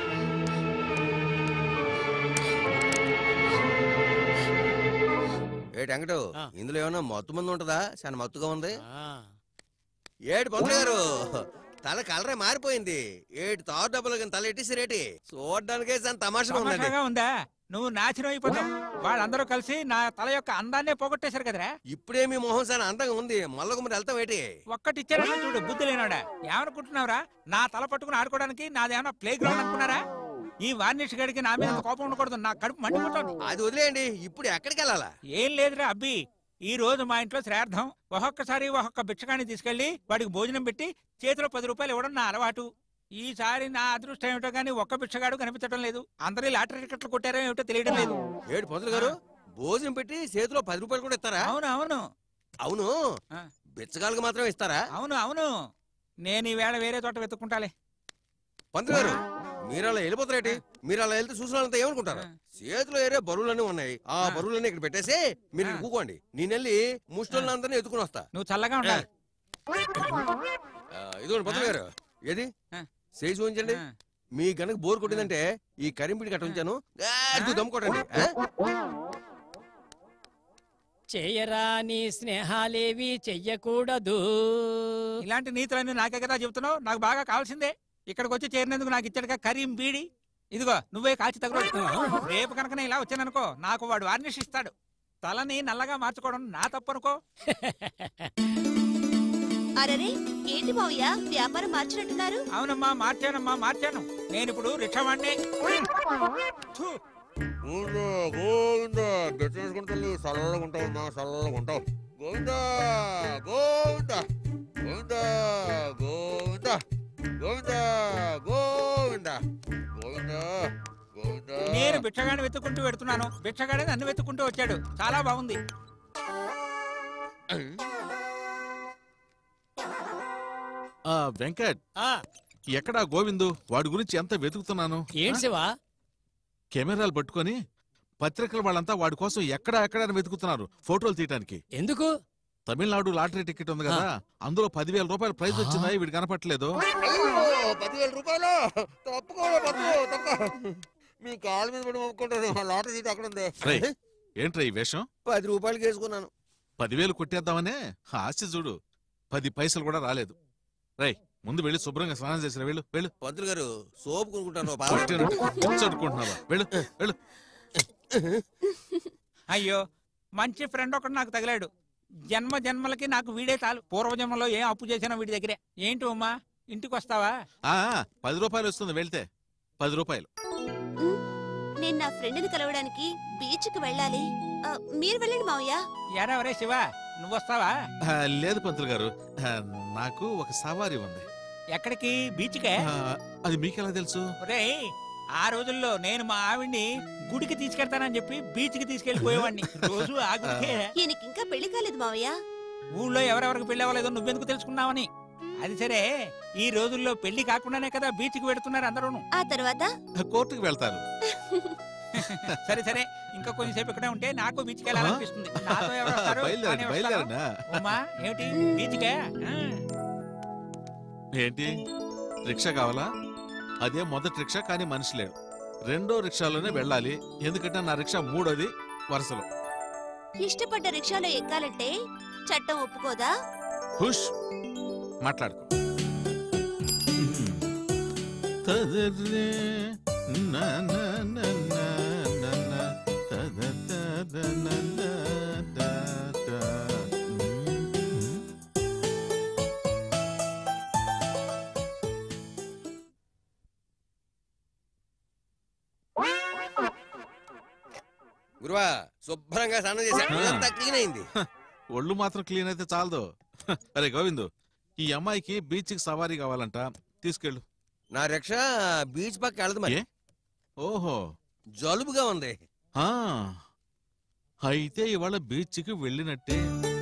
ఏటి వెంకటు ఇందులో ఏమన్నా మత్తు మంది ఉంటదా చాలా మత్తుగా ఉంది ఏటి పంతులు గారు తల కలరే మారిపోయింది ఏటి తారు డబ్బులు కానీ తల ఎట్టేసిరేటి చూడడానికే చాలా తమాషగా ఉందండి తమాషాగా ఉందా నువ్వు నాశనం అయిపోతావు వాళ్ళందరూ కలిసి నా తల యొక్క అందాన్నే పోగొట్టేశారు కదరా ఇప్పుడే మీ మొహం చాలా అందంగా ఉంది మళ్ళొక మరి వెళ్తాం ఏంటి ఒక్కటిచ్చారా చూడు బుద్ధి లేనోడా ఏమనుకుంటున్నావురా నా తల పట్టుకుని ఆడుకోవడానికి నాదేమన్నా ప్లే గ్రౌండ్ అనుకున్నారా ఈ వార్నిష్ గడికి నా మీద అంత కోపం ఉండకూడదు నా కడుపు మండిపోతుంది అది వదిలేయండి ఇప్పుడు ఎక్కడికి వెళ్ళాలా ఏం లేదురా అబ్బి ఈ రోజు మా ఇంట్లో శ్రార్థం ఒక్కొక్కసారి ఒక్కొక్క బిచ్చగాన్ని తీసుకెళ్లి వాడికి భోజనం పెట్టి చేతిలో పది రూపాయలు ఇవ్వడం నా అలవాటు ఈసారి నా అదృష్టం ఏమిటో గానీ ఒక్క బిచ్చగాడు కనిపించడం లేదు అందరి లాటరీ టికెట్లు కొట్టారో ఏమిటో తెలియడం లేదు ఏడు పంతులు గారు భోజనం పెట్టి చేతిలో పది రూపాయలు కూడా ఇస్తారా అవును అవును అవును బిచ్చగాళ్ళకి మాత్రం ఇస్తారా అవును అవును నేను ఈవేళ వేరే చోట వెతుక్కుంటాలే పంతులు గారు మీరు అలా వెళ్ళిపోతారేటి మీరు అలా వెళ్తే చూసిన వాళ్ళంతా ఏమనుకుంటారు చేతిలో ఏరే బరువులన్నీ ఉన్నాయి ఆ బరువులన్నీ ఇక్కడ పెట్టేసి మీరు ఇక్కడ కూకోండి నేను వెళ్ళి ముష్టోళ్ళందరినీ ఎత్తుకుని వస్తా నువ్వు చల్లగా ఉండాలి ఆ, ఇదిగోండి పంతులు గారు ఏది చేయి చూపించండి మీ గనక బోర్ కొట్టిందంటే ఈ కరింపిడి కట్ట ఉంచాను గాడితో దమ్ము కొట్టండి ఆ? చెయ్యరాని స్నేహాలేవి చెయ్యకూడదు ఇలాంటి నీతులన్నీ నాకే కదా చెబుతున్నావు నాకు బాగా కావాల్సిందే ఇక్కడికి వచ్చి చేరినందుకు నాకు ఇచ్చాడుగా కరీం బీడి ఇదిగో నువ్వే కాల్చి తగులు రేపు కనుక నేను ఇలా వచ్చాననుకో నాకు వాడు వార్నిష్ ఇస్తాడు తలని నల్లగా మార్చుకోవడం నా తప్పు అనుకో అరరే ఏంటి మావయ్య వ్యాపారం మార్చినట్టున్నారు అవునమ్మా మార్చానమ్మా మార్చాను నేను ఇప్పుడు రిక్షా వాడినే గోవిందా, గోవిందా, బెచ్చనేసుకుంటాను చల్లగా ఉంటావు మా చల్లగా ఉంటావు గోవిందా గోవిందా గోవిందా గోవిందా గోవిందా గోవిందా గోవిందా గోవిందా నేను భిక్షగాడిని వెతుక్కుంటూ పెడుతున్నాను భిక్షగాడే నన్ను వెతుక్కుంటూ వచ్చాడు చాలా బాగుంది ఆ వెంకట్ ఎక్కడా గోవిందు వాడి గురించి ఎంత వెతుకుతున్నాను ఏంటి ఆ? శివా కెమెరాలు పట్టుకొని పత్రికల వాళ్ళంతా వాడి కోసం ఎక్కడ ఎక్కడ అని వెతుకుతున్నారు ఫోటోలు తీయటానికి ఎందుకు తమిళనాడు లాటరీ టికెట్ ఉంది కదా అందులో పదివేల రూపాయల ప్రైజ్ వచ్చిందా వీడు కనపట్లేదు పదివేల రూపాయలు తప్పుకోలే తప్పుకో మీ కాళ్ళ మీద పడి మొక్కుంటాను లాటరీ సీట్ అక్కడ ఉంది రేయ్, ఏంట్రా ఈ వేషం పది రూపాయలకి వేసుకున్నాను పదివేలు కొట్టేద్దామనే ఆశ చూడు పది పైసలు కూడా రాలేదు రై ముందు వెళ్ళి శుభ్రంగా స్నానం చేసిన వెళ్ళు వెళ్ళు పంతులు గారు సోపు కొనుక్కుంటాను కొట్టినట్టు కూర్చోడుకుంటున్నావా వెళ్ళు వెళ్ళు అయ్యో మంచి ఫ్రెండ్ ఒకడు నాకు తగిలాడు జన్మ జన్మలకి నాకు వీడే చాలు పూర్వజన్మలో ఏం అప్పు చేసినా వీడి దగ్గరే ఏంటి ఉమ్మా ఇంటికి వస్తావా ఆ ఆ, పది రూపాయలు వస్తుంది వెళ్తే పది రూపాయలు నేను నా ఫ్రెండ్ని కలవడానికి బీచ్ కి వెళ్ళాలి ఆ, మీరు వెళ్ళండి మావయ్య ఎరావరే శివ నువ్వు వస్తావా ఆ, లేదు పంతులు గారు ఆ, నాకు ఒక సవారీ ఉంది ఎక్కడికి బీచ్కే ఆ, అది మీకెలా తెలుసు ఒరేయ్ ఆ రోజుల్లో నేను మా ఆవిడ్ని గుడికి తీసుకెళ్తానని చెప్పి బీచ్ కి తీసుకెళ్లిపోయేవాడిని రోజు ఆ గుడికే ఈయనకి ఇంకా పెళ్లి కాలేదు మావయ్య ఊళ్ళో ఎవరెవరికి పెళ్లి అవ్వలేదో నువ్వెందుకు తెలుసుకున్నావని అది సరే ఈ రోజుల్లో పెళ్లి కాకుండానే కదా బీచ్ కి పెడుతున్నారు అందరూను ఆ తర్వాత కోర్టుకు వెళ్తారు సరే సరే ఇంకా కొంచెంసేపు ఇక్కడే ఉంటే నాకు బీచ్కి వెళ్ళాలనిపిస్తుంది నాతో ఎవరు వస్తారు? బయలుదేరండి నానే వస్తాను. బయలుదేరండి ఆ. ఉమ్మా ఏమిటి బీచ్కే ఆ. ఏంటి రిక్షా కావాలా అదే మొదటి రిక్షా కానీ మనిషి లేడు రెండో రిక్షాలోనే వెళ్ళాలి ఎందుకంటే నా రిక్షా మూడోది వరుసలో ఇష్టపడ్డ రిక్షాలో ఎక్కాలంటే చట్టం ఒప్పుకోదా హుష్ మాట్లాడుకో తదరే నా నా నా నా నా నా తద తద నా నా దా దా. గురువా శుభ్రంగా స్నానం చేశాను అంతా క్లీన్ అయింది ఒళ్ళు మాత్రం క్లీన్ అయితే చాలదు అరే గోవిందు ఈ అమ్మాయికి బీచ్ కి సవారీ కావాలంట తీసుకెళ్ళు నా రిక్ష బీచ్ పక్క వెళ్ళదు మరి ఓహో జలుబుగా ఉంది ఆ అయితే ఇవాళ బీచ్ కి వెళ్ళినట్టే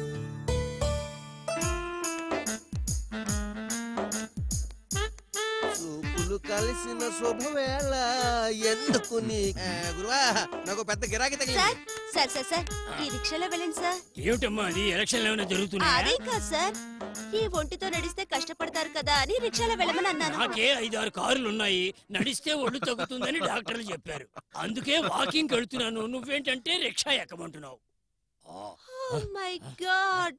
చూపులు కలిసిన శుభవేళ ఎందుకు నీ ఆ, గురువా నాకు పెద్ద గిరాకీ తగిలింది సార్ సార్ సార్ ఈ రిక్షాలో వెళ్ళండి సార్ ఏమిటమ్మా అది ఎలక్షన్లు ఏమైనా జరుగుతున్నాయా అదే కాదు సార్ ఈ ఒంటితో నడిస్తే కష్టపడతారు కదా అని రిక్షాలో వెళ్ళమని అన్నాను నాకే ఐదారు కారులు ఉన్నాయి నడిస్తే ఒళ్ళు తగ్గుతుందని డాక్టర్లు చెప్పారు అందుకే వాకింగ్ వెళ్తున్నాను నువ్వేంటంటే రిక్షా ఎక్కమంటున్నావు మై గాడ్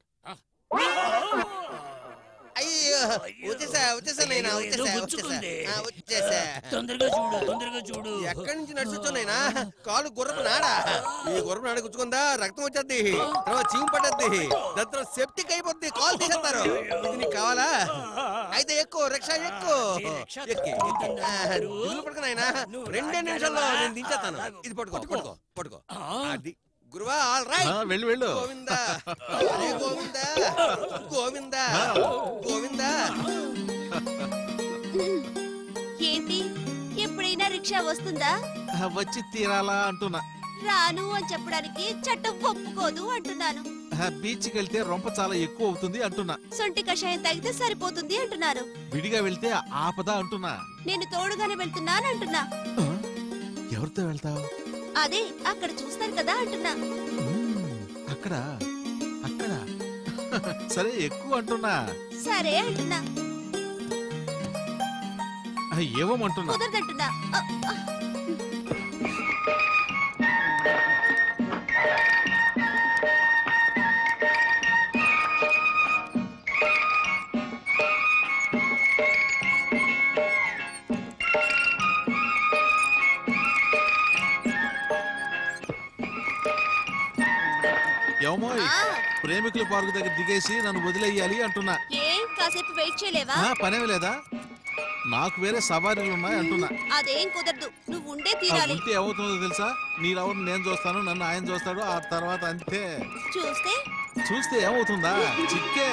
అయ్యో వచ్చేసా వచ్చేసా నేను ఏదో వచ్చేసా వచ్చేసా గుచ్చుకుంది. ఆ, వచ్చేసా తొందరగా చూడు తొందరగా చూడు ఎక్కడి నుంచి నడిచొచ్చానైనా కాలు గుర్రపు నాడా ఈ గుర్రపు నాడ గుచ్చుకుందా రక్తం వచ్చేద్ది తర్వాత చీము పట్టద్ది దాంతో సెప్టిక్ అయిపోద్ది కాల్ తీసేస్తారు ఇది నీకు కావాలా అయితే ఎక్కువ రిక్షా ఎక్కువ ఎక్కి దిగులు పడుకున్నాయినా రెండే నిమిషాల్లో నేను దించేస్తాను ఇది పట్టుకో పట్టుకో పట్టుకో అది గురువా ఆల్ రైట్ ఆ, వెళ్ళు వెళ్ళు గోవిందా హరే గోవిందా గోవిందా గోవిందా ఏంటి ఎప్పుడైనా రిక్షా వస్తుందా ఆ, వచ్చి తీరాలా అంటున్నా రాను అని చెప్పడానికి చట్టం ఒప్పుకోదు అంటున్నాను ఆ, బీచ్ కి వెళ్తే రొంప చాలా ఎక్కువ అవుతుంది అంటున్నా సొంటి కషాయం తాగితే సరిపోతుంది అంటున్నారు విడిగా వెళ్తే ఆపద అంటున్నా నేను తోడుగానే వెళ్తున్నాను అంటున్నా ఎవరితో వెళ్తావు అదే అక్కడ చూస్తారు కదా అంటున్నా అక్కడ అక్కడ సరే ఎక్కువ అంటున్నా సరే అంటున్నా ఆ, ఏవోమంటున్నా కుదరదంటున్నా అ, అ. ఏమో ప్రేమికుల పార్కు దగ్గర దిగేసి నన్ను వదిలేయాలి అంటున్నా ఏం కాసేపు వెయిట్ చేయలేవా ఆ, పనేమి లేదా నాకు వేరే సవారీలు ఉన్నాయి అంటున్నా అదేం కుదరదు నువ్వు ఉండే ఆ తీరాలి ఉంటే ఏమవుతుందో తెలుసా నీ రవ్వను నేను చూస్తాను నన్ను ఆయన చూస్తాడు ఆ తర్వాత అంతే చూస్తే చూస్తే ఏమవుతుందా చిక్కే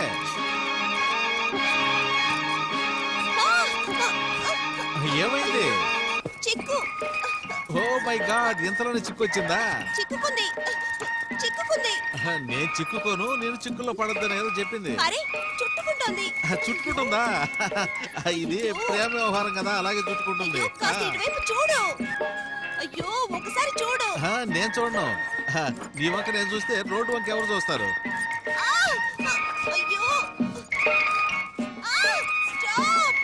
ఏమైంది చిక్కు ఓ మై గాడ్ ఇంతలోనే చిక్కొచ్చిందా చిక్కుకుంది చిక్కుకుంది నేను చిక్కుకోను నేను చిక్కుల్లో పడద్దని ఏదో చెప్పింది అరే చుట్టుకుంటోంది ఆ, చుట్టుకుంటుందా ఇది ప్రేమ వ్యవహారం కదా అలాగే చుట్టుకుంటుంది కాస్త ఇటువైపు చూడు అయ్యో ఒకసారి చూడు ఆ, నేను చూడను ఆ, నీ వంక నేను చూస్తే రోడ్డు వంక ఎవరు చూస్తారు ఆ! అయ్యో ఆ! స్టాప్!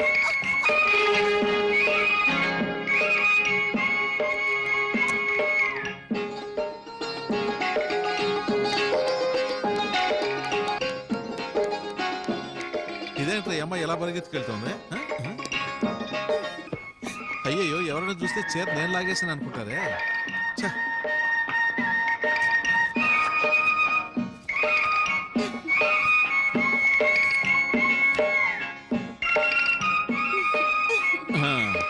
ఇదేంటి ఈ అమ్మాయి ఎలా పరిగెత్తుకెళ్తుంది ఆ? ఆ? అయ్యయ్యో ఎవరైనా చూస్తే చీర నేను లాగేసాను అనుకుంటారే ఛ! ఆ.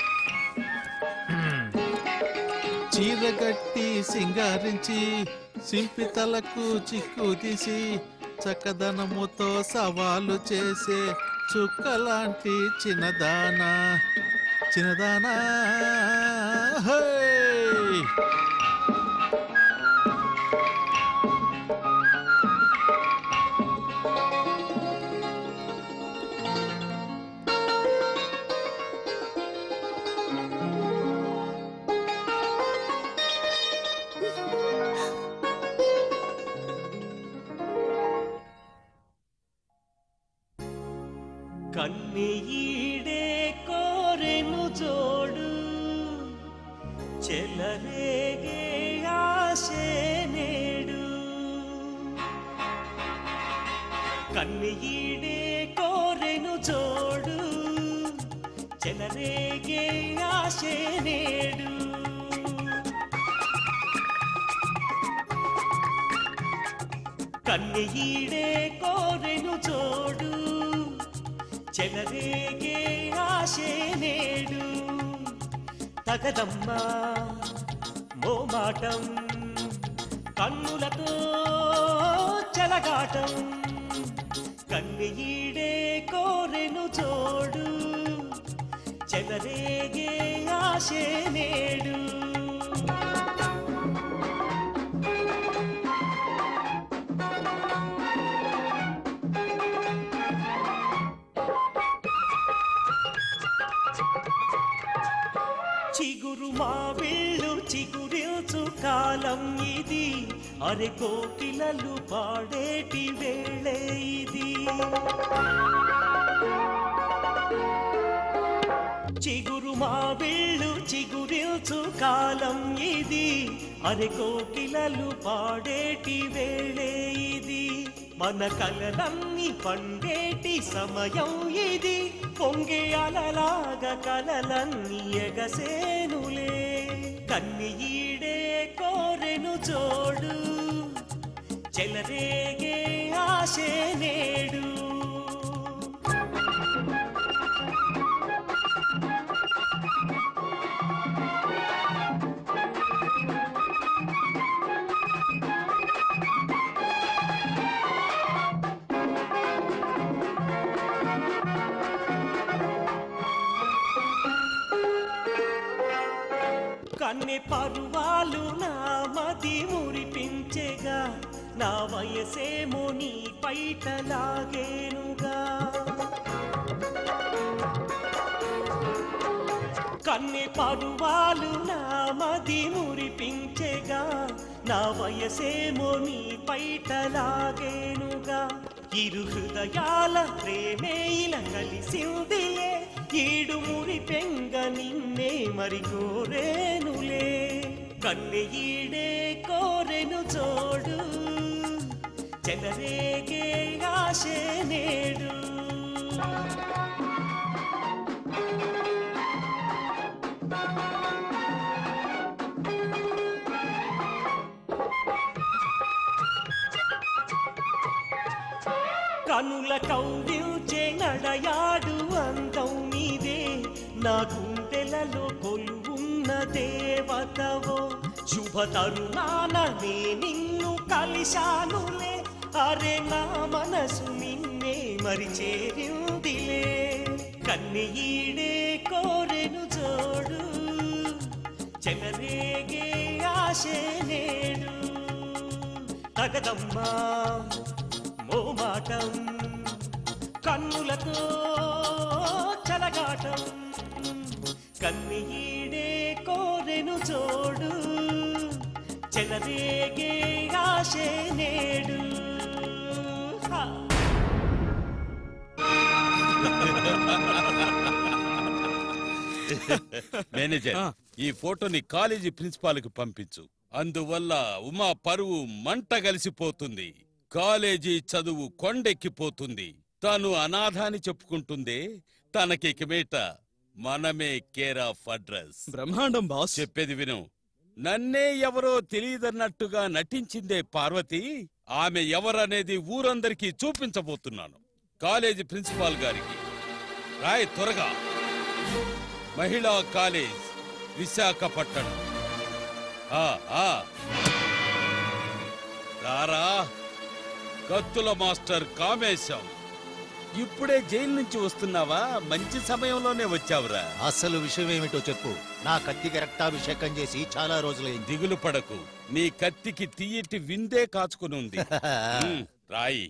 చీరగట్టి సింగారించి సింపి తలకు చిక్కు తీసి చక్కదనముతో సవాలు చేసే చుక్కలాంటి చిన్నదానా చిన్నదానా హే! కన్నీడే కోరెను జోడు చెలరేగే ఆశే నేడు కన్నీడే కోరెను జోడు చెలరేగే ఆశే నేడు కన్నీడే కోరెను జోడు చెలరేగే ఆశే నేడు తగదమ్మా మోమాటం కన్నులతో చెలగాటం కన్నీడే కోరెను చోడు చెలరేగే ఆశే నేడు చిగురు మా విల్లు చిగురిల్చు కాలం ఇది అరె కోకిలలు పాడేటి వేళే ఇది చిగురు మా విల్లు చిగురిల్చు కాలం ఇది అరె కోకిలలు పాడేటి వేళే ఇది మన కలలన్నీ పండేటి సమయం ఇది పొంగే అలలాగా కలలన్నీ ఎగసేనులే కన్ని ఈడే కోరెను చోడు చెలరేగే ఆశే నేడు కన్నె పరువాలు నా మది మురిపించెగా నా వయసేమో నీ పైట లాగేనుగా కన్నె పరువాలు నా మది మురిపించెగా నా వయసేమో నీ పైట లాగేనుగా ఇరు హృదయాల ప్రేమే ఇలా కలిసిందిలే ఈడు మురి పెంగ నిన్నే మరి కోరేనులే కన్నె ఈడే కోరెను చోడు చెలరేగే ఆశే నేడు కనుల కౌగిల్చే నడయాడు అందం నీదే నా గుండెలలో కొలువున్న దేవతవో శుభ తరుణాన నే నిన్ను కలిశానులే అరే నా మనసు నిన్నే మరి చేరిందిలే కన్నె ఈడే కోరెను జోడు చెలరేగే ఆశే నేడు తగదమ్మా మోమాటం కన్నులతో చలగాటం కన్ని ఈడే కోరెను చోడు చెలరేగే ఆశే నేడు హా. మేనేజర్ ఈ ఫోటోని కాలేజీ ప్రిన్సిపాల్ కి పంపించు అందువల్ల ఉమా పరువు మంట కలిసిపోతుంది కాలేజీ చదువు కొండెక్కిపోతుంది తాను అనాథ అని చెప్పుకుంటుంది తనకి ఇకమేట మనమే కేర్ ఆఫ్ అడ్రస్ బ్రహ్మాండం బాస్ చెప్పేది విను నన్నే ఎవరో తెలియదన్నట్టుగా నటించిందే పార్వతి ఆమె ఎవరనేది ఊరందరికీ చూపించబోతున్నాను కాలేజీ ప్రిన్సిపాల్ గారికి రాయ్ త్వరగా మహిళా కాలేజ్ విశాఖపట్నం ఆ, ఆ. రారా కత్తుల మాస్టర్ కామేశం ఇప్పుడే జైలు నుంచి వస్తున్నావా మంచి సమయంలోనే వచ్చావురా అసలు విషయం ఏమిటో చెప్పు నా కత్తికి రక్తాభిషేకం చేసి చాలా రోజులైంది దిగులు పడకు నీ కత్తికి తీయటి విందే కాచుకుని ఉంది ఉమ్, రాయి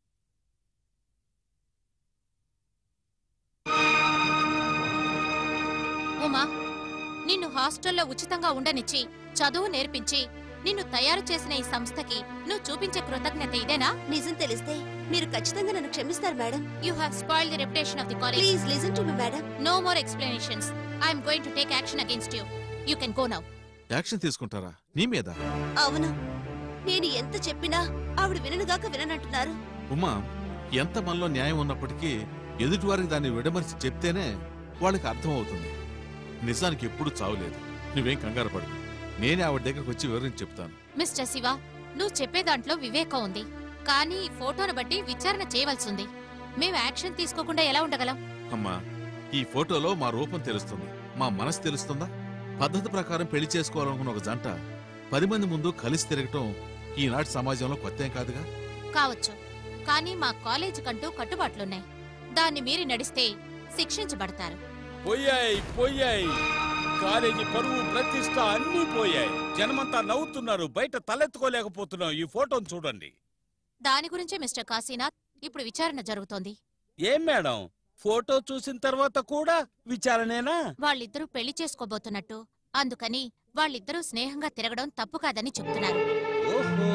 ఉమా నిన్ను హాస్టల్లో ఉచితంగా ఉండనిచ్చి చదువు నేర్పించి నిన్ను తయారు చేసిన ఈ సంస్థకి నువ్వు చూపించే కృతజ్ఞత ఇదేనా నిజం తెలిస్తే మీరు ఖచ్చితంగా నన్ను క్షమిస్తారు madam you have spoil the reputation of the college please listen to me madam no more explanations I'm going to take action against you you can go now action తీసుకుంటారా నీ మీద అవును నేను ఎంత చెప్పినా ఆవిడ విననుగాక విననంటున్నారు ఉమా ఎంత మనలో న్యాయం ఉన్నప్పటికీ ఎదుటివారికి దాన్ని విడమరిచి చెప్తేనే వాళ్ళకి అర్థం అవుతుంది నిజానికి ఎప్పుడూ చావులేదు నువ్వేం కంగారు పడు నేనే ఆవిడ దగ్గరకు వచ్చి వివరించి చెప్తాను మిస్టర్ శివ నువ్వు చెప్పే దాంట్లో వివేకం ఉంది కానీ ఈ ఫోటోను బట్టి విచారణ చేయవలసింది మేము యాక్షన్ తీసుకోకుండా ఎలా ఉండగలం అమ్మా ఈ ఫోటోలో మా రూపం తెలుస్తుంది మా మనసు తెలుస్తుందా పద్ధతి ప్రకారం పెళ్లి చేసుకోవాలనుకున్న ఒక జంట పది మంది ముందు కలిసి తిరగటం ఈనాటి సమాజంలో కొత్త ఏం కాదుగా కావచ్చు కానీ మా కాలేజీ కంటూ కట్టుబాట్లున్నాయి దాన్ని మీరి నడిస్తే శిక్షించబడతారు పోయాయి పోయాయి కాలేజీ పరువు ప్రతిష్ట అన్నీ పోయాయి జనమంతా నవ్వుతున్నారు బయట తలెత్తుకోలేకపోతున్నాం ఈ ఫోటోను చూడండి దాని గురించే మిస్టర్ కాశీనాథ్ ఇప్పుడు విచారణ జరుగుతోంది ఏం మేడం ఫోటో చూసిన తర్వాత కూడా విచారణేనా వాళ్ళిద్దరూ పెళ్లి చేసుకోబోతున్నట్టు అందుకని వాళ్ళిద్దరూ స్నేహంగా తిరగడం తప్పు కాదని చెప్తున్నారు ఓహో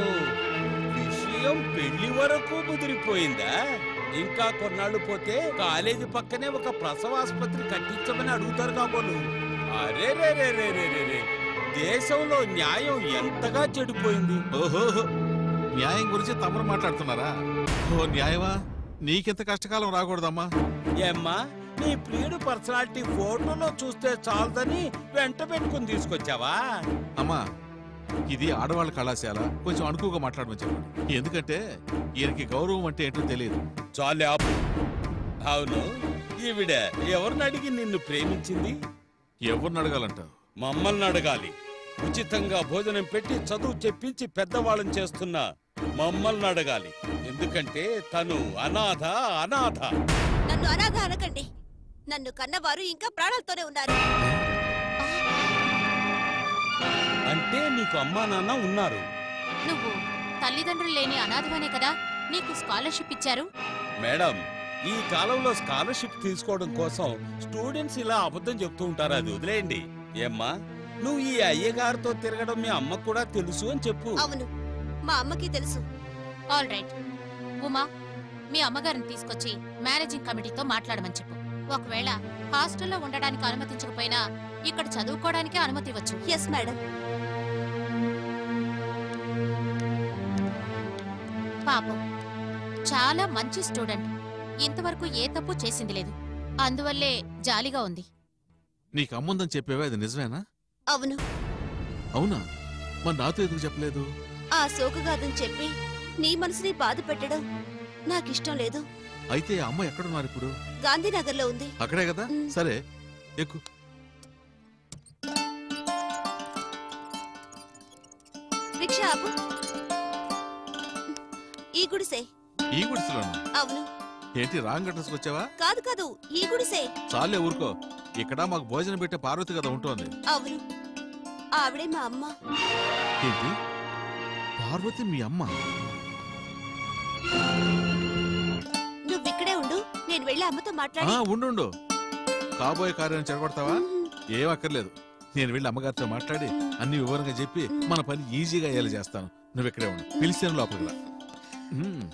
విషయం పెళ్లి వరకు ముదిరిపోయిందా ఇంకా కొన్నాళ్ళు పోతే కాలేజీ పక్కనే ఒక ప్రసవాసుపత్రి కట్టించమని అడుగుతారు కాబోలు అరే రే రే రే రే రే రే. దేశంలో న్యాయం ఎంతగా చెడిపోయింది ఓహో న్యాయం గురించి తమరు మాట్లాడుతున్నారా ఓ న్యాయమా నీకెంత కష్టకాలం రాకూడదమ్మా ఏమ్మా నీ ప్రియుడు పర్సనాలిటీ ఫోటోలో చూస్తే చాలదని వెంట పెట్టుకుని తీసుకొచ్చావా అమ్మా ఇది ఆడవాళ్ళ కళాశాల కొంచెం అణుకుగా మాట్లాడమని చెప్పండి ఎందుకంటే ఈయనకి గౌరవం అంటే ఏంటో తెలియదు చాలే ఆపు అవును ఈవిడ ఎవరిని అడిగి నిన్ను ప్రేమించింది ఎవరిని అడగాలంటావు మమ్మల్ని అడగాలి ఉచితంగా భోజనం పెట్టి చదువు చెప్పించి పెద్దవాళ్ళని చేస్తున్న మమ్మల్ని అడగాలి ఎందుకంటే తను అనాథ అనాథ నన్ను అనాథ అనకండి నన్ను కన్నవారు ఇంకా ప్రాణాలతోనే ఉన్నారు అంటే నీకు అమ్మా నాన్న ఉన్నారు నువ్వు తల్లిదండ్రులు లేని అనాథమనే కదా నీకు స్కాలర్షిప్ ఇచ్చారు మేడం ఈ కాలంలో స్కాలర్షిప్ తీసుకోవడం కోసం స్టూడెంట్స్ ఇలా అబద్ధం చెప్తూ ఉంటారు అది వదిలేయండి ఏమ్మా నువ్వు ఈ అయ్యగారితో తిరగడం మీ అమ్మకు కూడా తెలుసు అని చెప్పు అవును మా అమ్మకి తెలుసు ఆల్ రైట్ ఉమా మీ అమ్మగారిని తీసుకొచ్చి మేనేజింగ్ కమిటీతో మాట్లాడమని చెప్పు ఒకవేళ హాస్టల్లో ఉండడానికి అనుమతించకపోయినా ఇక్కడ చదువుకోవడానికే అనుమతి ఇవ్వచ్చు ఎస్ మేడం పాపం చాలా మంచి స్టూడెంట్ ఇంతవరకు ఏ తప్పు చేసింది లేదు అందువల్లే జాలిగా ఉంది నీకు అమ్ముందని చెప్పేవే అది నిజమేనా అవును అవునా మరి నాతో ఎందుకు చెప్పలేదు ఆ సోకుగాదని చెప్పి నీ మనసుని బాధ పెట్టడం నాకిష్టం లేదు అయితే ఆ అమ్మ ఎక్కడున్నారు ఇప్పుడు గాంధీనగర్లో ఉంది అక్కడే కదా సరే ఎక్కు రిక్షా ఆపు ఈ గుడిసే ఈ గుడిసెలోనా అవును ఏంటి రాంగ్ అడ్రస్ వచ్చావా కాదు కాదు ఈ గుడిసే చాలే ఊరుకో ఇక్కడ మాకు భోజనం పెట్టే పార్వతి కదా ఉంటోంది అవును ఆవిడే మా అమ్మ ఏంటి పార్వతి మీ అమ్మ నువ్వు ఇక్కడే ఉండు నేను వెళ్ళి అమ్మతో ఆ మాట్లాడి ఉండు కాబోయే కార్యాన్ని చెడగొడతావా ఏం అక్కర్లేదు నేను వెళ్ళి అమ్మగారితో మాట్లాడి అన్ని వివరంగా చెప్పి మన పని ఈజీగా అయ్యేలా చేస్తాను నువ్వు ఇక్కడే ఉండు పిలిచాను లోపలికి రా ఉమ్.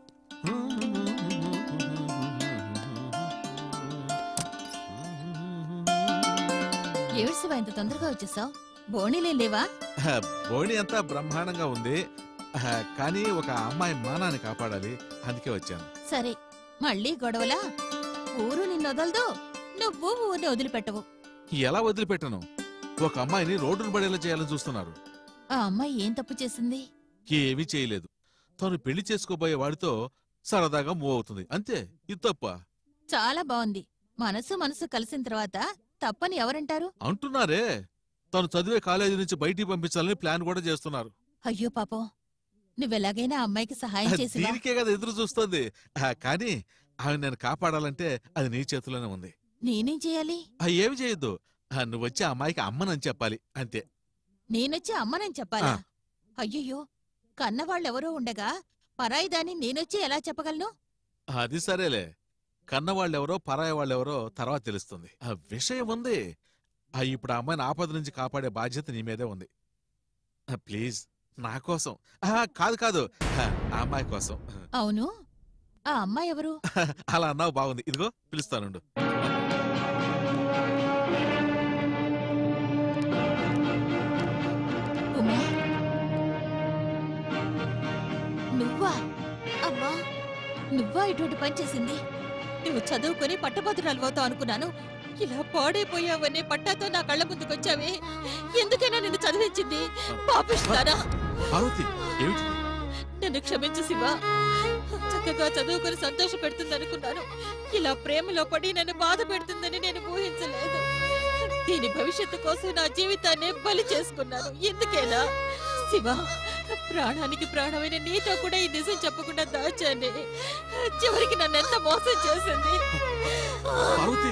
ఏడు శివ ఇంత తొందరగా వచ్చేసావు బోణీలే లేవా ఆ, బోణి అంతా బ్రహ్మాండంగా ఉంది ఆ, కానీ ఒక అమ్మాయి మానాన్ని కాపాడాలి అందుకే వచ్చాను సరే మళ్ళీ గొడవలా ఊరు నిన్ను వదలదు నువ్వు ఊరిని వదిలిపెట్టవు ఎలా వదిలిపెట్టను ఒక అమ్మాయిని రోడ్డును పడేలా చేయాలని చూస్తున్నారు ఆ అమ్మాయి ఏం తప్పు చేసింది ఏమీ చేయలేదు తను పెళ్లి చేసుకోబోయే వాడితో సరదాగా మూవ్ అవుతుంది అంతే ఇది తప్ప చాలా బాగుంది మనసు మనసు కలిసిన తర్వాత తప్పని ఎవరంటారు అంటున్నారే తను చదివే కాలేజీ నుంచి బయటికి పంపించాలని ప్లాన్ కూడా చేస్తున్నారు అయ్యో పాపం నువ్వెలాగైనా ఆ అమ్మాయికి సహాయం చేసి దీనికే కదా ఎదురు చూస్తుంది ఆ, కానీ ఆమె నేను కాపాడాలంటే అది నీ చేతిలోనే ఉంది నేనేం చేయాలి ఆ, ఏమి చేయొద్దు ఆ, నువ్వు వచ్చి ఆ అమ్మాయికి అమ్మనని చెప్పాలి అంతే నేనొచ్చి అమ్మనని చెప్పాలా అయ్యయ్యో కన్నవాళ్ళెవరో ఉండగా పరాయి దాన్ని నేనొచ్చి ఎలా చెప్పగలను అది సరేలే కన్నవాళ్ళెవరో పరాయి వాళ్ళెవరో తర్వాత తెలుస్తుంది ఆ విషయం ఉంది ఆ ఇప్పుడు ఆ అమ్మాయిని ఆపద నుంచి కాపాడే బాధ్యత నీ మీదే ఉంది ఆ, ప్లీజ్ నా కోసం ఆ, కాదు కాదు ఆ, ఆ అమ్మాయి కోసం అవును ఆ అమ్మాయి ఎవరు అలా అన్నావు బాగుంది ఇదిగో పిలుస్తానుండు ఉమా నువ్వా అమ్మా నువ్వా ఇటువంటి పని చేసింది నువ్వు చదువుకొని పట్టభద్రురాలు అవుతావు అనుకున్నాను ఇలా పాడైపోయావనే పట్టాతో నా కళ్ళ ముందుకొచ్చావే ఎందుకైనా నిన్ను చదివించింది పాపిస్తానా పార్వతి ఏమిటి నన్ను క్షమించు శివ చక్కగా చదువుకొని సంతోష పెడుతుంది అనుకున్నాను ఇలా ప్రేమలో పడి నన్ను బాధ పెడుతుందని నేను ఊహించలేదు దీని భవిష్యత్తు కోసం నా జీవితాన్ని బలి చేసుకున్నాను ఎందుకేనా శివ ప్రాణానికి ప్రాణమైన నీతో కూడా ఈ నిజం చెప్పకుండా దాచానే చివరికి నన్ను ఎంత మోసం చేసింది పార్వతి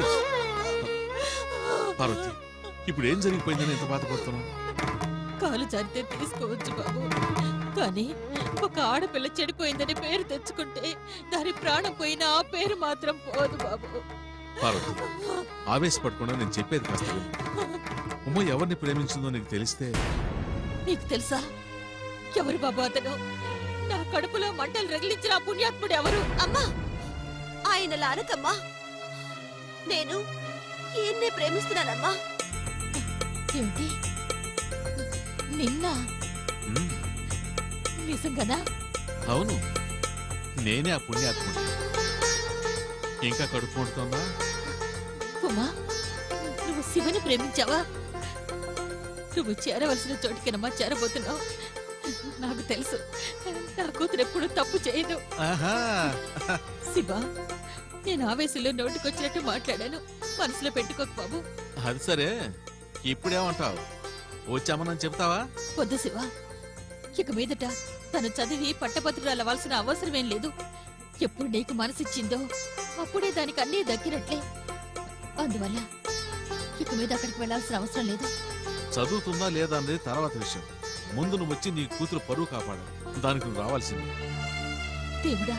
పార్వతి ఇప్పుడు ఏం జరిగిపోయిందని ఎంత బాధపడుతున్నావు కాలు జారితే తీసుకోవచ్చు బాబు కానీ ఒక ఆడపిల్ల చెడిపోయిందని పేరు తెచ్చుకుంటే దాని ప్రాణం పోయినా ఆ పేరు మాత్రం పోదు బాబు పార్వతి ఆవేశపడకుండా నేను చెప్పేది కాస్త విను. ఉమ్మ ఎవరిని ప్రేమించిందో నీకు తెలిస్తే నీకు తెలుసా ఎవరు బాబు అతను నా కడుపులో మంటలు రగిలించిన ఆ పుణ్యాత్ముడు ఎవరు అమ్మా ఆయన లానకమ్మా నేను ఈయన్నే ప్రేమిస్తున్నానమ్మా ఏమిటి నిన్న ఉమ్, నిజంగానా అవును నేనే ఆ పుణ్యాత్ముడు ఇంకా కడుపు పడుతోందా ఉమా నువ్వు శివని ప్రేమించావా నువ్వు చేరవలసిన చోటికినమ్మా చేరబోతున్నావు నాకు తెలుసు నా కూతురు ఎప్పుడు తప్పు చేయదు ఆహా శివ నేను ఆవేశంలో నోటికొచ్చినట్టు మాట్లాడాను మనసులో పెట్టుకోకు బాబు అది సరే ఇప్పుడేమంటావు వచ్చామని చెప్తావా వద్దు శివ ఇక మీదట తను చదివి పట్టభద్రులు అవ్వాల్సిన అవసరమేం లేదు ఎప్పుడు నీకు మనసిచ్చిందో అప్పుడే దానికి అన్నీ దక్కినట్లే అందువల్ల ఇక మీద అక్కడికి వెళ్ళాల్సిన అవసరం లేదు చదువుతుందా లేదా అనేది తర్వాత విషయం ముందు నువ్వు వచ్చి నీ కూతురు పరువు కాపాడాలి దానికి నువ్వు రావాల్సింది దేవుడా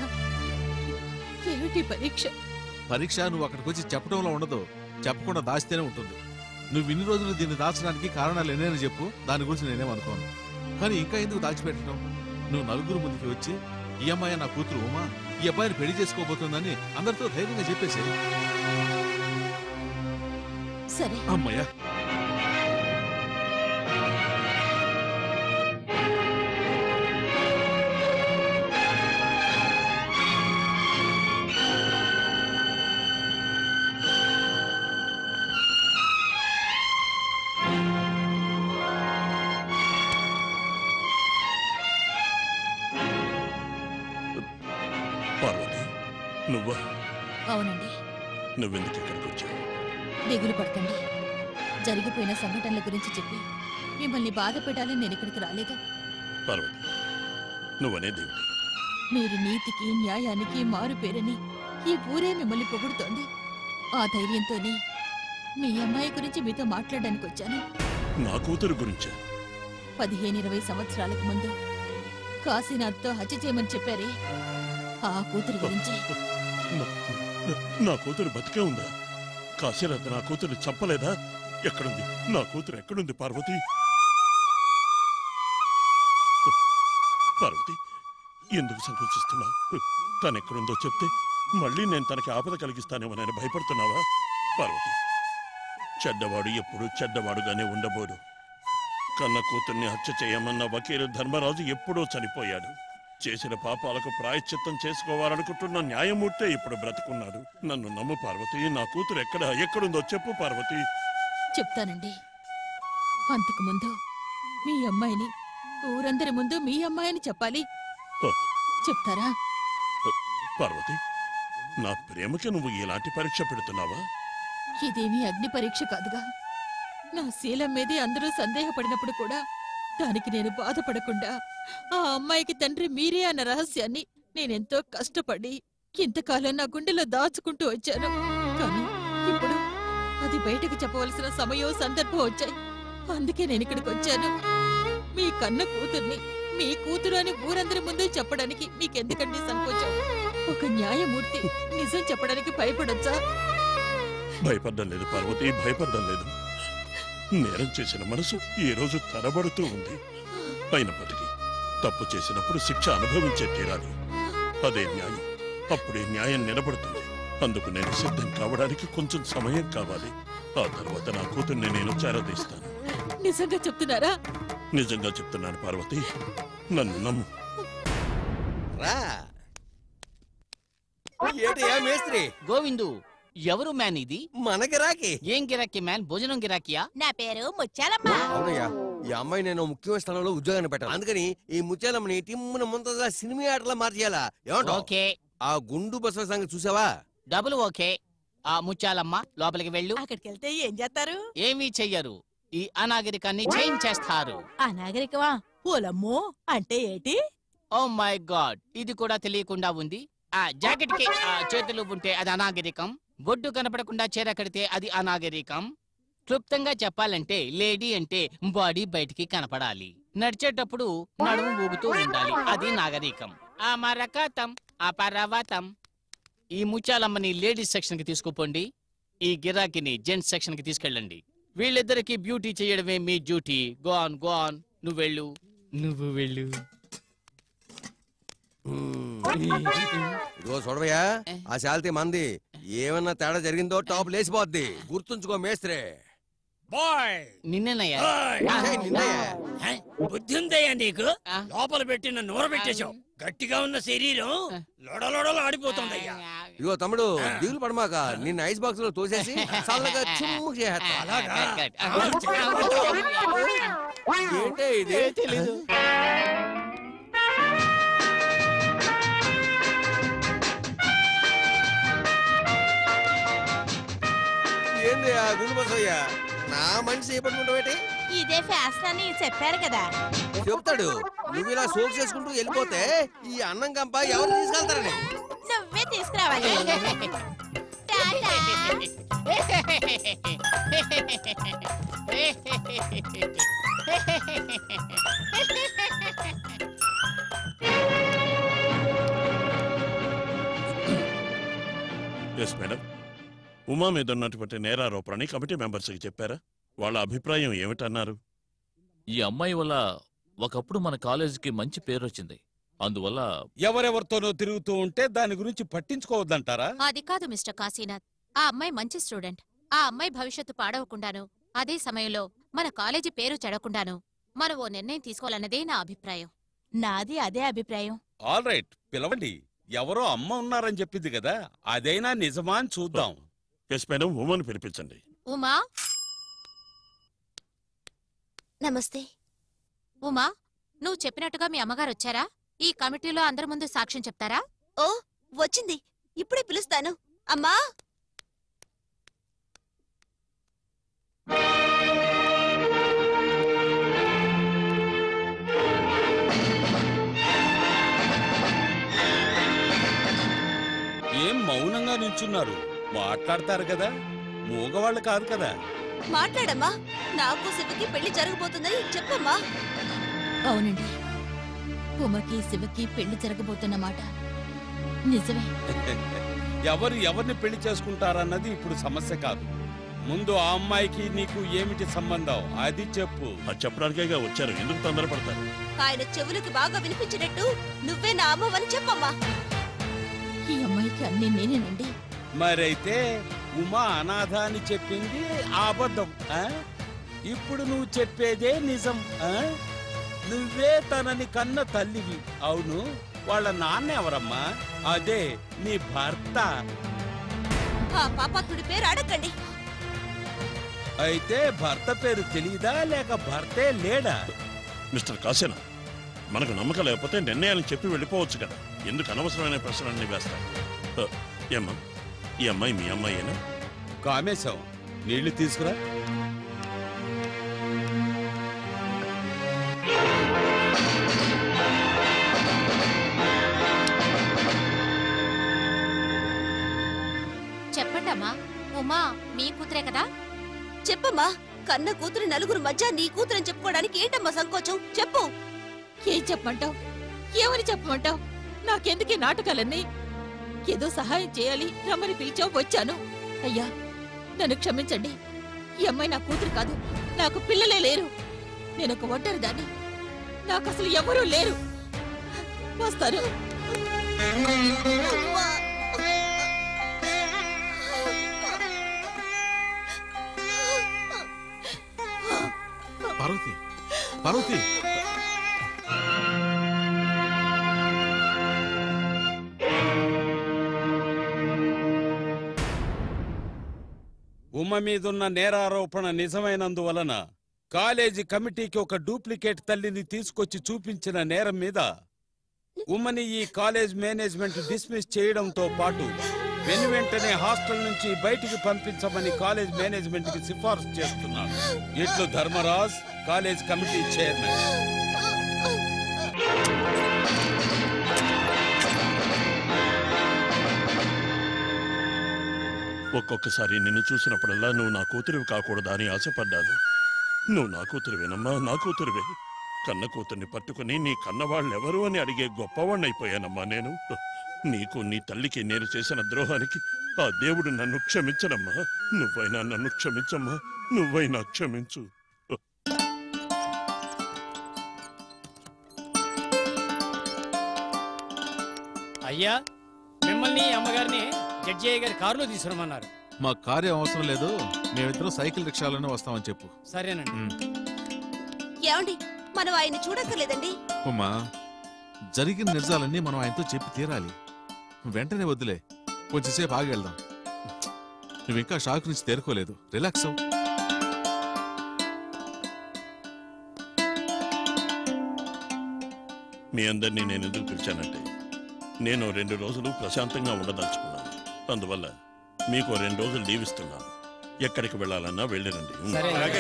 ఏమిటి పరీక్ష పరీక్ష నువ్వు అక్కడికి వచ్చి చెప్పడంలో ఉండదు చెప్పకుండా దాస్తేనే ఉంటుంది నువ్వు ఇన్ని రోజులు దీన్ని దాచడానికి కారణాలు ఎన్నైనా చెప్పు దాని గురించి నేనేం అనుకోను కానీ ఇంకా ఎందుకు దాచిపెట్టడం నువ్వు నలుగురు ముందుకి వచ్చి ఈ అమ్మాయి నా కూతురు ఉమా ఈ అబ్బాయిని పెళ్లి చేసుకోబోతుందని అందరితో ధైర్యంగా చెప్పేసి సరే అమ్మయ్యా పార్వతి నువ్వా అవునండి నువ్వెందుకు ఇక్కడికి వచ్చావు దిగులు పడకండి జరిగిపోయిన సంఘటనల గురించి చెప్పి మిమ్మల్ని బాధ పెట్టాలని నేను ఇక్కడికి రాలేదు పార్వతి నువ్వనేది ఏమిటి? మీరు నీతికి న్యాయానికి మారు పేరని ఈ ఊరే మిమ్మల్ని పొగుడుతోంది ఆ ధైర్యంతోనే మీ అమ్మాయి గురించి మీతో మాట్లాడడానికి వచ్చాను నా కూతురు గురించే పదిహేను ఇరవై సంవత్సరాలకు ముందు కాశీనాథ్తో హత్య చేయమని చెప్పారే ఆ కూతురు గురించి నా- నా- నా కూతురు బతికే ఉందా కాశీనాథ్ నా కూతురు చంపలేదా ఎక్కడుంది నా కూతురు ఎక్కడుంది పార్వతి పార్వతి ఎందుకు సంకోచిస్తున్నావు తను ఎక్కడుందో చెప్తే మళ్ళీ నేను తనకి ఆపద కలిగిస్తానేమోనని భయపడుతున్నావా పార్వతి చెడ్డవాడు ఎప్పుడు చెడ్డవాడుగానే ఉండబోడు కన్న కూతుర్ని హత్య చేయమన్న వకీలు ధర్మరాజు ఎప్పుడో చనిపోయాడు చేసిన పాపాలకు ప్రాయశ్చిత్తం చేసుకోవాలనుకుంటున్న న్యాయమూర్తే ఇప్పుడు బ్రతుకున్నాడు నన్ను నమ్ము పార్వతి నా కూతురు ఎక్కడ ఎక్కడుందో చెప్పు పార్వతి చెప్తానండి అంతకు ముందు మీ అమ్మాయిని ఊరందరి ముందు మీ అమ్మాయిని చెప్పాలి ఓ, చెప్తారా పార్వతి నా ప్రేమకి నువ్వు ఇలాంటి పరీక్ష పెడుతున్నావా ఇదేమీ అగ్ని పరీక్ష కాదుగా నా శీలం మీదే అందరూ సందేహపడినప్పుడు కూడా దానికి నేను బాధపడకుండా ఆ అమ్మాయికి తండ్రి మీరే అన్న రహస్యాన్ని నేనెంతో కష్టపడి ఇంతకాలం నా గుండెలో దాచుకుంటూ వచ్చాను కానీ ఇప్పుడు అది బయటకు చెప్పవలసిన సమయం సందర్భం వచ్చాయి అందుకే నేను ఇక్కడికి వచ్చాను మీ కన్న కూతుర్ని మీ కూతురు అని ఊరందరి ముందు చెప్పడానికి మీకెందుకండి సంకోచం ఒక న్యాయమూర్తి నిజం చెప్పడానికి భయపడొచ్చా భయపడ్డం లేదు పార్వతి భయపడ్డం లేదు నేరం చేసిన మనసు ఈ రోజు తడబడుతూ ఉంది అయినప్పటికీ తప్పు చేసినప్పుడు శిక్ష అనుభవించే తీరాలి అదే న్యాయం అప్పుడే న్యాయం నిలబడుతుంది అందుకు నేను సిద్ధం కావడానికి కొంచెం సమయం కావాలి ఆ తర్వాత నా కూతుర్ని నేను చేరదీస్తాను నిజంగా చెప్తున్నారా నిజంగా చెప్తున్నాను పార్వతి నన్ను నమ్ము రా ఏటయ్యా మేస్త్రి గోవిందు ఎవరు మ్యాన్ ఇది మన గిరాకీ ఏం గిరాకీ మ్యాన్ భోజనం గిరాకియా నా పేరు ముచ్చాలమ్మ అవునయ్యా ఈ అమ్మాయి నేను ముఖ్యమైన స్థలంలో ఉద్యోగాన్ని పెట్టాను అందుకని ఈ ముత్యాలమ్మని టిమ్మున ముంతగా సినిమా ఆటలా మార్చేయాలా ఏమంటావ్ ఓకే ఆ గుండు బసవ సంగతి చూసావా డబుల్ ఓకే ఆ ముచ్చాలమ్మ లోపలికి వెళ్ళు అక్కడికి వెళ్తే ఏం చేస్తారు ఏమీ చెయ్యరు ఈ అనాగరికాన్ని చేంజ్ చేస్తారు అనాగరికమా పూలమ్మో అంటే ఏంటి ఓ మై గాడ్ ఇది కూడా తెలియకుండా ఉంది ఆ జాకెట్ కి ఆ చేతులు ఉంటే అది అనాగరికం బొడ్డు కనపడకుండా చీర కడితే అది అనాగరికం క్లుప్తంగా చెప్పాలంటే లేడీ అంటే బాడీ బయటికి కనపడాలి నడిచేటప్పుడు నడుము ఊగుతూ ఉండాలి అది నాగరికం ఆ మరకతం ఆ పర్వతం ఈ ముత్యాలమ్మని లేడీస్ సెక్షన్ కి తీసుకుపోండి ఈ గిరాకీని జెంట్స్ సెక్షన్ కి తీసుకెళ్ళండి వీళ్ళిద్దరికి బ్యూటీ చేయడమే మీ duty go on go on నువ్వు వెళ్ళు నువ్వు వెళ్ళు ఇదిగో చూడవయ్యా ఆ శాలిటీ మంది ఏమన్నా తేడా జరిగిందో టాప్ లేసిపోద్ది గుర్తుంచుకో మేస్త్రే బాయ్ నిన్నేనయ్యా ఏయ్, నిన్నయ్యా. బుద్ధి ఉందయ్యా నీకు లోపల పెట్టిన నూర పెట్టేశావు గట్టిగా ఉన్న శరీరం లోడలోడలు ఆడిపోతుందయ్యా ఇదిగో తమ్ముడు దిగులు పడమాక నిన్న ఐస్ బాక్స్ లో తోసేసి చల్లగా చుమ్ము చేసేస్తా ఏంటే ఇది తెలీదు ఏంది ఆ గుండు బసయ్యా నా మనిషి ఏ పట్టుకుంటావేటి ఇదే ఫ్యాషన్ అని చెప్పారు కదా చెప్తాడు నువ్వు ఇలా సోక్ చేసుకుంటూ వెళ్ళిపోతే ఈ అన్నం కంప ఎవరు తీసుకెళ్తారని నువ్వే తీసుకురావాలి ఎస్ మేడం ఉమా మీద ఉన్నటువంటి నేరారోపణని కమిటీ మెంబర్స్కి చెప్పారా వాళ్ళ అభిప్రాయం ఏమిటన్నారు ఈ అమ్మాయి వల్ల ఒకప్పుడు మన కాలేజీకి మంచి పేరు వచ్చింది అందువల్ల ఎవరెవరితోనో తిరుగుతూ ఉంటే దాని గురించి పట్టించుకోవద్దంటారా అది కాదు మిస్టర్ కాశీనాథ్ ఆ అమ్మాయి మంచి స్టూడెంట్ ఆ అమ్మాయి భవిష్యత్తు పాడవకుండాను అదే సమయంలో మన కాలేజీ పేరు చెడకుండాను మనం ఓ నిర్ణయం తీసుకోవాలన్నదే నా అభిప్రాయం నాది అదే అభిప్రాయం ఆల్ రైట్ పిలవండి ఎవరో అమ్మ ఉన్నారని చెప్పింది కదా అదైనా నిజమా అని చూద్దాం ఎస్ మేడం ఉమాని పిలిపించండి ఉమా నమస్తే ఉమా నువ్వు చెప్పినట్టుగా మీ అమ్మగారు వచ్చారా ఈ కమిటీలో అందరి ముందు సాక్ష్యం చెప్తారా ఓ వచ్చింది ఇప్పుడే పిలుస్తాను అమ్మా ఏం మౌనంగా నించున్నారు మాట్లాడతారు కదా మూగవాళ్ళు కాదు కదా మాట్లాడమ్మా నాకు శివకి పెళ్లి జరగబోతుందని చెప్పమ్మా అవునండి ఉమకి శివకి పెళ్లి జరగబోతున్న మాట నిజమే ఎవరు ఎవరిని పెళ్లి చేసుకుంటారన్నది ఇప్పుడు సమస్య కాదు ముందు ఆ అమ్మాయికి నీకు ఏమిటి సంబంధం అది చెప్పు అది చెప్పడానికేగా వచ్చారు ఎందుకు తొందరపడతారు ఆయన చెవులకి బాగా వినిపించినట్టు నువ్వే నా అమ్మవని చెప్పమ్మా ఈ అమ్మాయికి అన్ని నేనేనండి మరైతే ఉమా అనాథ అని చెప్పింది ఆ అబద్ధం ఆ? ఇప్పుడు నువ్వు చెప్పేదే నిజం ఆ? నువ్వే తనని కన్న తల్లివి అవును వాళ్ళ నాన్న ఎవరమ్మా అదే నీ భర్త ఆ పాపాత్ముడి పేరు అడగండి అయితే భర్త పేరు తెలీదా లేక భర్తే లేడా మిస్టర్ కాసేనా మనకు నమ్మకం లేకపోతే నిర్ణయాలను చెప్పి వెళ్ళిపోవచ్చు కదా ఎందుకు అనవసరమైన ప్రశ్నలన్నీ వేస్తాం ఆ, ఏమ్మా ఈ అమ్మాయి మీ అమ్మాయేనా కామేశం నీళ్లు తీసుకురా చెప్పండమ్మా ఉమా మీ కూతురే కదా చెప్పమ్మా కన్న కూతురు నలుగురు మధ్య నీ కూతురని చెప్పుకోవడానికి ఏంటమ్మా సంకోచం చెప్పు ఏం చెప్పమంటావు ఏమని చెప్పమంటావు నాకెందుకు ఈ నాటకాలన్నీ ఏదో సహాయం చేయాలి రమ్మని పిలిచావు వచ్చాను అయ్యా నన్ను క్షమించండి ఈ అమ్మాయి నా కూతురు కాదు నాకు పిల్లలే లేరు నేను ఒక ఒంటరి దాన్ని నాకు అసలు ఎవరూ లేరు వస్తారు పార్వతి పార్వతి ఉమ మీదున్న నేరారోపణ నిజమైనందువలన కాలేజీ కమిటీకి ఒక డూప్లికేట్ తల్లిని తీసుకొచ్చి చూపించిన నేరం మీద ఉమని ఈ కాలేజ్ మేనేజ్మెంట్ డిస్మిస్ చేయడంతో పాటు వెను వెంటనే హాస్టల్ నుంచి బయటికి పంపించమని కాలేజ్ మేనేజ్మెంట్ కి సిఫార్సు చేస్తున్నాను ఇట్లు ధర్మరాజ్ కాలేజ్ కమిటీ చైర్మన్ ఒక్కొక్కసారి నిన్ను చూసినప్పుడల్లా నువ్వు నా కూతురివి కాకూడదా అని ఆశపడ్డాను నువ్వు నా కూతురివేనమ్మా నా కూతురివే కన్న కూతుర్ని పట్టుకుని నీ కన్నవాళ్ళెవరు అని అడిగే గొప్పవాణ్ణి అయిపోయానమ్మా నేను నీకు నీ తల్లికి నేను చేసిన ద్రోహానికి ఆ దేవుడు నన్ను క్షమించనమ్మా నువ్వైనా నన్ను క్షమించమ్మా నువ్వైనా క్షమించు అయ్యా మిమ్మల్ని అమ్మగారిని జడ్జి అయ్య గారి కారులో తీసుకురమ్మన్నారు మా కార్యం అవసరం లేదు మేమిద్దరం సైకిల్ రిక్షాలోనే వస్తామని చెప్పు సరేనండి ఉమ్. ఏమండి మనం ఆయన చూడక్కర్లేదండి ఉమ్మా జరిగిన నిజాలన్నీ మనం ఆయనతో చెప్పి తీరాలి వెంటనే వద్దులే కొంచెంసేపు ఆగి వెళ్దాం నువ్వు ఇంకా షాక్ నుంచి తేరుకోలేదు రిలాక్స్ అవ్వు మీ అందరినీ నేను ఎందుకు పిలిచానంటే నేను రెండు రోజులు ప్రశాంతంగా ఉండదలుచుకున్నాను అందువల్ల మీకు రెండు రోజులు లీవ్ ఇస్తున్నాను ఎక్కడికి వెళ్ళాలన్నా వెళ్ళిరండి ఉం. సరే. అలాగే.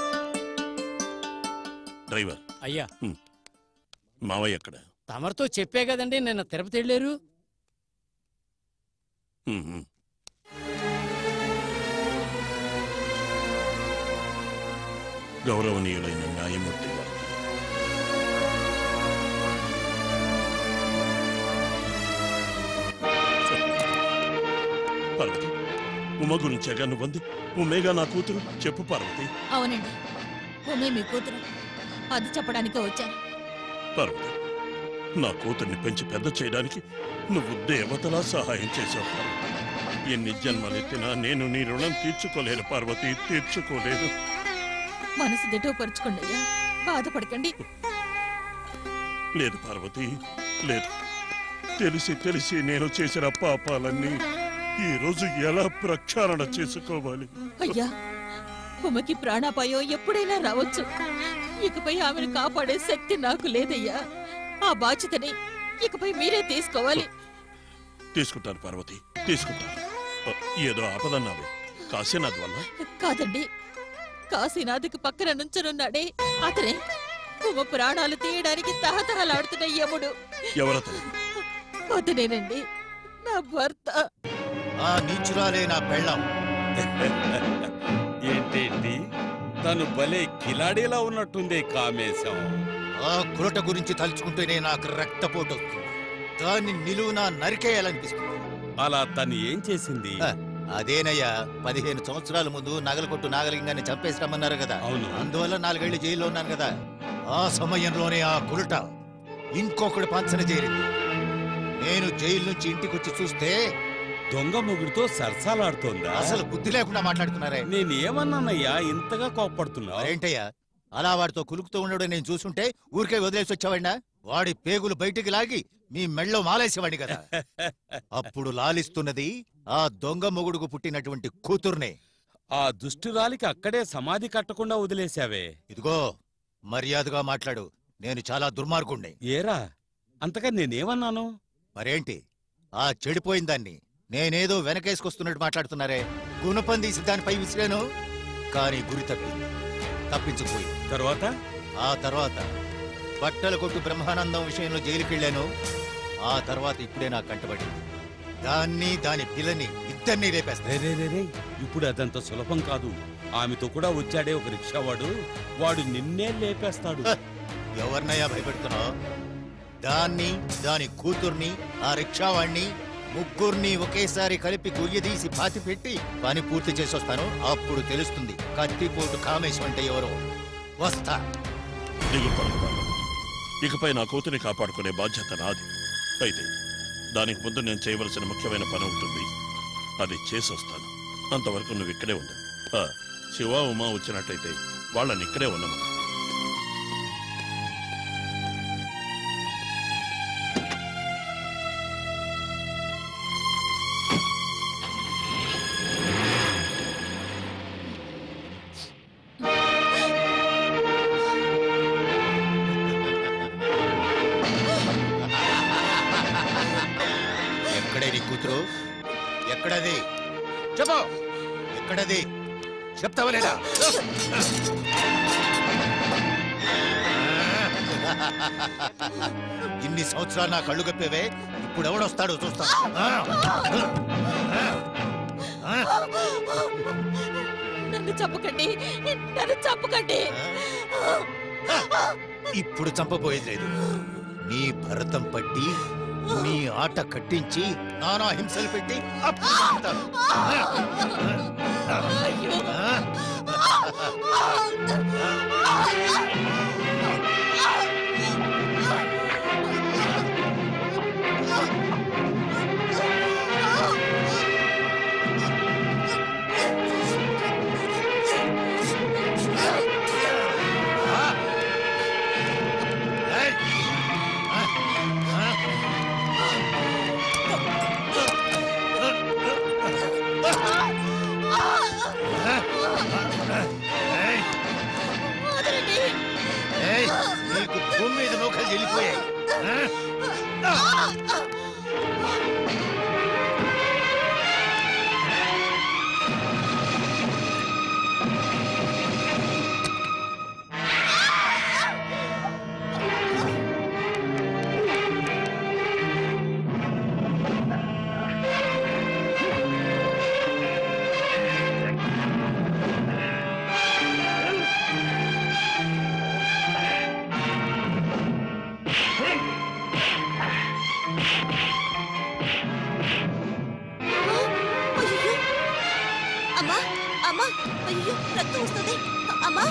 డ్రైవర్ అయ్యా ఉం. మావయ్య ఎక్కడ తమరితో చెప్పే కదండి నిన్న తిరుపతి వెళ్ళారు ఉం, ఉం. గౌరవనీయులైన న్యాయమూర్తి గారికి పార్వతి ఉమ గురించేగా నువ్వంది ఉమేగా నా కూతురు చెప్పు పార్వతి అవునండి ఉమే మీ కూతురు అది చెప్పడానికే వచ్చాను పార్వతి నా కూతుర్ని పెంచి పెద్ద చేయడానికి నువ్వు దేవతలా సహాయం చేశావు పార్వతి. ఎన్ని జన్మలెత్తినా నేను నీ రుణం తీర్చుకోలేను పార్వతి తీర్చుకోలేను మనసు దిటోపరుచుకోండి అయ్యా బాధపడకండి లేదు పార్వతి లేదు తెలిసి తెలిసి నేను చేసిన పాపాలన్నీ ఈ రోజు ఎలా ప్రక్షాళన చేసుకోవాలి అయ్యా ఉమకి ప్రాణాపాయం ఎప్పుడైనా రావచ్చు ఇకపై ఆమెను కాపాడే శక్తి నాకు లేదయ్యా ఆ బాధ్యతని ఇకపై మీరే తీసుకోవాలి తీసుకుంటాను పార్వతి తీసుకుంటాను అ, ఏదో ఆపదన్నావే కాశీనాథ్ వల్ల కాదండి కాశీనాథ్కి పక్కన నుంచనున్నాడే అతనే ఉమ ప్రాణాలు తీయడానికి తహతహలాడుతున్న యముడు ఎవరతను అతనేనండి నా భర్త ఆ నీచురాలే నా పెళ్ళం ఏంటేంటి తను భలే కిలాడీలా ఉన్నట్టుంది కామేశం ఆ కులట గురించి తలుచుకుంటేనే నాకు రక్తపోటు వస్తుంది దాన్ని నిలువునా నరికేయాలనిపిస్తుంది అలా తను ఏం చేసింది హ, అదేనయ్యా పదిహేను సంవత్సరాల ముందు నగలకొట్టు నాగలింగాన్ని చంపేసి రమ్మన్నారు కదా అవును. అందువల్ల నాలుగేళ్లు జైల్లో ఉన్నాను కదా ఆ సమయంలోనే ఆ కులట ఇంకొకటి పంచన చేరింది నేను జైలు నుంచి ఇంటికి వచ్చి చూస్తే దొంగ మొగుడితో సరసాలాడుతోందా అసలు బుద్ధి లేకుండా మాట్లాడుతున్నారే నేనేమన్నానయ్యా ఇంతగా కోప్పడుతున్నావు ఏంటయ్యా అలా వాడితో కులుకుతూ ఉండడం నేను చూసుంటే ఊరికే వదిలేసి వచ్చావండా వాడి పేగులు బయటికి లాగి మీ మెళ్ళో మాలేసేవాడి కదా అప్పుడు లాలిస్తున్నది ఆ దొంగ మొగుడుకు పుట్టినటువంటి కూతుర్నే ఆ దుష్టురాలికి అక్కడే సమాధి కట్టకుండా వదిలేశావే ఇదిగో మర్యాదగా మాట్లాడు నేను చాలా దుర్మార్గుణ్ణి ఏరా అంతగా నేనేమన్నాను మరేంటి ఆ చెడిపోయిన దాన్ని నేనేదో వెనకేసుకొస్తున్నట్టు మాట్లాడుతున్నారే గుణపం తీసి దానిపై విసిరాను కానీ గురి తప్పింది తప్పించుకుపోయింది తర్వాత ఆ తర్వాత బట్టల కొట్టు బ్రహ్మానందం విషయంలో జైలుకెళ్ళాను ఆ తర్వాత ఇప్పుడే నాకు కంటబడింది దాన్ని దాని పిల్లని ఇద్దరిని రేపేస్తా రే, రే, రే, రే. ఇప్పుడు అదంత సులభం కాదు ఆమెతో కూడా వచ్చాడే ఒక రిక్షావాడు వాడు నిన్నే లేపేస్తాడు ఎవరినయ్యా భయపెడుతున్నావు దాన్ని దాని కూతుర్ని ఆ రిక్షావాణ్ణి ముగ్గురిని ఒకేసారి కలిపి గుయ్యదీసి పాతి పెట్టి పని పూర్తి చేసొస్తాను అప్పుడు తెలుస్తుంది కత్తిపోటు కామేశం అంటే ఎవరో వస్తా దిగు పరమాత్మ. ఇకపై నా కూతురిని కాపాడుకునే బాధ్యత నాది అయితే దానికి ముందు నేను చేయవలసిన ముఖ్యమైన పని ఉంటుంది అది చేసొస్తాను అంతవరకు నువ్వు ఇక్కడే ఉండు ఆ, శివ ఉమా వచ్చినట్టయితే వాళ్ళని ఇక్కడే ఉన్నాము ఎక్కడే నీ కూతురు ఎక్కడది చెప్పు ఎక్కడది చెప్తావా లేదా ఇన్ని సంవత్సరాలు నా కళ్ళు కప్పేవే ఇప్పుడు ఎవడొస్తాడో చూస్తా నన్ను చంపకండి నన్ను చంపకండి ఇప్పుడు చంపబోయేది లేదు నీ భరతం పట్టి నీ ఆట కట్టించి నానా హింసలు పెట్టి అప్పుడు చంపుతాను. ఏయ్, నీకు భూమి మీద నూకలు చెల్లిపోయాయి ఆ? అయ్యో అమ్మా అమ్మా అయ్యో రక్తం వస్తుంది అమ్మా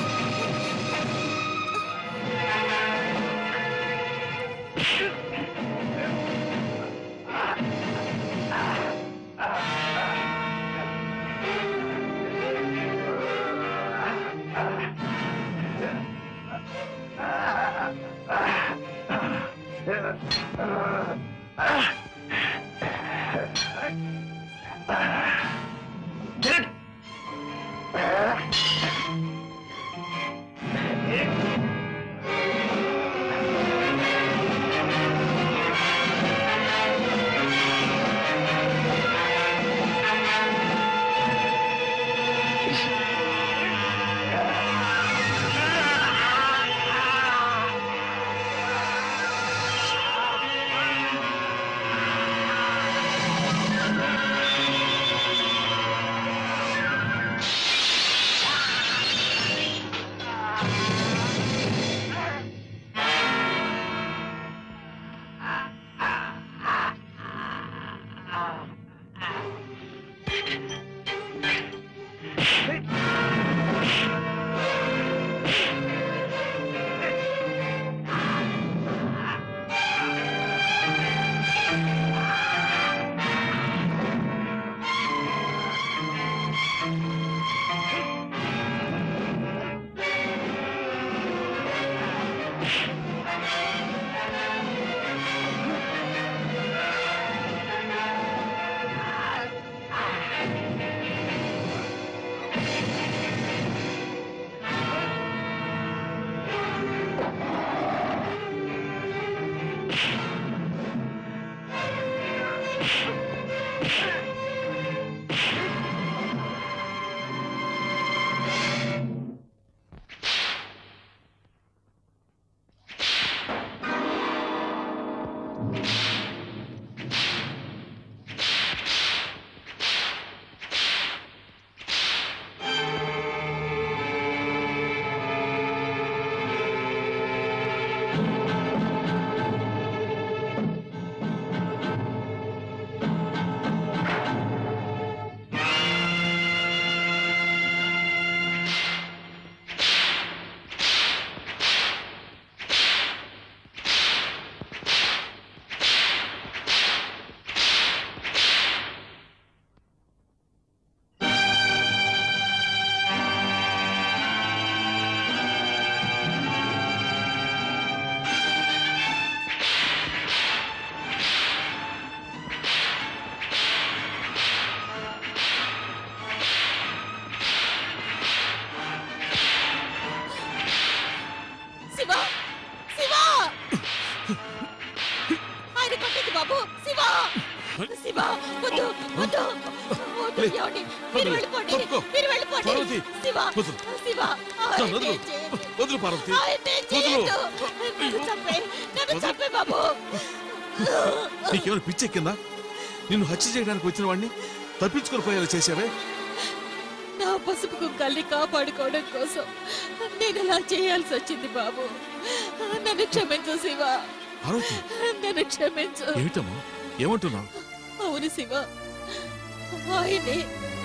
వద్దు. వద్దు, ఏమండి? మీరు వెళ్ళిపోండి. మీరు వెళ్ళిపోండి. పార్వతి, శివ, వద్దు. శివ, నన్ను ఆయన్ని వదులు. చేయొద్దు. వదులు పార్వతి ఆయన్ని వదులు చేయొద్దు. నన్ను చంపే, నన్ను చంపే బాబు నీకేమైనా పిచ్చెక్కిందా నిన్ను హత్య చేయడానికి వచ్చిన వాడిని తప్పించుకొని పోయేలా చేశావే నా పసుపు కుక్కల్ని కాపాడుకోవడం కోసం నేను ఇలా చేయాల్సి వచ్చింది బాబు నన్ను క్షమించు శివ పార్వతి నన్ను క్షమించు ఏమిటమ్మా ఏమంటున్నావు అవును శివ ఆయనే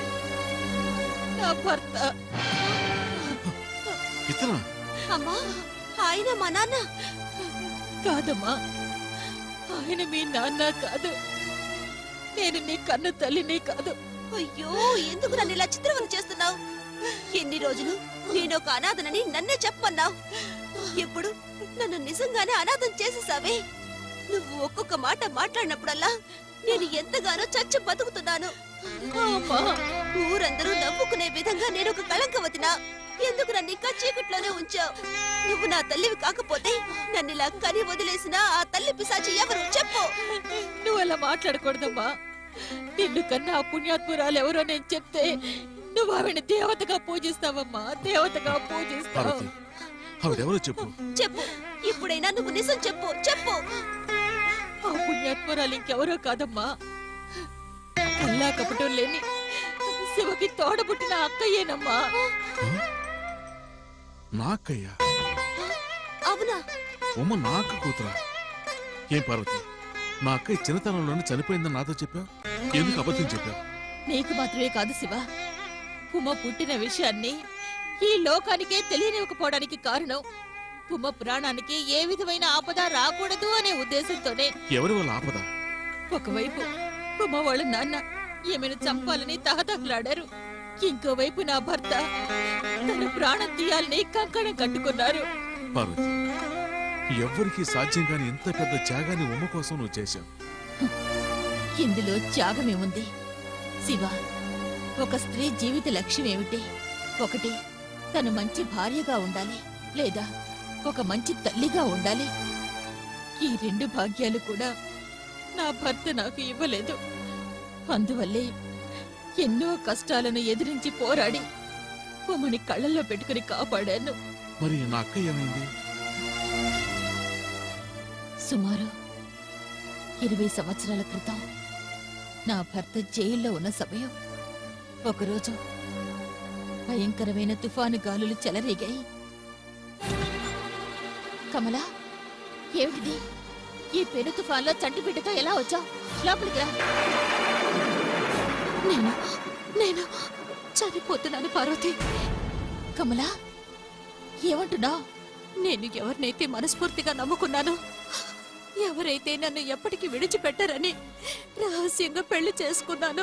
నా భర్త ఇతనా అమ్మా ఆయన మా నాన్న కాదమ్మా ఆయన మీ నాన్న కాదు నేను నీ కన్న తల్లిని కాదు అయ్యో ఎందుకు నన్ను ఇలా చిత్రవన చేస్తున్నావు ఎన్ని రోజులు నేను ఒక అనాథనని నన్నే చెప్పన్నావు ఇప్పుడు నన్ను నిజంగానే అనాథం చేసేసావే నువ్వు ఒక్కొక్క మాట మాట్లాడినప్పుడల్లా నేను ఎంతగానో చచ్చి బతుకుతున్నాను అమ్మా, ఊరందరూ నవ్వుకునే విధంగా నేను ఒక కళంకవతినా ఎందుకు నన్ను ఇంకా చీకట్లోనే ఉంచావు నువ్వు నా తల్లివి కాకపోతే నన్ను ఇలా కని వదిలేసిన ఆ తల్లి పిశాచి ఎవరు చెప్పు నువ్వు అలా మాట్లాడకూడదమ్మా నిన్ను కన్నా ఆ పుణ్యాత్మురాలు ఎవరో నేను చెప్తే నువ్వు ఆవిడ దేవతగా పూజిస్తావమ్మా దేవతగా పూజిస్తావు పార్వతి ఆవిడెవరో చెప్పు చెప్పు ఇప్పుడైనా నువ్వు నిజం చెప్పు చెప్పు ఆ పుణ్యాత్మురాలు ఇంకెవరో కాదమ్మా కల్లా కపటం లేని శివకి తోడబుట్టిన అక్కయ్యేనమ్మా నాకయ్యా అవునా ఉమ్మ నా అక్క కూతురా ఏం పార్వతి నా అక్క ఈ చిన్నతనంలోనే చనిపోయిందని నాతో చెప్పావు ఎందుకు అబద్ధం చెప్పావు నీకు మాత్రమే కాదు శివ ఉమ పుట్టిన విషయాన్ని ఈ లోకానికే తెలియనివ్వకపోవడానికి కారణం ఉమ ప్రాణానికి ఏ విధమైన ఆపద రాకూడదు అనే ఉద్దేశంతోనే ఎవరి వల్ల ఆపద ఒకవైపు ఉమ వాళ్ళ నాన్న ఈమెను చంపాలని తహతహలాడారు ఇంకోవైపు నా భర్త తన ప్రాణం తీయాలని కంకణం కట్టుకున్నారు పార్వతి ఎవ్వరికీ సాధ్యం కాని ఇంత పెద్ద త్యాగాన్ని ఉమ్మ కోసం నువ్వు చేశావు ఇందులో త్యాగమేముంది శివ ఒక స్త్రీ జీవిత లక్ష్యం ఏమిటి ఒకటి తను మంచి భార్యగా ఉండాలి లేదా ఒక మంచి తల్లిగా ఉండాలి ఈ రెండు భాగ్యాలు కూడా నా భర్త నాకు ఇవ్వలేదు అందువల్లే ఎన్నో కష్టాలను ఎదిరించి పోరాడి ఉమ్మని కళ్ళల్లో పెట్టుకుని కాపాడాను మరి నా అక్క ఏమైంది సుమారు ఇరవై సంవత్సరాల క్రితం నా భర్త జైల్లో ఉన్న సమయం ఒకరోజు భయంకరమైన తుఫాను గాలులు చెలరేగాయి కమలా ఏమిటిది ఈ పెను తుఫాన్లో చంటి బిడ్డతో ఎలా వచ్చావు లోపలికి రా నేను నేను చనిపోతున్నాను పార్వతి కమలా ఏమంటున్నావు నేను ఎవరినైతే మనస్ఫూర్తిగా నమ్ముకున్నానో ఎవరైతే నన్ను ఎప్పటికీ విడిచిపెట్టరని రహస్యంగా పెళ్లి చేసుకున్నానో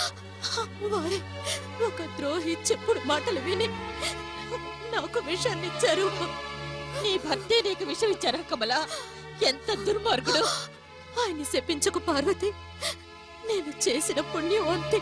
వారే ఒక ద్రోహి చెప్పుడు మాటలు విని నాకు విషయాన్ని ఇచ్చారు నీ భర్తే నీకు విషయం ఇచ్చారా కమలా ఎంత దుర్మార్గుడు ఆయన్ని శపించుకు పార్వతి నేను చేసిన పుణ్యం అంతే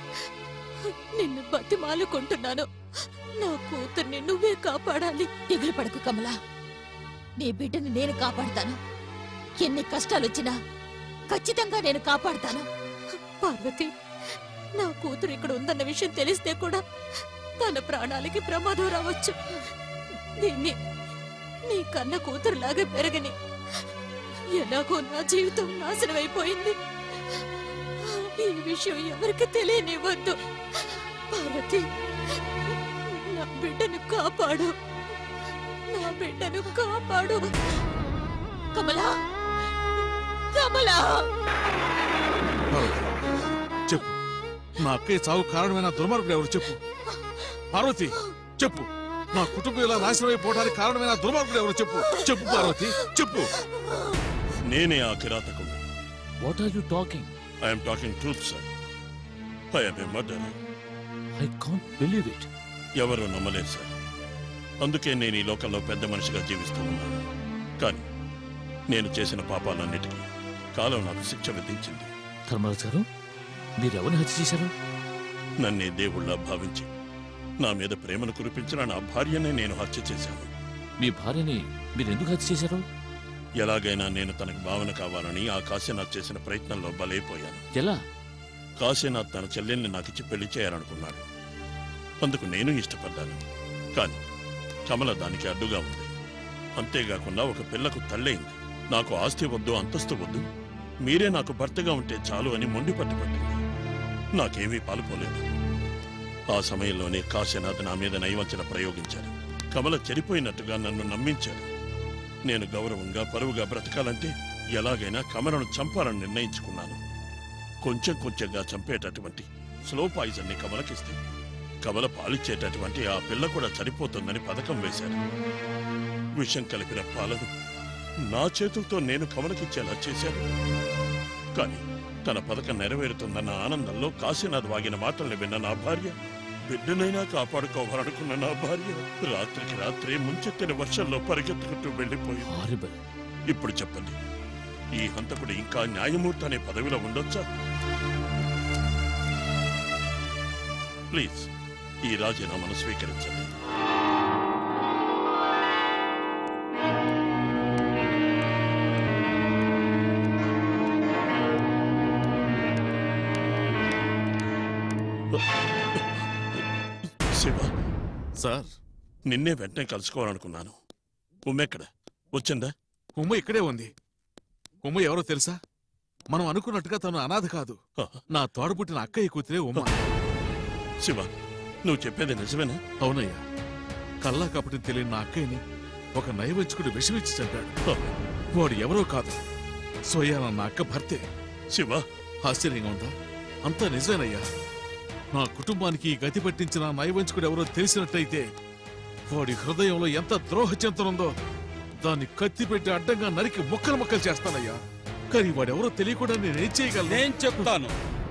నిన్ను బతిమాలుకుంటున్నాను నా కూతుర్ని నువ్వే కాపాడాలి దిగులు పడకు కమలా నీ బిడ్డని నేను కాపాడుతాను ఎన్ని కష్టాలొచ్చినా ఖచ్చితంగా నేను కాపాడుతాను పార్వతి నా కూతురు ఇక్కడ ఉందన్న విషయం తెలిస్తే కూడా తన ప్రాణాలకి ప్రమాదం రావచ్చు దీన్ని నీ కన్న కూతురులాగా పెరగని ఎలాగో నా జీవితం నాశనం అయిపోయింది ఈ విషయం ఎవరికి తెలియనివ్వద్దు పార్వతి నా బిడ్డను కాపాడు నా బిడ్డను కాపాడు కమలా కమలా పార్వతి చెప్పు నా అక్కయ్య చావు కారణమైన దుర్మార్గుడు ఎవరు చెప్పు పార్వతి చెప్పు నా కుటుంబం ఇలా నాశనం అయిపోవడానికి కారణమైన దుర్మార్గుడు ఎవరు చెప్పు చెప్పు పార్వతి చెప్పు నేనే ఆ కిరాతకుడు what are you talking I'm talking truth sir I'm a murder I can't believe it ఎవరు నమ్మలేదు సార్ అందుకే నేను ఈ లోకంలో పెద్ద మనిషిగా జీవిస్తూ ఉన్నాను కానీ నేను చేసిన పాపాలన్నిటికీ కాలం నాకు శిక్ష విధించింది ధర్మరాజు గారు మీరు ఎవరిని హత్య చేశారు నన్నే దేవుళ్ళ భావించి నా మీద ప్రేమను కురిపించిన నా భార్యనే నేను హత్య చేశాను మీ భార్యని మీరు ఎందుకు హత్య చేశారు ఎలాగైనా నేను తనకు భావన కావాలని ఆ కాశీనాథ్ చేసిన ప్రయత్నంలో బలైపోయాను ఎలా కాశీనాథ్ తన చెల్లెల్ని నాకిచ్చి పెళ్లి చేయాలనుకున్నాడు అందుకు నేను ఇష్టపడ్డాను కానీ కమల దానికి అడ్డుగా ఉంది అంతేకాకుండా ఒక పిల్లకు తల్లైంది నాకు ఆస్తి వద్దు అంతస్తు వద్దు మీరే నాకు భర్తగా ఉంటే చాలు అని మొండి పట్టుపట్టింది నాకేమీ పాలుపోలేదు ఆ సమయంలోనే కాశీనాథ్ నా మీద నైవంచన ప్రయోగించాడు కమల చెడిపోయినట్టుగా నన్ను నమ్మించాడు నేను గౌరవంగా పరువుగా బ్రతకాలంటే ఎలాగైనా కమలను చంపాలని నిర్ణయించుకున్నాను కొంచెం కొంచెంగా చంపేటటువంటి స్లో పాయిజన్ని కమలకిస్తే కమల పాలిచ్చేటటువంటి ఆ పిల్ల కూడా చనిపోతుందని పథకం వేశారు విషం కలిపిన పాలను నా చేతులతో నేను కమలకిచ్చేలా చేశాను కానీ తన పథకం నెరవేరుతుందన్న ఆనందంలో కాశీనాథ్ వాగిన మాటల్ని విన్న నా భార్య బిడ్డనైనా కాపాడుకోవాలనుకున్న నా భార్య రాత్రికి రాత్రే ముంచెత్తిన వర్షంలో పరిగెత్తుకుంటూ వెళ్ళిపోయింది ఇప్పుడు చెప్పండి ఈ హంతకుడు ఇంకా న్యాయమూర్తి అనే పదవిలో ఉండొచ్చా ప్లీజ్ ఈ రాజీనామాను స్వీకరించండి శివ సార్ నిన్నే వెంటనే కలుసుకోవాలనుకున్నాను ఉమ్మెక్కడ వచ్చిందా ఉమ్మ ఇక్కడే ఉంది ఉమ్మ ఎవరో తెలుసా మనం అనుకున్నట్టుగా తను అనాథ కాదు నా తోడబుట్టిన అక్కయ్య కూతురే ఉమ్మ శివ నువ్వు చెప్పేది నిజమేనా అవునయ్యా కల్లా కపటి తెలియని నా అక్కయ్యని ఒక నయవంచుకుడు విషమిచ్చి చంపాడు వాడు ఎవరో కాదు సోయాన నా అక్క భర్తే శివ ఆశ్చర్యంగా ఉందా అంతా నిజమేనయ్యా నా కుటుంబానికి ఈ గతి పట్టించిన ఆ నయవంచుకుడు ఎవరో తెలిసినట్టయితే వాడి హృదయంలో ఎంత ద్రోహ చింతనుందో దాన్ని కత్తి పెట్టి అడ్డంగా నరికి ముక్కలు ముక్కలు చేస్తానయ్యా కానీ వాడెవరో తెలియకుండా నేనేం చేయగలను నేను చెప్తాను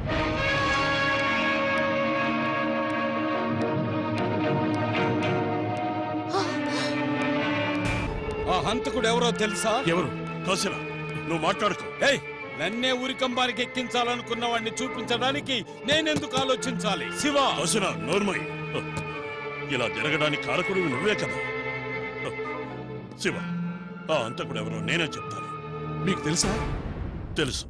ఆ హంతకుడు ఎవరో తెలుసా ఎవరు కౌశల నువ్వు మాట్లాడుకో ఏయ్ నన్నే ఉరికంబానికి ఎక్కించాలనుకున్న వాడిని చూపించడానికి నేనెందుకు ఆలోచించాలి శివ కౌశల నోర్మయ్ ఇలా జరగడానికి కారకుడు నువ్వే కదా శివ ఆ అంతకుడు ఎవరో నేనే చెప్తాను మీకు తెలుసా తెలుసు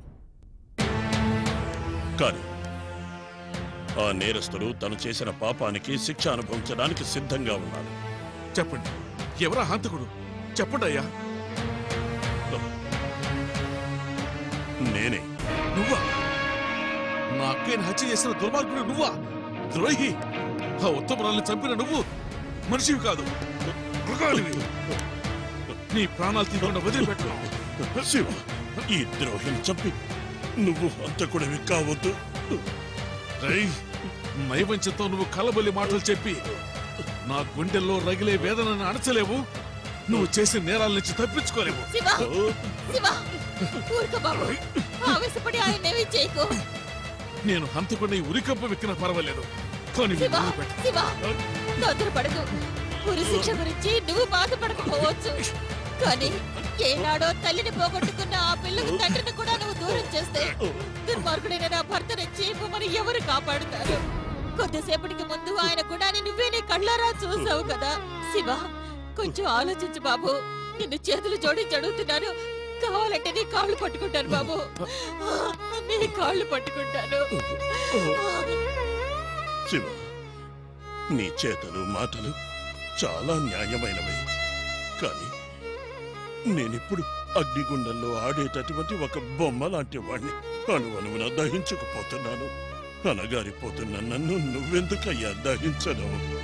కానీ ఆ నేరస్తుడు తను చేసిన పాపానికి శిక్ష అనుభవించడానికి సిద్ధంగా ఉన్నాడు చెప్పండి ఎవరా హంతకుడు చెప్పండి అయ్యా నేనే నువ్వా నా అక్కయ్యని హత్య చేసిన దుర్మార్గుడు నువ్వా ద్రోహి ఆ ఉత్తమరాల్ని చంపిన నువ్వు మనిషివి కాదు మృగాడివి నీ ప్రాణాలు తీయకుండా వదిలిపెట్టు శివ ఈ ద్రోహిని చంపి నువ్వు అంతకుడివి కావద్దు రై నైవంచంతో నువ్వు కలబొల్లి మాటలు చెప్పి నా గుండెల్లో రగిలే వేదనను అణచలేవు నువ్వు చేసిన నేరాల నుంచి తప్పించుకోలేవు శివ శివ ఊరుకో బాబు ఆవేశపడి ఆయన ఏమీ చేయకు నేను హంతకుండా ఈ ఉరికంప వెక్కిన పర్వాలేదు కానీ శివ వీడిని వదిలిపెట్టు. శివ తొందరపడకు ఉరి శిక్ష గురించి నువ్వు బాధపడకపోవచ్చు కానీ ఏనాడో తల్లిని పోగొట్టుకున్న ఆ పిల్లకు తండ్రిని కూడా నువ్వు దూరం చేస్తే దుర్మార్గుడైన నా భర్తని చీపమని ఎవరు కాపాడుతారు కొద్దిసేపటికి ముందు ఆయన కూడా నువ్వే నీ కళ్ళారా చూసావు కదా శివ కొంచెం ఆలోచించు బాబు నిన్ను చేతులు జోడించి అడుగుతున్నాను కావాలంటే నీ కాళ్ళు పట్టుకుంటాను బాబు నీ కాళ్ళు పట్టుకుంటాను శివ నీ చేతలు మాటలు చాలా న్యాయమైనవి కానీ నేనిప్పుడు అగ్నిగుండంలో ఆడేటటువంటి ఒక బొమ్మ లాంటి వాణ్ణి అణువణువున దహించుకుపోతున్నాను అనగారిపోతున్న నన్ను నువ్వెందుకయ్యా దహించను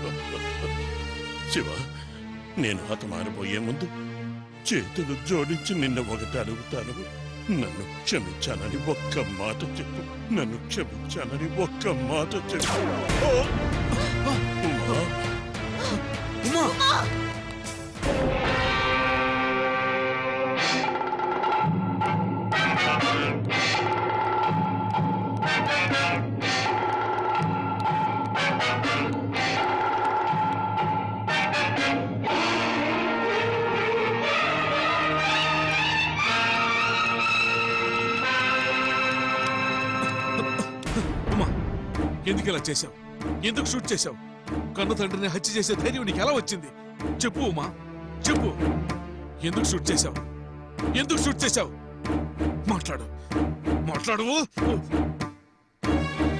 శివ నేను హతమారిపోయే ముందు చేతులు జోడించి నిన్న ఒకటి అడుగుతాను నన్ను క్షమించానని ఒక్క మాట చెప్పు నన్ను క్షమించానని ఒక్క మాట చెప్పు ఓ! ఉమా ఉమా ఉమా ఎందుకు ఇలా చేశావు ఎందుకు షూట్ చేశావు కన్న తండ్రిని హత్య చేసే ధైర్యం నీకు ఎలా వచ్చింది చెప్పు ఉమా చెప్పు ఎందుకు షూట్ చేశావు ఎందుకు షూట్ చేశావు మాట్లాడు మాట్లాడు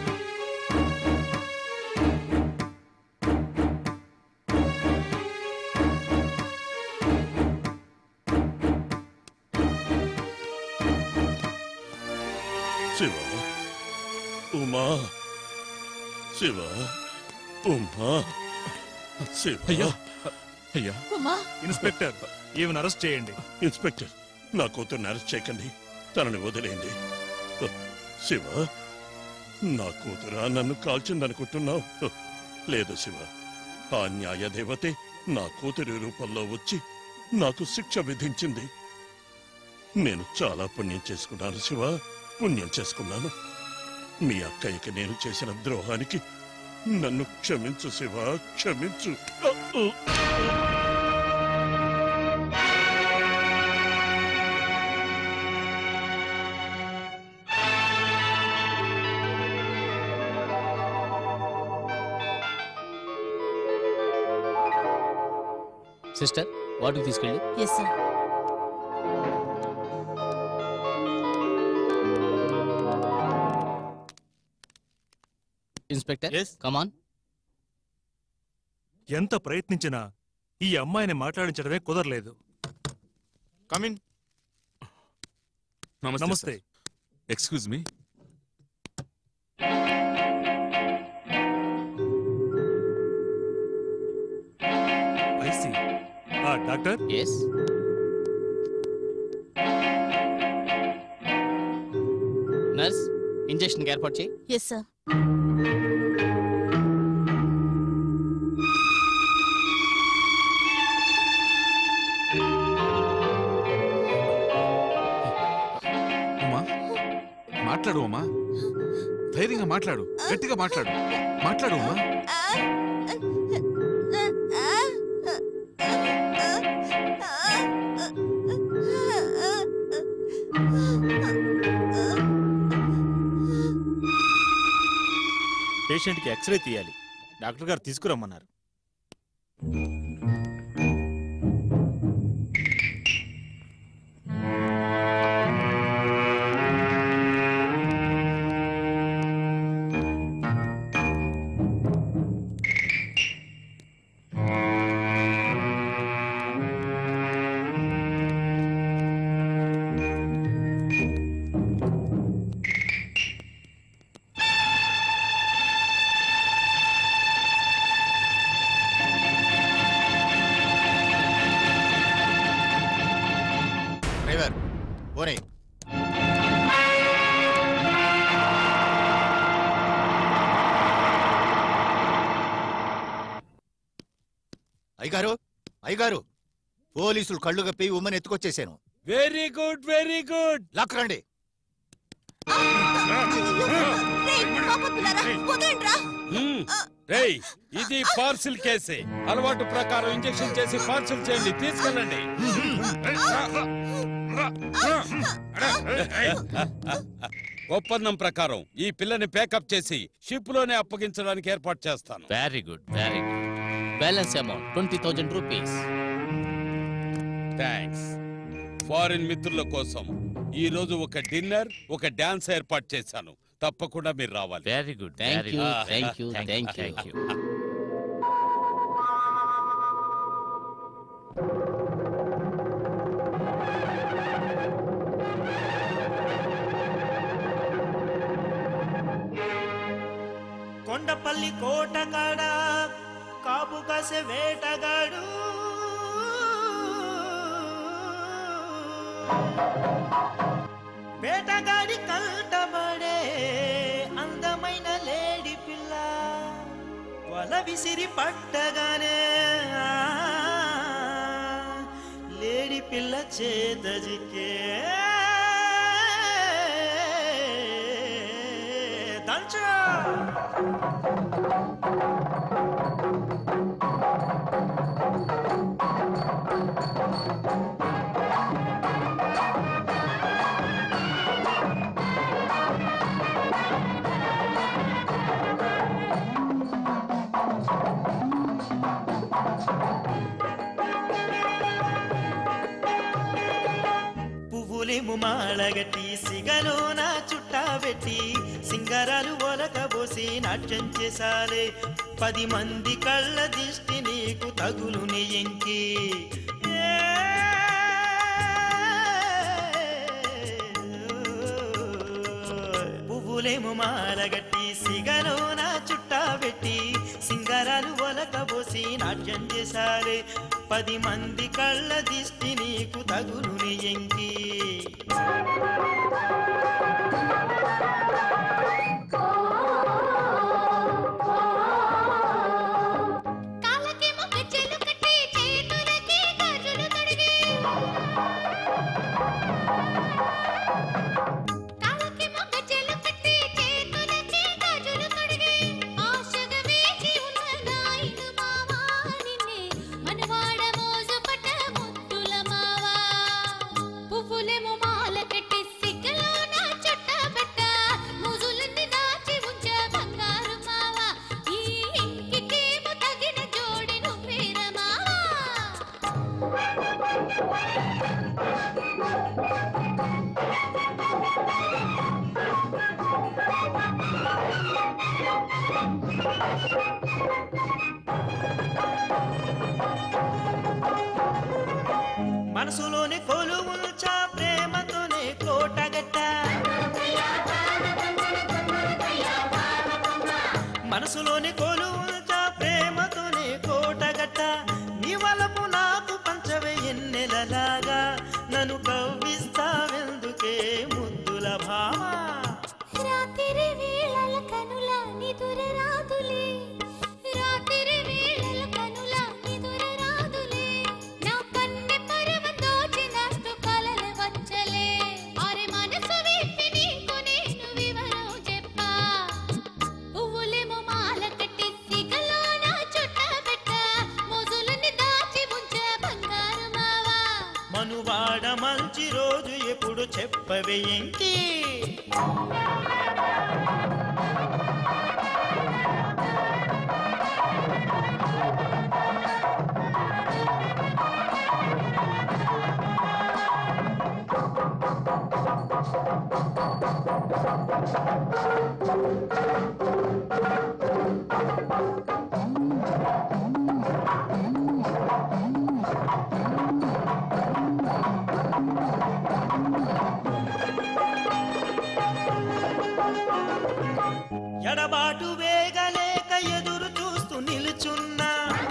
శివ ఉమా శివ ఉమా శివ అయ్యా అయ్యా ఉమా ఇన్స్పెక్టర్ ఈమెను అరెస్ట్ చేయండి ఇన్స్పెక్టర్ నా కూతుర్ని అరెస్ట్ చేయకండి తనని వదిలేయండి శివ నా కూతురా నన్ను కాల్చిందనుకుంటున్నావు లేదు శివ ఆ న్యాయ దేవతే నా కూతురి రూపంలో వచ్చి నాకు శిక్ష విధించింది నేను చాలా పుణ్యం చేసుకున్నాను శివ పుణ్యం చేసుకున్నాను మీ అక్కయ్యకి నేను చేసిన ద్రోహానికి నన్ను క్షమించు శివ క్షమించు సిస్టర్ వాటికి తీసుకెళ్ళి ఎస్ సార్ ఇన్స్పెక్టర్ కమాన్ ఎంత ప్రయత్నించినా ఈ అమ్మాయిని మాట్లాడించడమే కుదరలేదు కమిన్ నమస్తే ఎక్స్క్యూజ్ మీ ఐసి ఆ డాక్టర్ ఎస్ నర్స్ ఇంజెక్షన్ ఏర్పాటు చేయి ఎస్ సార్ ఉమా మాట్లాడు ఉమా ధైర్యంగా మాట్లాడు గట్టిగా మాట్లాడు మాట్లాడు ఉమా పేషెంట్కి ఎక్స్రే తీయాలి డాక్టర్ గారు తీసుకురమ్మన్నారు డ్రైవర్ పోనీ అయ్యగారు అయ్యగారు పోలీసులు కళ్ళు కప్పి ఉమ్మని ఎత్తుకొచ్చేసాను వెరీ గుడ్ వెరీ గుడ్ లాక్కరండి రేయ్ ఇది పార్సిల్ కేసే అలవాటు ప్రకారం ఇంజెక్షన్ చేసి పార్సిల్ చేయండి తీసుకెళ్ళండి ఒప్పందం ప్రకారం ఈ పిల్లని పేకప్ చేసి షిప్ లోనే అప్పగించడానికి ఏర్పాటు చేస్తాను very good very good balance amount twenty thousand rupees thanks foreign మిత్రుల కోసం ఈ రోజు ఒక డిన్నర్ ఒక డాన్స్ ఏర్పాటు చేశాను తప్పకుండా మీరు రావాలి very good thank you thank you thank you Kondapalli కోట కాడ కాపు కాసే వేటగాడు వేటగాడి కంటబడే అందమైన లేడి పిల్ల వల విసిరి పట్టగానే ఆ, లేడి పిల్ల చేతజికే దంచా పువ్వులేము మాళగట్టి సిగలోన చుట్టా పెట్టి సింగరాలు ఒలకబోసి నాట్యం చేసాలే పది మంది కళ్ళ దిష్టి నీకు తగులుని ఎంకి పువ్వులేమో మాలగట్టి సిగలోన చుట్టా పెట్టి సింగారాలు ఒలకబోసి నాట్యం చేశారే పది మంది కళ్ళ దిష్టి నీకు తగులుని ఎంకి కాళ్ళకేమో గజ్జెలు కట్టి చేతులకి గాజులు తొడిగి కాళ్ళకేమో గజ్జెలు కట్టి చేతులకి గాజులు తొడిగి ఆశగా వేచి ఉన్న నాయుడు మావా నిన్నే మనవాడ మోజు పట్ట ముద్దుల మావా పువ్వులేమో మాల కట్టి సిగ్గలోన చుట్ట పెట్ట ముజులన్నీ దాచి ఉంచ బంగారు మావా ఈ ఇంటికేమో తగిన జోడి నువ్వేర మావా మనసులోని కొలు ఉంచా ప్రేమతోనే కోటగట్ట మనసులోని కొలు ఉంచా ప్రేమతోనే కోటగట్ట నీ వలపు నాకు పంచవే ఎన్నెలలాగా నన్ను కవ్విస్తావెందుకే ముద్దుల భామా రాత్రి వేళల కనుల నిదుర రాదులే రాత్రి వేళల కనుల నిదుర రాదులే నా కన్నె పరమ దోచినట్టు కలల వచ్చలే అరే మనసు విప్పి నీకు నేను వివరం చెప్పా పువ్వులేమో మాల కట్టి సిగలోన చుట్ట పెట్ట మోజులని దాచి ఉంచ బంగారు మావా మనువాడ మంచి రోజు ఎప్పుడు చెప్పవే ఇంకే ఎడబాటు వేగలేక ఎదురు చూస్తూ నిలుచున్నా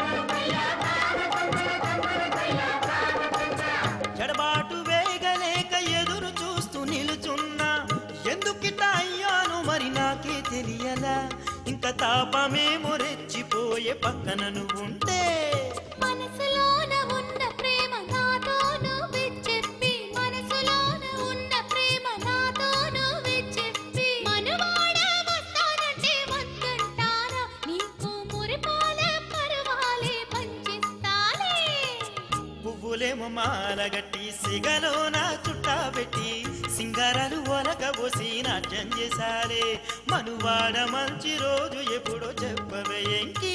ఎడబాటు వేగలేక ఎదురు చూస్తూ నిలుచున్నా ఎందుకిట అయ్యాను మరి నాకే తెలియలా ఇంకా తాపమేమో రెచ్చిపోయే పక్కన నువ్వుంటే మనసులోన ఉన్న ప్రేమ నాతో నువ్వే చెప్పి మనసులోన ఉన్న ప్రేమ నాతో నువ్వే చెప్పి మనవాడ వస్తానంటే వద్దంటారా నీకు మురిపాల పరవాలే పంచిస్తాలే పువ్వులేమో మాలగట్టి సిగలోన చుట్టా పెట్టి సింగారాలు ఒలకబోసి నాట్యం చేశారే మనువాడ మంచి రోజు ఎప్పుడో చెప్పవే ఎంకి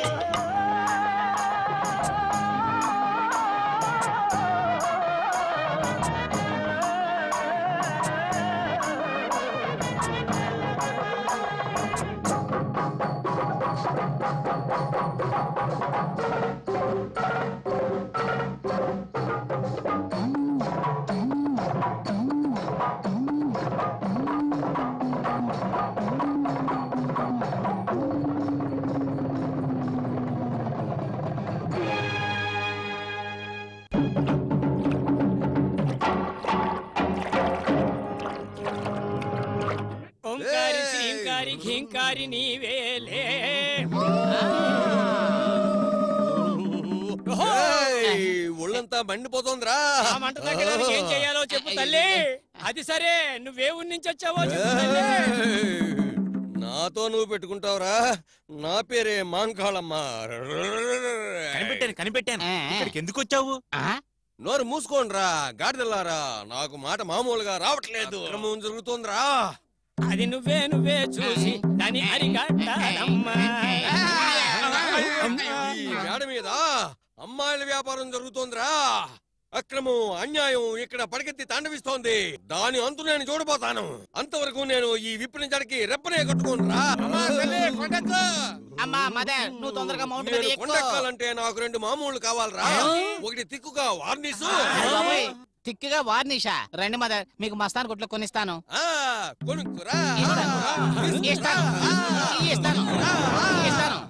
ఓంకారి శ్రీంకారి ఘీంకారి నీవేలే ఏయ్, ఒళ్ళంతా మండిపోతోందిరా ఆ మంట తగ్గడానికి ఏం చేయాలో చెప్పు తల్లి అది సరే నువ్వే ఊరి నుంచి వచ్చావో చెప్పు తల్లి నాతో నువ్వు పెట్టుకుంటావురా నా పేరే మాంకాళమ్మ కనిపెట్టాను కనిపెట్టాను ఇక్కడికి ఎందుకు వచ్చావు నోరు మూసుకోండ్రా గాడిదల్లారా నాకు మాట మామూలుగా రావట్లేదు క్రమం జరుగుతోందిరా అది నువ్వే నువ్వే చూసి దాని అరిగట్టాలమ్మా ఈ మేడ మీద అమ్మాయిల వ్యాపారం జరుగుతోందిరా అక్రమం అన్యాయం ఇక్కడ పడకెత్తి తాండవిస్తోంది దాని అంతు నేను చూడబోతాను అంతవరకు నేను ఈ విప్పిన జడకి రెప్పనే కట్టుకోనరా అమ్మా మదర్ నువ్వు తొందరగా మౌంట్ మీద నేను ఎక్కు. కొండెక్కాలంటే నాకు రెండు మామూలు కావాలరా ఒకటి తిక్కుగా వార్నిస్ బాబోయ్, తిక్కుగా వార్నిషా రండి మదర్ మీకు మస్తాన్ కొట్లో కొనిస్తాను కొనుక్కురా ఇస్తాను ఇస్తాను ఇస్తాను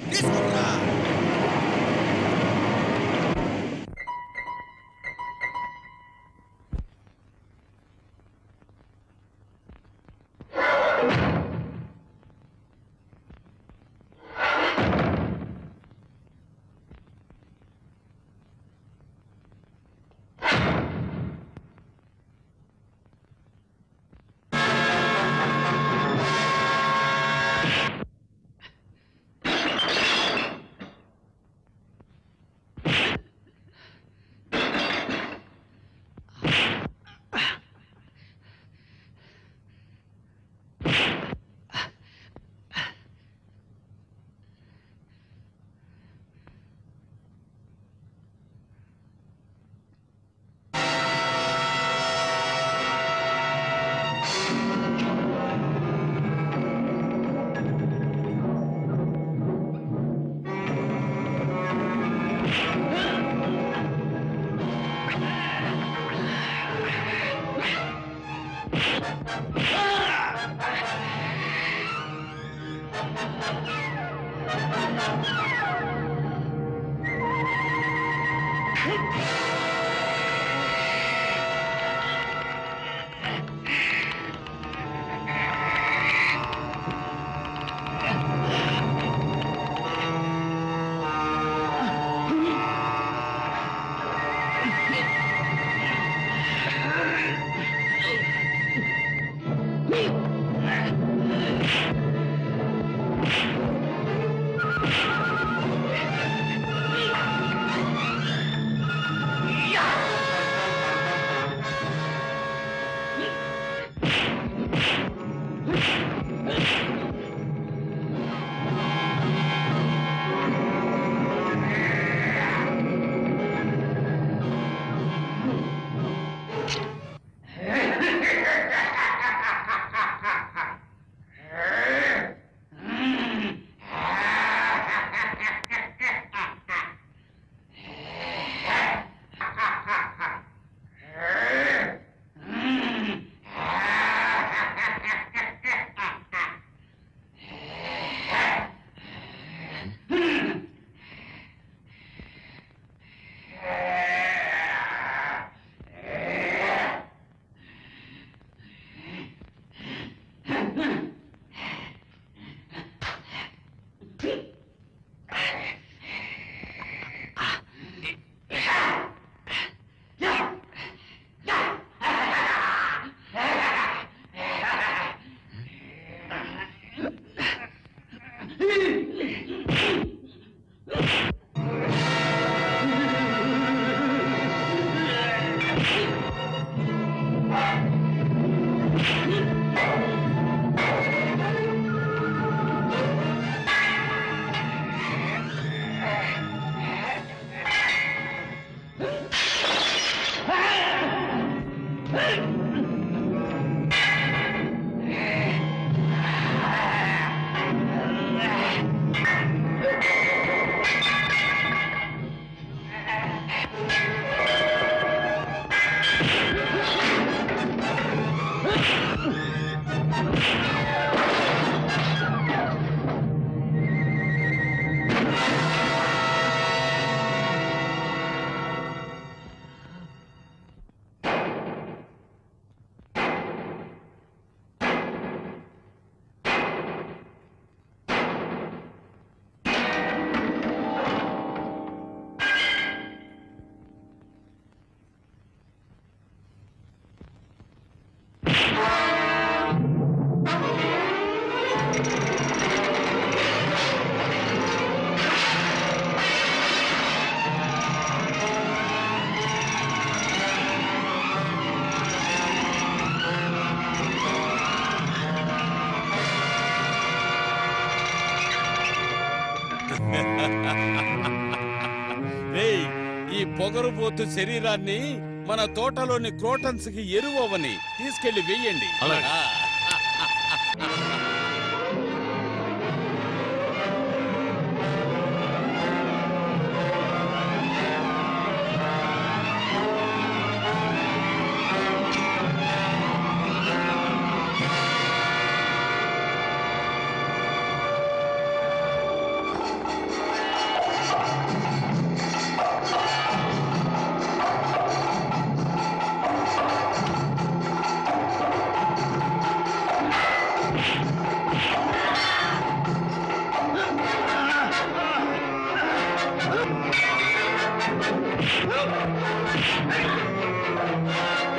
రేయ్ ఈ పొగరుబోతు శరీరాన్ని మన తోటలోని క్రోటన్స్ కి ఎరువవని తీసుకెళ్లి వెయ్యండి అలాగే. ఆ.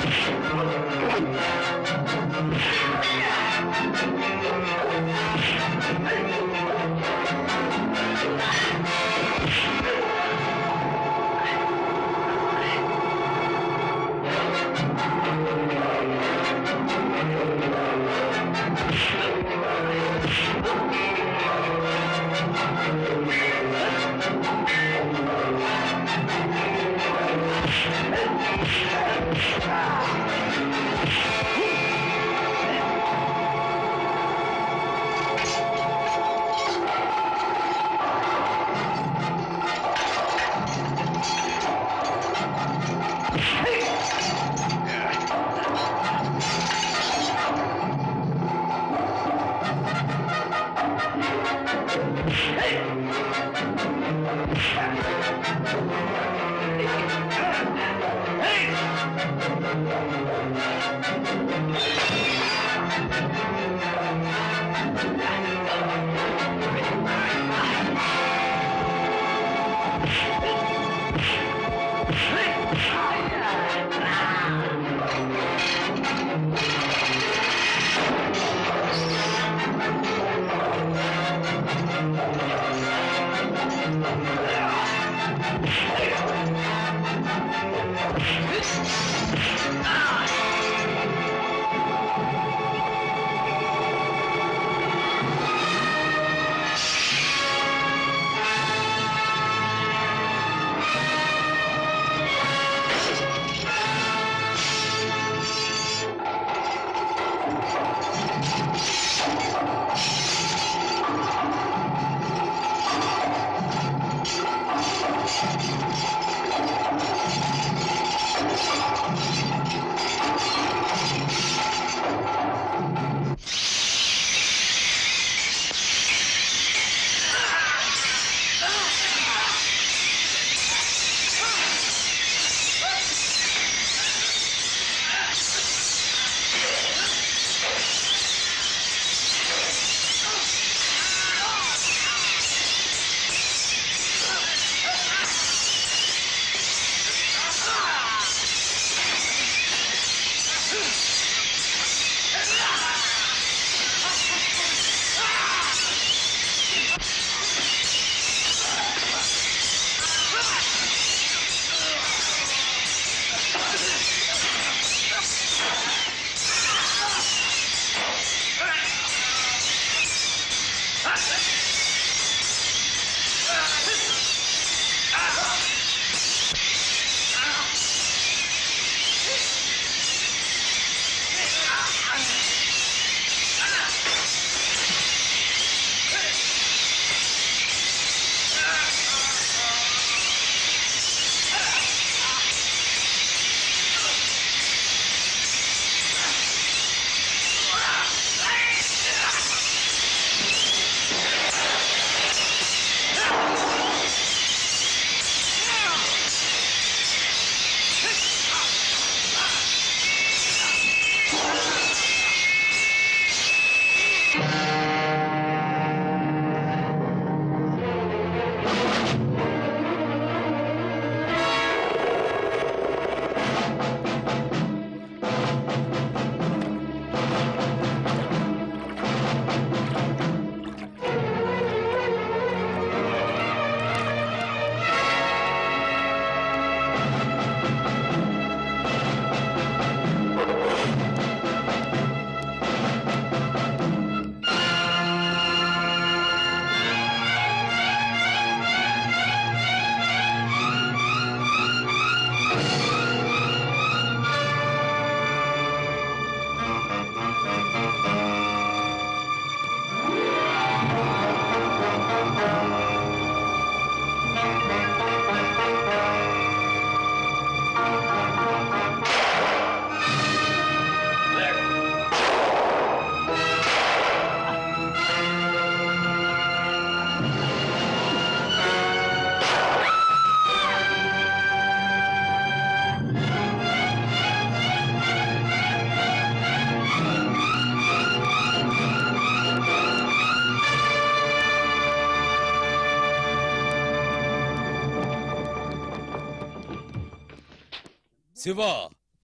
శివ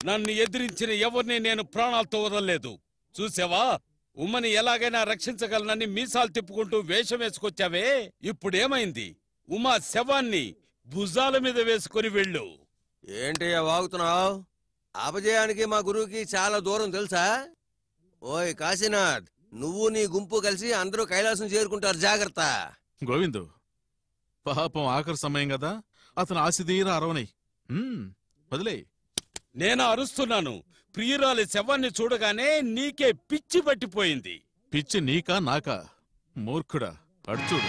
నన్ను ఎదిరించిన ఎవరిని నేను ప్రాణాలతో వదలలేదు చూసావా ఉమ్మని ఎలాగైనా రక్షించగలనని మీసాలు తిప్పుకుంటూ వేషం వేసుకొచ్చావే ఇప్పుడేమైంది ఉమా శవాన్ని భుజాల మీద వేసుకొని వెళ్ళు ఏంటి వాగుతున్నావు అపజయానికి మా గురువుకి చాలా దూరం తెలుసా ఓయ్ కాశీనాథ్ నువ్వు నీ గుంపు కలిసి అందరూ కైలాసం చేరుకుంటారు జాగ్రత్త గోవిందు పాపం ఆఖరి సమయం కదా అతను ఆశదీర అరవనై వదిలే నేను అరుస్తున్నాను ప్రియురాలి శవాన్ని చూడగానే నీకే పిచ్చి పట్టిపోయింది పిచ్చి నీకా నాకా మూర్ఖుడా అడుచూడు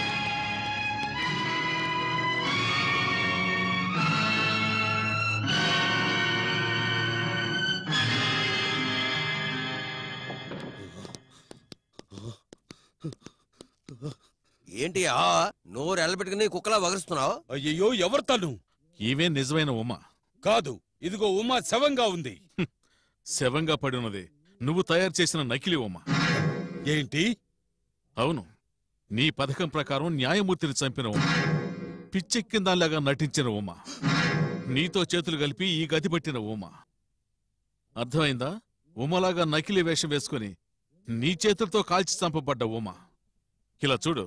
ఏంటి ఆ నోరు ఎల్లబెట్టుకుని కుక్కలా వగరుస్తున్నావు అయ్యో ఎవరు తను ఈవే నిజమైన ఉమ కాదు ఇదిగో ఉమా శవంగా ఉంది శవంగా పడి ఉన్నది నువ్వు తయారు చేసిన నకిలీ ఉమ ఏంటి అవును నీ పథకం ప్రకారం న్యాయమూర్తిని చంపిన ఉమ పిచ్చెక్కిందాలాగా నటించిన ఉమ నీతో చేతులు కలిపి ఈ గతి పట్టిన ఉమ అర్థమైందా ఉమలాగా నకిలీ వేషం వేసుకుని నీ చేతులతో కాల్చి చంపబడ్డ ఉమ ఇలా చూడు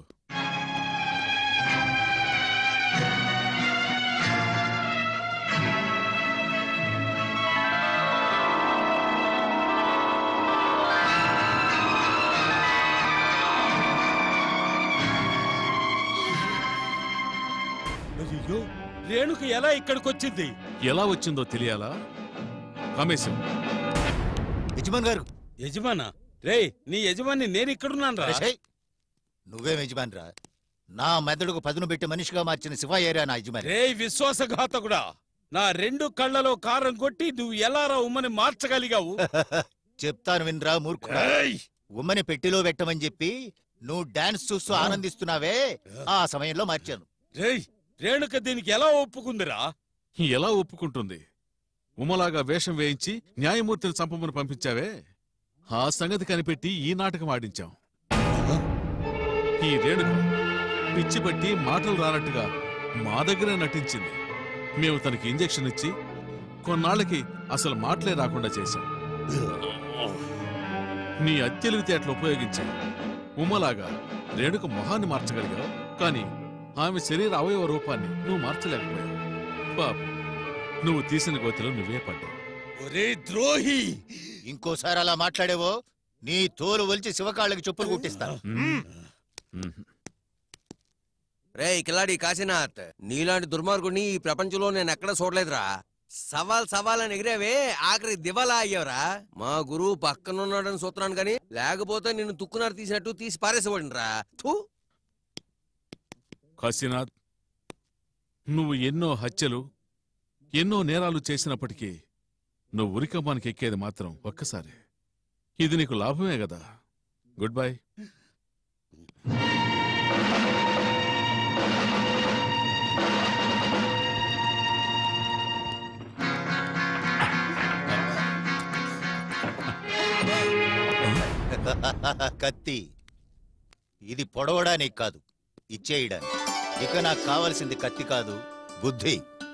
అయ్యో రేణుకు ఎలా ఇక్కడికొచ్చింది ఎలా వచ్చిందో తెలియాలా కమేశం యజమాన్ గారు యజమానా రే నీ యజమాని నేను ఇక్కడున్నాను రా ఛై! నువ్వేం యజమాని రా నా మెదడుకు పదును పెట్టి మనిషిగా మార్చిన శివయ్యరా నా యజమాని రే విశ్వాసఘాతకుడా నా రెండు కళ్ళలో కారం కొట్టి నువ్వు ఎలా రా ఉమ్మని మార్చగలిగావు చెప్తాను వినరా మూర్ఖుడా ఉమ్మని పెట్టిలో పెట్టమని చెప్పి నువ్వు డాన్స్ చూస్తూ ఆనందిస్తున్నావే ఆ సమయంలో మార్చాను రేయ్ రేణుక దీనికి ఎలా ఒప్పుకుందిరా ఎలా ఒప్పుకుంటుంది ఉమలాగా వేషం వేయించి న్యాయమూర్తిని చంపమని పంపించావే ఆ సంగతి కనిపెట్టి ఈ నాటకం ఆడించాం ఈ రేణుక పిచ్చి పట్టి మాటలు రానట్టుగా మా దగ్గరే నటించింది మేము తనకి ఇంజెక్షన్ ఇచ్చి కొన్నాళ్ళకి అసలు మాటలే రాకుండా చేశాం నీ అత్యలివితేటలు ఉపయోగించి ఉమలాగా రేణుక మొహాన్ని మార్చగలిగావు కానీ ఆమె శరీర అవయవ రూపాన్ని నువ్వు మార్చలేకపోయావు పాపం నువ్వు తీసిన గోతిలో నువ్వే పడ్డావు ఒరే ద్రోహి ఇంకోసారి అలా మాట్లాడేవో నీ తోలు ఒలిచి శివకాళ్ళకి చెప్పులు కుట్టిస్తా రే కిలాడి కాశీనాథ్ నీలాంటి దుర్మార్గుడిని ఈ ప్రపంచంలో నేను ఎక్కడ చూడలేదురా సవాల్ సవాల్ అని ఎగిరేవే ఆఖరి దివాలా అయ్యావురా మా గురువు పక్కనున్నాడని చూస్తున్నాను కానీ లేకపోతే నిన్ను తుక్కునారు తీసినట్టు తీసి పారేసేవాడిరా థూ కాశీనాథ్ నువ్వు ఎన్నో హత్యలు ఎన్నో నేరాలు చేసినప్పటికీ నువ్వు ఉరికమ్మానికి ఎక్కేది మాత్రం ఒక్కసారి ఇది నీకు లాభమే కదా గుడ్ బై కత్తి ఇది పొడవడానికి కాదు ఇచ్చేయడానికి ఇక నాకు కావలసింది కత్తి కాదు బుద్ధి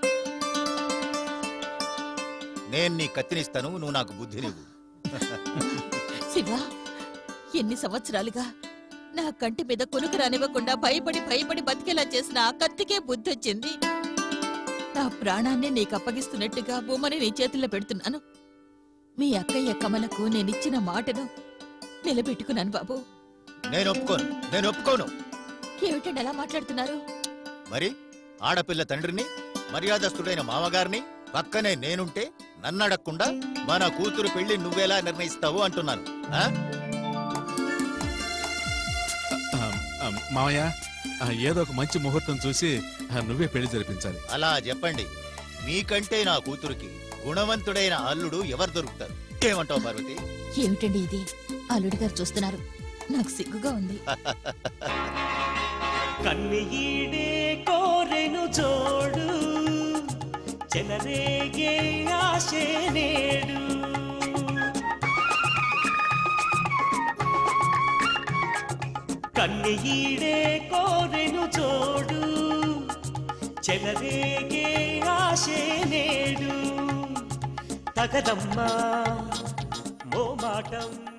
నేను నీ కత్తినిస్తాను నువ్వు నాకు బుద్ధినివ్వు శివ ఎన్ని సంవత్సరాలుగా నా కంటి మీద కొనుకు రానివ్వకుండా భయపడి భయపడి బతికేలా చేసిన ఆ కత్తికే బుద్ధి వచ్చింది నా ప్రాణాన్ని నీకు అప్పగిస్తున్నట్టుగా బొమ్మని నీ చేతుల్లో పెడుతున్నాను మీ అక్కయ్య కమలకు నేనిచ్చిన మాటను నిలబెట్టుకున్నాను బాబు నేను ఒప్పుకోను నేను ఒప్పుకోను ఏమిటండి అలా మాట్లాడుతున్నారు మరి ఆడపిల్ల తండ్రిని మర్యాదస్తుడైన మామగారిని పక్కనే నేనుంటే నన్నడక్కుండా మన కూతురు పెళ్లి నువ్వెలా నిర్ణయిస్తావు అంటున్నాను ఆ? ఆ, ఆ, మామయ్య ఆ, ఏదో ఒక మంచి ముహూర్తం చూసి ఆ, నువ్వే పెళ్లి జరిపించాలి అలా చెప్పండి మీకంటే నా కూతురికి గుణవంతుడైన అల్లుడు ఎవరు దొరుకుతారు ఏమంటావు పార్వతి ఏమిటండి ఇది అల్లుడి గారు చూస్తున్నారు నాకు సిగ్గుగా ఉంది కన్నీడే కోరెను జోడు చెలరేగే ఆశే నేడు కన్నీడే కోరెను జోడు చెలరేగే ఆశే నేడు తగదమ్మా మోమాటం